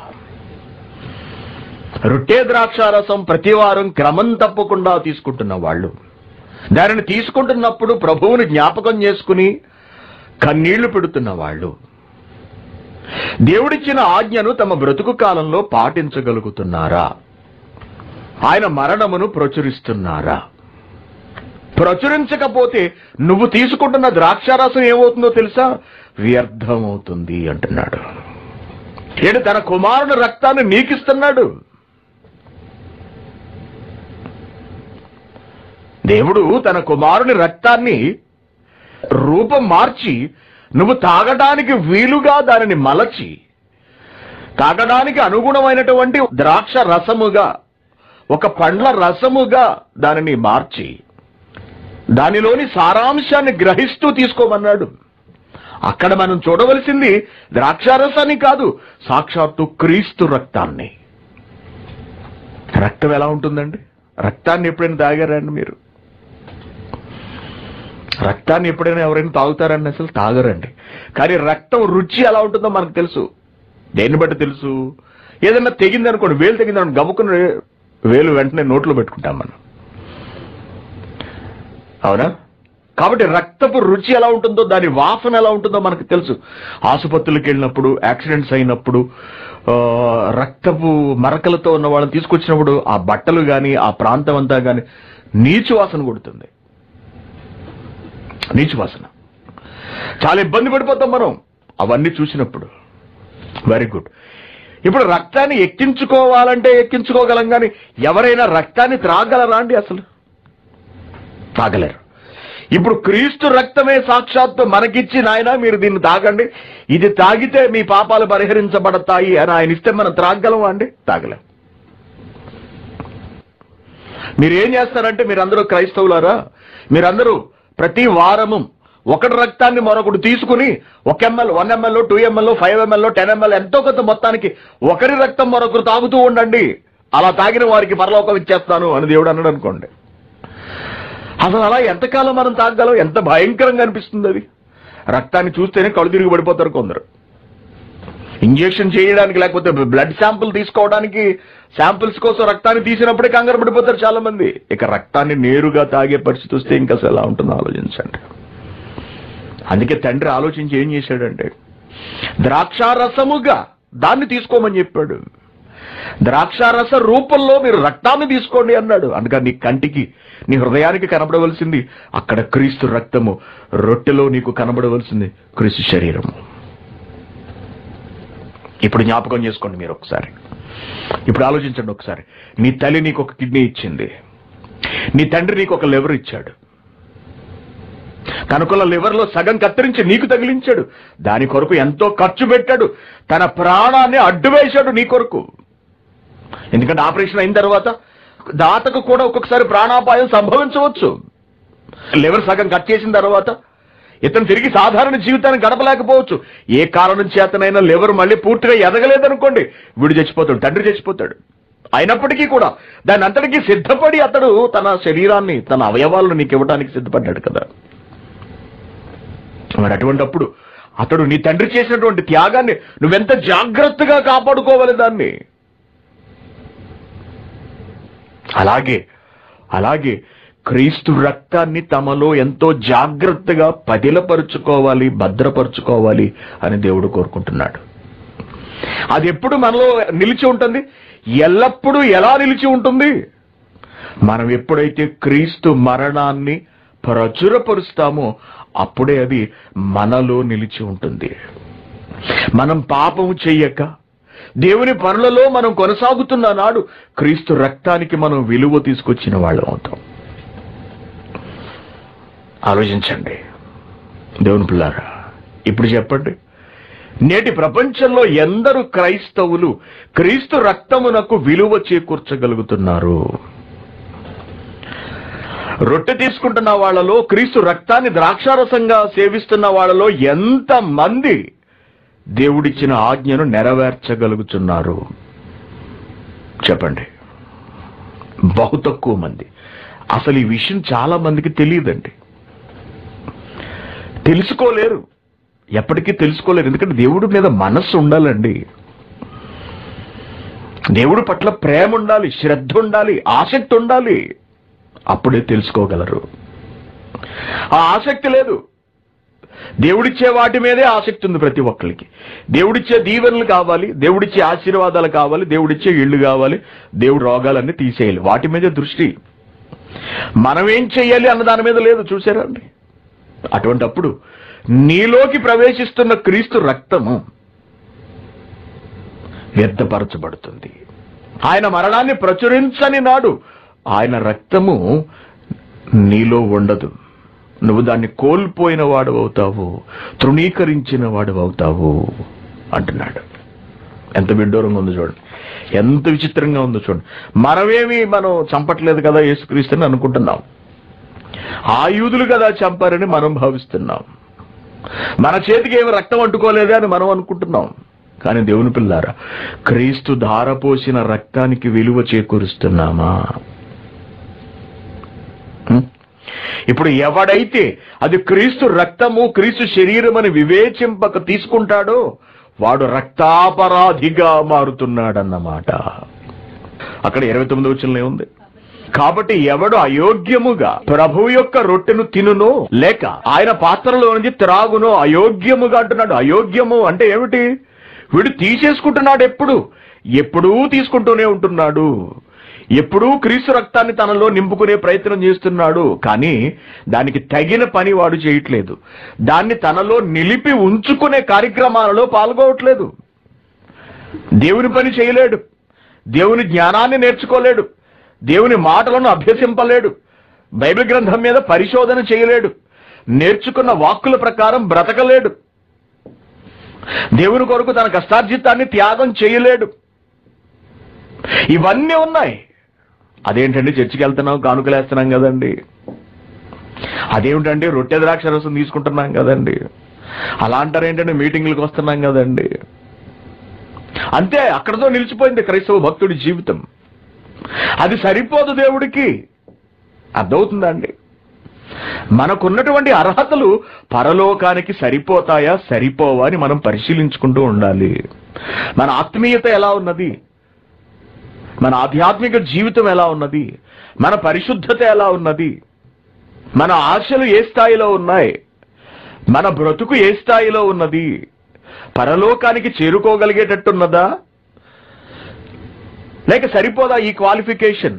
[SPEAKER 1] రొట్టె ద్రాక్షారసం ప్రతి వారం క్రమం తప్పకుండా తీసుకుంటున్న వాళ్ళు దానిని తీసుకుంటున్నప్పుడు ప్రభువుని జ్ఞాపకం చేసుకుని కన్నీళ్లు పెడుతున్న వాళ్ళు దేవుడిచ్చిన ఆజ్ఞను తమ బ్రతుకు కాలంలో పాటించగలుగుతున్నారా ఆయన మరణమును ప్రచురిస్తున్నారా ప్రచురించకపోతే నువ్వు తీసుకుంటున్న ద్రాక్షారసం ఏమవుతుందో తెలుసా వ్యర్థమవుతుంది అంటున్నాడు ఏడు తన కుమారుని రక్తాన్ని నీకిస్తున్నాడు దేవుడు తన కుమారుని రక్తాన్ని రూపం మార్చి నువ్వు తాగడానికి వీలుగా దానిని మలచి తాగడానికి అనుగుణమైనటువంటి ద్రాక్ష రసముగా ఒక పండ్ల రసముగా దానిని మార్చి దానిలోని సారాంశాన్ని గ్రహిస్తూ తీసుకోమన్నాడు అక్కడ మనం చూడవలసింది ద్రాక్షారసాన్ని కాదు సాక్షాత్తు క్రీస్తు రక్తాన్ని రక్తం ఎలా ఉంటుందండి రక్తాన్ని ఎప్పుడైనా తాగారండి మీరు రక్తాన్ని ఎప్పుడైనా ఎవరైనా తాగుతారండి అసలు తాగరండి కానీ రక్తం రుచి ఎలా ఉంటుందో మనకు తెలుసు దేన్ని బట్టి తెలుసు ఏదైనా తెగింది అనుకోండి వేలు తెగింది అనుకోండి గబుకుని వేలు వెంటనే నోట్లో పెట్టుకుంటాం మనం అవునా కాబట్టి రక్తపు రుచి ఎలా ఉంటుందో దాని వాసన ఎలా ఉంటుందో మనకు తెలుసు ఆసుపత్రులకు వెళ్ళినప్పుడు యాక్సిడెంట్స్ అయినప్పుడు ఆ, రక్తపు మరకలతో ఉన్న వాళ్ళని తీసుకొచ్చినప్పుడు ఆ బట్టలు కానీ ఆ ప్రాంతం అంతా కానీ నీచు వాసన కొడుతుంది నీచు వాసన చాలా ఇబ్బంది పడిపోతాం మనం అవన్నీ చూసినప్పుడు వెరీ గుడ్ ఇప్పుడు రక్తాన్ని ఎక్కించుకోవాలంటే ఎక్కించుకోగలం కానీ ఎవరైనా రక్తాన్ని త్రాగలరా అండి అసలు తాగలేరు ఇప్పుడు క్రీస్తు రక్తమే సాక్షాత్తు మనకిచ్చి నాయన మీరు దీన్ని తాగండి ఇది తాగితే మీ పాపాలు పరిహరించబడతాయి అని ఆయన ఇస్తే మనం త్రాగలమా అండి తాగలేం మీరు ఏం చేస్తారంటే మీరందరూ క్రైస్తవులారా మీరందరూ ప్రతి వారము ఒకటి రక్తాన్ని మరొకటి తీసుకుని ఒక ml one ml two ml five ml ten ml ఎంతో కొంత మొత్తానికి ఒకరి రక్తం మరొకరు తాగుతూ ఉండండి అలా తాగిన వారికి పరలోకం ఇచ్చేస్తాను అని దేవుడు అన్నాడు అనుకోండి అసలు అలా ఎంతకాలం మనం తాగలం ఎంత భయంకరంగా అనిపిస్తుంది అది రక్తాన్ని చూస్తేనే కళ్ళు తిరిగి పడిపోతారు కొందరు ఇంజెక్షన్ చేయడానికి లేకపోతే బ్లడ్ శాంపుల్ తీసుకోవడానికి శాంపిల్స్ కోసం రక్తాన్ని తీసినప్పుడే కంగారు పడిపోతారు చాలా మంది ఇక రక్తాన్ని నేరుగా తాగే పరిస్థితి వస్తే ఇంకా అసలు ఎలా ఉంటుందో ఆలోచించండి అందుకే తండ్రి ఆలోచించి ఏం చేశాడంటే ద్రాక్షారసముగా దాన్ని తీసుకోమని చెప్పాడు ద్రాక్షారస రూపంలో మీరు రక్తాన్ని తీసుకోండి అన్నాడు అందుకని నీ కంటికి నీ హృదయానికి కనబడవలసింది అక్కడ క్రీస్తు రక్తము రొట్టెలో నీకు కనబడవలసింది క్రీస్తు శరీరము ఇప్పుడు జ్ఞాపకం చేసుకోండి మీరు ఒకసారి ఇప్పుడు ఆలోచించండి ఒకసారి నీ తల్లి నీకు ఒక కిడ్నీ ఇచ్చింది నీ తండ్రి నీకు ఒక లివర్ ఇచ్చాడు తనకున్న లివర్ లో సగం కత్తిరించి నీకు తగిలించాడు దాని కొరకు ఎంతో ఖర్చు పెట్టాడు తన ప్రాణాన్ని అడ్డు వేశాడు నీ కొరకు ఎందుకంటే ఆపరేషన్ అయిన తర్వాత దాతకు కూడా ఒక్కొక్కసారి ప్రాణాపాయం సంభవించవచ్చు లివర్ సగం కట్ చేసిన తర్వాత ఇతను తిరిగి సాధారణ జీవితాన్ని గడపలేకపోవచ్చు ఏ కారణం చేతనైనా లివర్ మళ్ళీ పూర్తిగా ఎదగలేదనుకోండి వీడు చచ్చిపోతాడు తండ్రి చచ్చిపోతాడు అయినప్పటికీ కూడా దాని అంతటికీ సిద్ధపడి అతడు తన శరీరాన్ని తన అవయవాలను నీకు ఇవ్వడానికి సిద్ధపడ్డాడు కదా మరి అటువంటప్పుడు అతడు నీ తండ్రి చేసినటువంటి త్యాగాన్ని నువ్వెంత జాగ్రత్తగా కాపాడుకోవాలి దాన్ని అలాగే అలాగే క్రీస్తు రక్తాన్ని తమలో ఎంతో జాగ్రత్తగా పదిలపరుచుకోవాలి భద్రపరుచుకోవాలి అని దేవుడు కోరుకుంటున్నాడు అది ఎప్పుడు మనలో నిలిచి ఉంటుంది ఎల్లప్పుడూ ఎలా నిలిచి ఉంటుంది మనం ఎప్పుడైతే క్రీస్తు మరణాన్ని ప్రచురపరుస్తామో అప్పుడే అది మనలో నిలిచి ఉంటుంది మనం పాపము చెయ్యక దేవుని పనులలో మనం కొనసాగుతున్న నాడు క్రీస్తు రక్తానికి మనం విలువ తీసుకొచ్చిన వాళ్ళం అవుతాం ఆలోచించండి దేవుని పిల్లారా ఇప్పుడు చెప్పండి నేటి ప్రపంచంలో ఎందరు క్రైస్తవులు క్రీస్తు రక్తమునకు విలువ చేకూర్చగలుగుతున్నారు రొట్టె తీసుకుంటున్న వాళ్ళలో క్రీస్తు రక్తాన్ని ద్రాక్షారసంగా సేవిస్తున్న వాళ్ళలో ఎంత మంది దేవుడిచ్చిన ఆజ్ఞను నెరవేర్చగలుగుతున్నారు చెప్పండి బహు తక్కువ మంది అసలు ఈ విషయం చాలా మందికి తెలియదండి తెలుసుకోలేరు ఎప్పటికీ తెలుసుకోలేరు ఎందుకంటే దేవుడి మీద మనస్సు ఉండాలండి దేవుడి పట్ల ప్రేమ ఉండాలి శ్రద్ధ ఉండాలి ఆసక్తి ఉండాలి అప్పుడే తెలుసుకోగలరు ఆ ఆసక్తి లేదు దేవుడిచ్చే వాటి మీదే ఆసక్తి ఉంది ప్రతి ఒక్కరికి దేవుడిచ్చే దీవెనలు కావాలి దేవుడిచ్చే ఆశీర్వాదాలు కావాలి దేవుడిచ్చే ఇళ్ళు కావాలి దేవుడు రోగాలన్నీ తీసేయాలి వాటి మీదే దృష్టి మనం ఏం చెయ్యాలి అన్న దాని మీద లేదు చూసారా అండి అటువంటప్పుడు నీలోకి ప్రవేశిస్తున్న క్రీస్తు రక్తము వ్యర్థపరచబడుతుంది ఆయన మరణాన్ని ప్రచురించని నాడు ఆయన రక్తము నీలో ఉండదు నువ్వు దాన్ని కోల్పోయిన వాడు అవుతావు తృణీకరించిన వాడు అవుతావు అంటున్నాడు ఎంత విడ్డూరంగా ఉందో చూడండి ఎంత విచిత్రంగా ఉందో చూడండి మనమేమి మనం చంపట్లేదు కదా యేసుక్రీస్తుని అనుకుంటున్నాం ఆ యూదులు కదా చంపారని మనం భావిస్తున్నాం మన చేతికి ఏమి రక్తం అంటుకోలేదే అని మనం అనుకుంటున్నాం కానీ దేవుని పిల్లారా క్రీస్తు ధారపోసిన రక్తానికి విలువ చేకూరుస్తున్నామా హ్మ్? ఇప్పుడు ఎవడైతే అది క్రీస్తు రక్తము క్రీస్తు శరీరం అని వివేచింపక తీసుకుంటాడో వాడు రక్తాపరాధిగా మారుతున్నాడన్నమాట అక్కడ ఇరవై తొమ్మిది వచ్చిన ఉంది కాబట్టి ఎవడు అయోగ్యముగా ప్రభు యొక్క రొట్టెను తినునో లేక ఆయన పాత్రలో నుంచి త్రాగునో అయోగ్యముగా అంటున్నాడు అయోగ్యము అంటే ఏమిటి వీడు తీసేసుకుంటున్నాడు ఎప్పుడు ఎప్పుడూ తీసుకుంటూనే ఉంటున్నాడు ఎప్పుడూ క్రీస్తు రక్తాన్ని తనలో నింపుకునే ప్రయత్నం చేస్తున్నాడు కానీ దానికి తగిన పని వాడు చేయట్లేదు దాన్ని తనలో నిలిపి ఉంచుకునే కార్యక్రమాలలో పాల్గొవట్లేదు దేవుని పని చేయలేడు దేవుని జ్ఞానాన్ని నేర్చుకోలేడు దేవుని మాటలను అభ్యసింపలేడు బైబిల్ గ్రంథం మీద పరిశోధన చేయలేడు నేర్చుకున్న వాక్కుల ప్రకారం బ్రతకలేడు దేవుని కొరకు తన కష్టార్జితాన్ని త్యాగం చేయలేడు ఇవన్నీ ఉన్నాయి అదేంటండి చర్చికి వెళ్తున్నాం కానుకలేస్తున్నాం కదండి అదేమిటండి రొట్టె ద్రాక్ష రసం తీసుకుంటున్నాం కదండి అలా అంటారు ఏంటంటే మీటింగ్లకు వస్తున్నాం కదండి అంతే అక్కడతో నిలిచిపోయింది క్రైస్తవ భక్తుడి జీవితం అది సరిపోదు దేవుడికి అర్థమవుతుందండి మనకున్నటువంటి అర్హతలు పరలోకానికి సరిపోతాయా సరిపోవా అని మనం పరిశీలించుకుంటూ ఉండాలి మన ఆత్మీయత ఎలా ఉన్నది మన ఆధ్యాత్మిక జీవితం ఎలా ఉన్నది మన పరిశుద్ధత ఎలా ఉన్నది మన ఆశలు ఏ స్థాయిలో ఉన్నాయి మన బ్రతుకు ఏ స్థాయిలో ఉన్నది పరలోకానికి చేరుకోగలిగేటట్టున్నదా లేక సరిపోదా ఈ క్వాలిఫికేషన్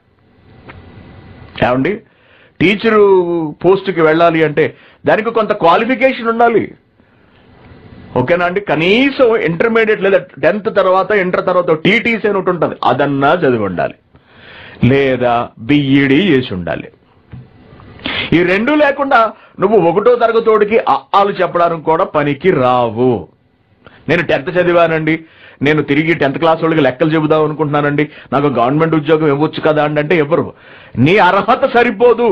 [SPEAKER 1] ఏమండి టీచరు పోస్ట్కి వెళ్ళాలి అంటే దానికి కొంత క్వాలిఫికేషన్ ఉండాలి ఓకేనా అండి కనీసం ఇంటర్మీడియట్ లేదా టెన్త్ తర్వాత ఇంటర్ తర్వాత టీటీసీ అని ఒకటి ఉంటుంది అదన్నా చదివి ఉండాలి లేదా బిఈడి చేసి ఉండాలి ఈ రెండు లేకుండా నువ్వు ఒకటో తరగతోడికి ఆలు చెప్పడానికి కూడా పనికి రావు నేను టెన్త్ చదివానండి నేను తిరిగి టెన్త్ క్లాస్ వాళ్ళకి లెక్కలు చెబుదాం అనుకుంటున్నానండి నాకు గవర్నమెంట్ ఉద్యోగం ఇవ్వచ్చు కదా అండి అంటే ఎవరు నీ అర్హత సరిపోదు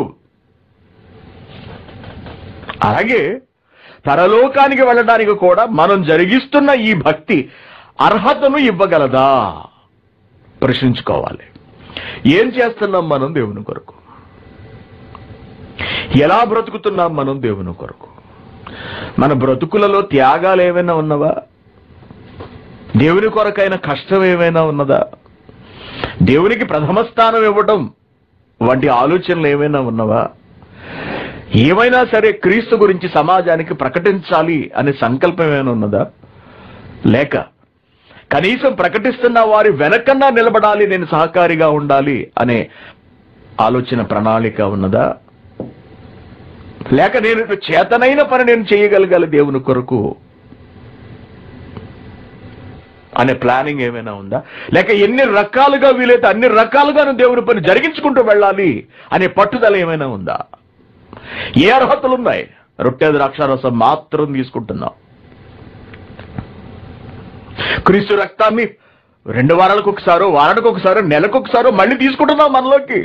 [SPEAKER 1] అలాగే పరలోకానికి వెళ్ళడానికి కూడా మనం జరిగిస్తున్న ఈ భక్తి అర్హతను ఇవ్వగలదా ప్రశ్నించుకోవాలి ఏం చేస్తున్నాం మనం దేవుని కొరకు ఎలా బ్రతుకుతున్నాం మనం దేవుని కొరకు మన బ్రతుకులలో త్యాగాలు ఏమైనా ఉన్నవా దేవుని కొరకైన కష్టం ఏమైనా ఉన్నదా దేవునికి ప్రథమ స్థానం ఇవ్వటం వంటి ఆలోచనలు ఏమైనా ఉన్నవా ఏమైనా సరే క్రీస్తు గురించి సమాజానికి ప్రకటించాలి అనే సంకల్పం ఏమైనా ఉన్నదా లేక కనీసం ప్రకటిస్తున్న వారి వెనకన్నా నిలబడాలి నేను సహకారిగా ఉండాలి అనే ఆలోచన ప్రణాళిక ఉన్నదా లేక నేను చేతనైన పని నేను చేయగలగాలి దేవుని కొరకు అనే ప్లానింగ్ ఏమైనా ఉందా లేక ఎన్ని రకాలుగా వీలైతే అన్ని రకాలుగా నువ్వు దేవుని పని జరిగించుకుంటూ వెళ్ళాలి అనే పట్టుదల ఏమైనా ఉందా ఏ అర్హతలు ఉన్నాయి రొట్టె ద్రాక్షారసం మాత్రం తీసుకుంటున్నాం క్రీస్తు రక్తాన్ని రెండు వారాలకు ఒకసారో వారానికి ఒకసారో నెలకు ఒకసారో మళ్ళీ తీసుకుంటున్నాం మనలోకి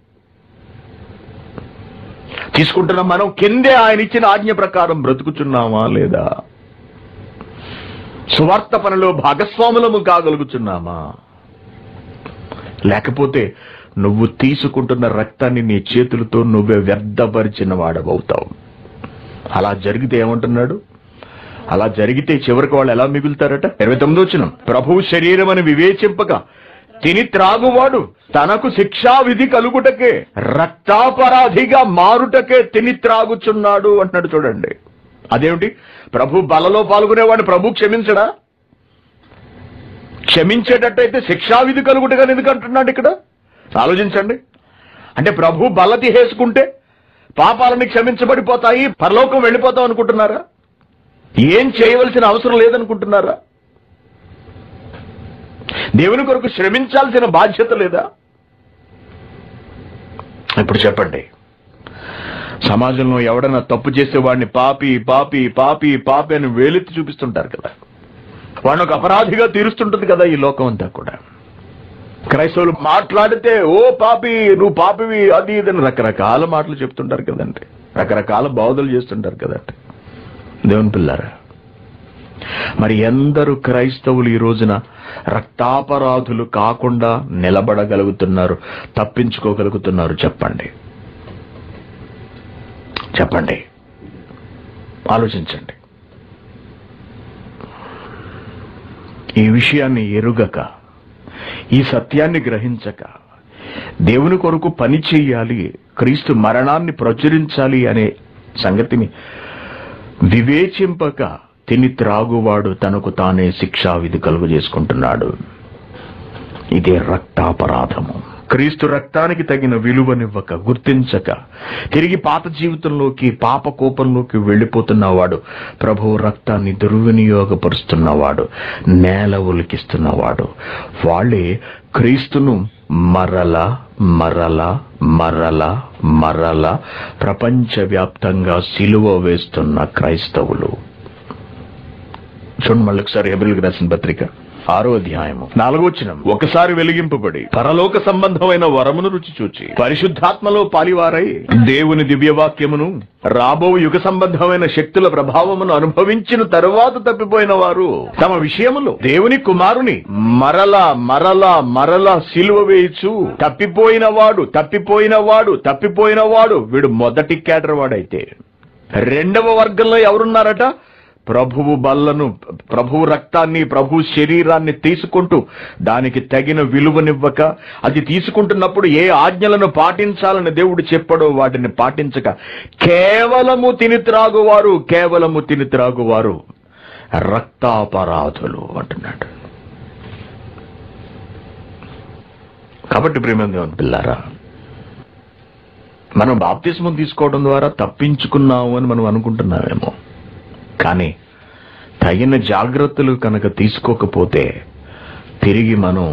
[SPEAKER 1] తీసుకుంటున్నాం మనం కిందే ఆయన ఇచ్చిన ఆజ్ఞ ప్రకారం బ్రతుకుచున్నామా లేదా సువార్త పనిలో భాగస్వాములము కాగలుగుతున్నామా లేకపోతే నువ్వు తీసుకుంటున్న రక్తాన్ని నీ చేతులతో నువ్వే వ్యర్థపరిచిన వాడవవుతావు అలా జరిగితే ఏమంటున్నాడు అలా జరిగితే చివరికి వాళ్ళు ఎలా మిగులుతారట ఇరవై తొమ్మిది వచ్చిన ప్రభువు శరీరం అని వివేచింపక తిని త్రాగువాడు తనకు శిక్షా విధి కలుగుటకే రక్తాపరాధిగా మారుటకే తిని త్రాగుచున్నాడు అంటున్నాడు చూడండి అదేమిటి ప్రభు బలలో పాల్గొనేవాడిని ప్రభు క్షమించడా క్షమించేటట్టయితే శిక్షావిధి కలుగుటగా ఎందుకు అంటున్నాడు ఇక్కడ ఆలోచించండి అంటే ప్రభు బల తీసేసుకుంటే పాపాలని క్షమించబడిపోతాయి పరలోకం వెళ్ళిపోతాం అనుకుంటున్నారా ఏం చేయవలసిన అవసరం లేదనుకుంటున్నారా దేవుని కొరకు శ్రమించాల్సిన బాధ్యత లేదా ఇప్పుడు చెప్పండి సమాజంలో ఎవడన్నా తప్పు చేసేవాడిని పాపి పాపి పాపి పాపి అని వేలెత్తి చూపిస్తుంటారు కదా వాడిని ఒక అపరాధిగా తీరుస్తుంటుంది కదా ఈ లోకం అంతా కూడా క్రైస్తవులు మాట్లాడితే ఓ పాపి నువ్వు పాపివి అది ఇది అని రకరకాల మాటలు చెప్తుంటారు కదండి రకరకాల బోధలు చేస్తుంటారు కదండి దేవుని పిల్లారా మరి ఎందరు క్రైస్తవులు ఈ రోజున రక్తాపరాధులు కాకుండా నిలబడగలుగుతున్నారు తప్పించుకోగలుగుతున్నారు చెప్పండి చెప్పండి ఆలోచించండి ఈ విషయాన్ని ఎరుగక ఈ సత్యాన్ని గ్రహించక దేవుని కొరకు పని చెయ్యాలి క్రీస్తు మరణాన్ని ప్రచురించాలి అనే సంగతిని వివేచింపక తిని త్రాగువాడు తనకు తానే శిక్షా విధి కలుగు చేసుకుంటున్నాడు ఇదే రక్తాపరాధము క్రీస్తు రక్తానికి తగిన విలువనివ్వక గుర్తించక తిరిగి పాత జీవితంలోకి పాప కోపంలోకి వెళ్ళిపోతున్నవాడు ప్రభువు రక్తాన్ని దుర్వినియోగపరుస్తున్నవాడు నేల ఉలికిస్తున్నవాడు వాళ్ళే క్రీస్తును మరల మరల మరల మరల ప్రపంచవ్యాప్తంగా సిలువ వేస్తున్న క్రైస్తవులు చూడండి మళ్ళీ ఒకసారి ఎబ్రిల్కి రాసిన పత్రిక ఆరో అధ్యాయము నాలుగోచనం ఒకసారి వెలిగింపబడి పరలోక సంబంధమైన వరమును రుచి చూచి పరిశుద్ధాత్మలో పాలివారై దేవుని దివ్యవాక్యమును రాబో యుగ సంబంధమైన శక్తుల ప్రభావమును అనుభవించిన తరువాత తప్పిపోయిన వారు తమ విషయములో దేవుని కుమారుని మరల మరల మరల సిలువ వేయచ్చు తప్పిపోయిన వాడు తప్పిపోయిన వాడు తప్పిపోయిన వాడు వీడు మొదటి కేటర్ వాడైతే రెండవ వర్గంలో ఎవరున్నారట ప్రభువు బల్లను ప్రభువు రక్తాన్ని ప్రభు శరీరాన్ని తీసుకుంటూ దానికి తగిన విలువనివ్వక అది తీసుకుంటున్నప్పుడు ఏ ఆజ్ఞలను పాటించాలని దేవుడు చెప్పాడో వాటిని పాటించక కేవలము తిని త్రాగువారు కేవలము తిని త్రాగువారు రక్తాపరాధులు అంటున్నాడు కాబట్టి ప్రేమ దేవుని పిల్లారా మనం బాప్తిస్మం తీసుకోవడం ద్వారా తప్పించుకున్నాము అని మనం అనుకుంటున్నామేమో కానీ తగిన జాగ్రత్తలు కనుక తీసుకోకపోతే తిరిగి మనం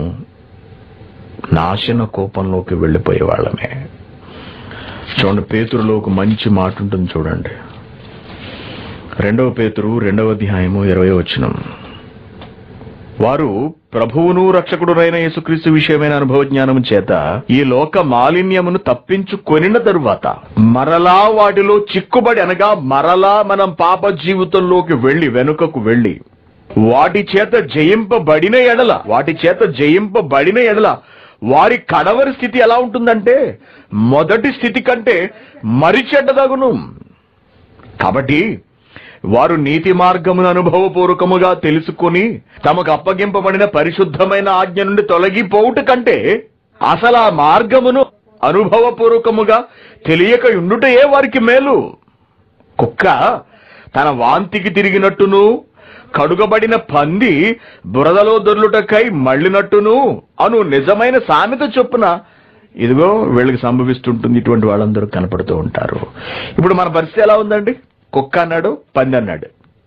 [SPEAKER 1] నాశన కోపంలోకి వెళ్ళిపోయే వాళ్ళమే చూడండి పేతురులో ఒక మంచి మాట ఉంటుంది చూడండి రెండవ పేతురు రెండవ అధ్యాయము ఇరవై వచనం వారు ప్రభువును రక్షకుడునైన యేసుక్రీస్తు విషయమైన అనుభవ జ్ఞానం చేత ఈ లోక మాలిన్యమును తప్పించుకొనిన తరువాత మరలా వాటిలో చిక్కుబడి అనగా మరలా మనం పాప జీవితంలోకి వెళ్లి వెనుకకు వెళ్లి వాటి చేత జయింపబడిన ఎడల వాటి చేత జయింపబడిన ఎడల వారి కడవరి స్థితి ఎలా ఉంటుందంటే మొదటి స్థితి కంటే మరి చెడ్డదగును కాబట్టి వారు నీతి మార్గమును అనుభవపూర్వకముగా తెలుసుకొని తమకు అప్పగింపబడిన పరిశుద్ధమైన ఆజ్ఞ నుండి తొలగిపోవుట కంటే అసలు ఆ మార్గమును అనుభవపూర్వకముగా తెలియక ఉండుటయే వారికి మేలు కుక్క తన వాంతికి తిరిగినట్టును కడుగబడిన పంది బురదలో దొర్లుటకై మళ్ళినట్టును అను నిజమైన సామెత చొప్పున ఇదిగో వీళ్ళకి సంభవిస్తుంటుంది ఇటువంటి వాళ్ళందరూ కనపడుతూ ఉంటారు ఇప్పుడు మన పరిస్థితి ఎలా ఉందండి కుక్క అన్నాడు పంది అన్నాడు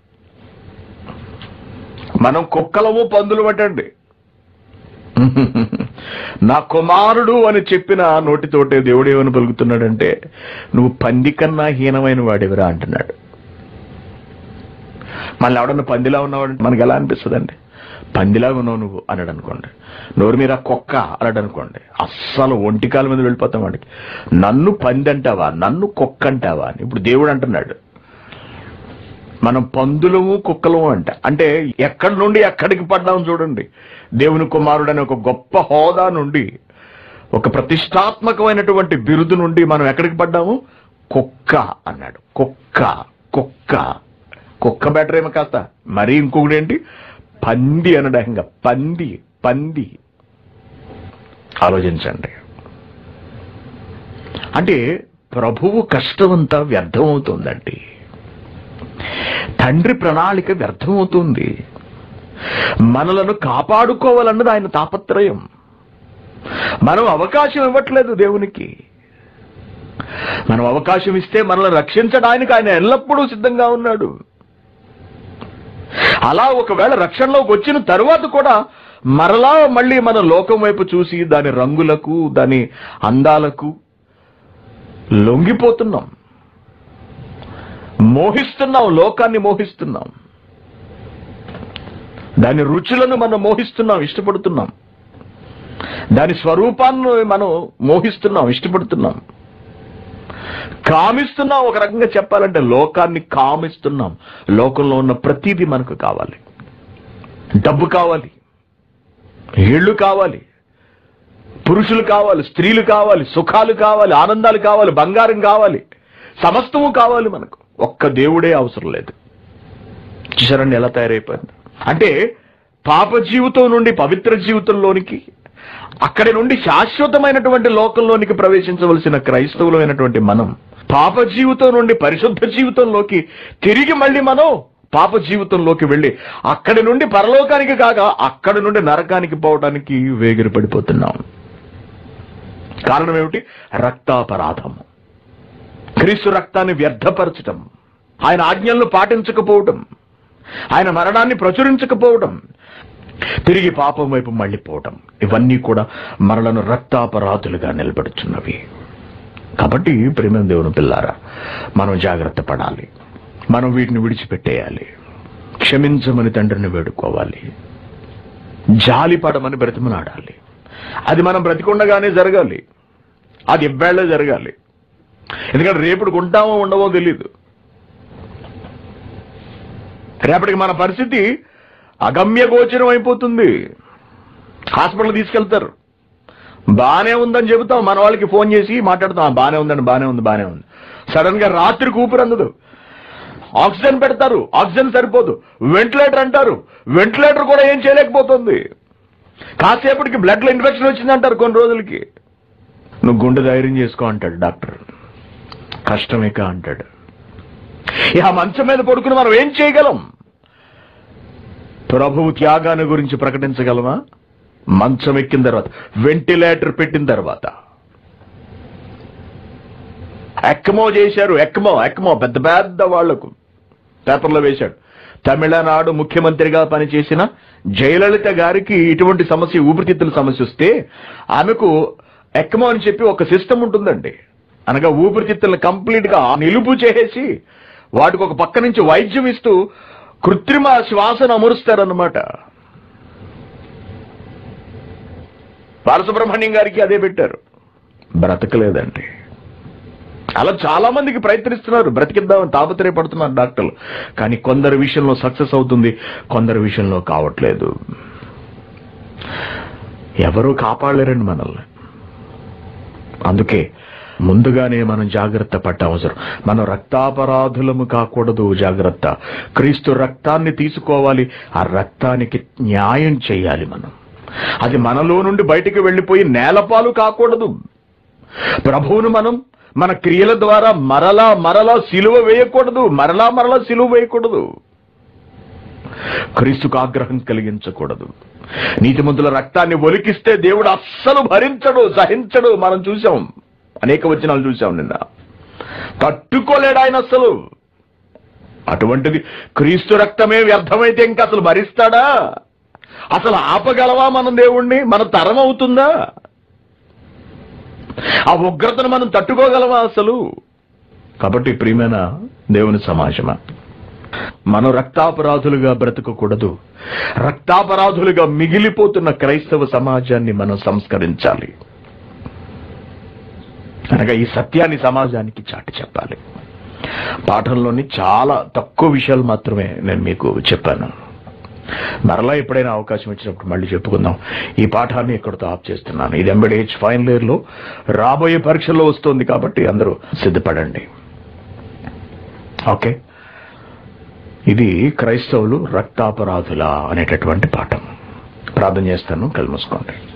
[SPEAKER 1] మనం కుక్కలము పందులు పట్టండి నా కుమారుడు అని చెప్పిన నోటితోటే దేవుడు ఏమని పలుకుతున్నాడంటే నువ్వు పంది కన్నా హీనమైన వాడివిరా అంటున్నాడు మళ్ళీ ఎవడన్నా పందిలా ఉన్నవాడు మనకి ఎలా అనిపిస్తుందండి పందిలాగా ఉన్నావు నువ్వు అన్నాడు అనుకోండి నోరు మీద కుక్క అన్నాడు అనుకోండి అస్సలు ఒంటికాల మీద వెళ్ళిపోతాం వాడికి నన్ను పంది అంటావా నన్ను కుక్క అంటావా అని ఇప్పుడు దేవుడు అంటున్నాడు మనం పందులము కుక్కలము అంట అంటే ఎక్కడి నుండి ఎక్కడికి పడ్డాం చూడండి దేవుని కుమారుడు అనే ఒక గొప్ప హోదా నుండి ఒక ప్రతిష్టాత్మకమైనటువంటి బిరుదు నుండి మనం ఎక్కడికి పడ్డాము కుక్క అన్నాడు కుక్క కుక్క కుక్క బెటర్ ఏమో కాస్త మరీ ఇంకొకటి ఏంటి పంది అనడా ఇంకా పంది పంది ఆలోచించండి అంటే ప్రభువు కష్టమంతా వ్యర్థమవుతుందండి తండ్రి ప్రణాళిక వ్యర్థమవుతుంది మనలను కాపాడుకోవాలన్నది ఆయన తాపత్రయం మనం అవకాశం ఇవ్వట్లేదు దేవునికి మనం అవకాశం ఇస్తే మనల్ని రక్షించడానికి ఆయన ఎల్లప్పుడూ సిద్ధంగా ఉన్నాడు అలా ఒకవేళ రక్షణలోకి వచ్చిన తరువాత కూడా మరలా మళ్ళీ మన లోకం వైపు చూసి దాని రంగులకు దాని అందాలకు లొంగిపోతున్నాం మోహిస్తున్నాం లోకాన్ని మోహిస్తున్నాం దాని రుచులను మనం మోహిస్తున్నాం ఇష్టపడుతున్నాం దాని స్వరూపాన్ని మనం మోహిస్తున్నాం ఇష్టపడుతున్నాం కామిస్తున్నాం ఒక రకంగా చెప్పాలంటే లోకాన్ని కామిస్తున్నాం లోకంలో ఉన్న ప్రతిదీ మనకు కావాలి డబ్బు కావాలి ఇళ్ళు కావాలి పురుషులు కావాలి స్త్రీలు కావాలి సుఖాలు కావాలి ఆనందాలు కావాలి బంగారం కావాలి సమస్తము కావాలి మనకు ఒక్క దేవుడే అవసరం లేదు చూసారండి ఎలా తయారైపోయింది అంటే పాప జీవితం నుండి పవిత్ర జీవితంలోనికి అక్కడి నుండి శాశ్వతమైనటువంటి లోకంలోనికి ప్రవేశించవలసిన క్రైస్తవులమైనటువంటి మనం పాప జీవితం నుండి పరిశుద్ధ జీవితంలోకి తిరిగి మళ్ళీ మనం పాప జీవితంలోకి వెళ్ళి అక్కడి నుండి పరలోకానికి కాక అక్కడి నుండి నరకానికి పోవడానికి వేగిరి పడిపోతున్నాం కారణం ఏమిటి రక్తాపరాధము క్రీస్తు రక్తాన్ని వ్యర్థపరచటం ఆయన ఆజ్ఞలను పాటించకపోవటం ఆయన మరణాన్ని ప్రచురించకపోవటం తిరిగి పాపం వైపు మళ్ళీపోవటం ఇవన్నీ కూడా మనలను రక్తాపరాధులుగా నిలబడుచున్నవి కాబట్టి ప్రేమ దేవుని పిల్లారా మనం జాగ్రత్త పడాలి మనం వీటిని విడిచిపెట్టేయాలి క్షమించమని తండ్రిని వేడుకోవాలి జాలి పడమని బ్రతిమనాడాలి అది మనం బ్రతికుండగానే జరగాలి అది ఇవ్వేళ్లే జరగాలి ఎందుకంటే రేపుడు ఉంటామో ఉండవో తెలియదు రేపటికి మన పరిస్థితి అగమ్య గోచరం అయిపోతుంది హాస్పిటల్ తీసుకెళ్తారు బానే ఉందని చెబుతాం మన వాళ్ళకి ఫోన్ చేసి మాట్లాడుతాం "ఆ, బానే ఉందండి బానే ఉంది బానే ఉంది సడన్ గా రాత్రి ఊపిరి అందదు ఆక్సిజన్ పెడతారు ఆక్సిజన్ సరిపోదు వెంటిలేటర్ అంటారు వెంటిలేటర్ కూడా ఏం చేయలేకపోతుంది కాసేపటికి బ్లడ్ లో ఇన్ఫెక్షన్ వచ్చిందంటారు కొన్ని రోజులకి నువ్వు గుండె ధైర్యం చేసుకో అంటాడు డాక్టర్ కష్టమేక అంటాడు ఇక మంచం మీద పడుకుని మనం ఏం చేయగలం ప్రభువు త్యాగాన్ని గురించి ప్రకటించగలమా మంచం ఎక్కిన తర్వాత వెంటిలేటర్ పెట్టిన తర్వాత ఎక్మో చేశారు ఎక్మో ఎక్మో పెద్ద పెద్ద వాళ్లకు పేపర్లో వేశాడు తమిళనాడు ముఖ్యమంత్రిగా పనిచేసిన జయలలిత గారికి ఇటువంటి సమస్య ఊపిరితిత్తుల సమస్య వస్తే ఆమెకు ఎక్మో అని చెప్పి ఒక సిస్టమ్ ఉంటుందండి అనగా ఊపిరితిత్తులను కంప్లీట్ గా నిలుపు చేసేసి వాటికి ఒక పక్క నుంచి వైద్యం ఇస్తూ కృత్రిమ శ్వాసను అమరుస్తారన్నమాట బాలసుబ్రహ్మణ్యం గారికి అదే పెట్టారు బ్రతకలేదండి అలా చాలా మందికి ప్రయత్నిస్తున్నారు బ్రతికిద్దామని తాపత్రయపడుతున్నారు డాక్టర్లు కానీ కొందరి విషయంలో సక్సెస్ అవుతుంది కొందరి విషయంలో కావట్లేదు ఎవరూ కాపాడలేరండి మనల్ని అందుకే ముందుగానే మనం జాగ్రత్త పట్ట అవసరం మనం రక్తాపరాధులము కాకూడదు జాగ్రత్త క్రీస్తు రక్తాన్ని తీసుకోవాలి ఆ రక్తానికి న్యాయం చేయాలి మనం అది మనలో నుండి బయటికి వెళ్ళిపోయి నేలపాలు కాకూడదు ప్రభువును మనం మన క్రియల ద్వారా మరలా మరలా సిలువ వేయకూడదు మరలా మరలా సిలువ వేయకూడదు క్రీస్తుకు ఆగ్రహం కలిగించకూడదు నీతిమంతుల రక్తాన్ని ఒలికిస్తే దేవుడు అస్సలు భరించడు సహించడు మనం చూసాం అనేక వచనాలు చూసాం నిన్న తట్టుకోలేడు ఆయన అస్సలు అటువంటిది క్రీస్తు రక్తమే వ్యర్థమైతే ఇంకా అసలు భరిస్తాడా అసలు ఆపగలవా మనం దేవుణ్ణి మన తరం అవుతుందా ఆ ఉగ్రతను మనం తట్టుకోగలమా అసలు కాబట్టి ప్రియమైన దేవుని సమాజమా మనం రక్తాపరాధులుగా బ్రతకకూడదు రక్తాపరాధులుగా మిగిలిపోతున్న క్రైస్తవ సమాజాన్ని మనం సంస్కరించాలి అనగా ఈ సత్యాన్ని సమాజానికి చాటి చెప్పాలి పాఠంలోని చాలా తక్కువ విషయాలు మాత్రమే నేను మీకు చెప్పాను మరలా ఎప్పుడైనా అవకాశం ఇచ్చినప్పుడు మళ్ళీ చెప్పుకుందాం ఈ పాఠాన్ని ఇక్కడితో ఆఫ్ చేస్తున్నాను ఇది ఎంబడేజ్ ఫైనల్ ఇయర్ లో రాబోయే పరీక్షల్లో వస్తుంది కాబట్టి అందరూ సిద్ధపడండి ఓకే ఇది క్రైస్తవులు రక్తాపరాధుల అనేటటువంటి పాఠం ప్రార్థన చేస్తాను కలుమూసుకోండి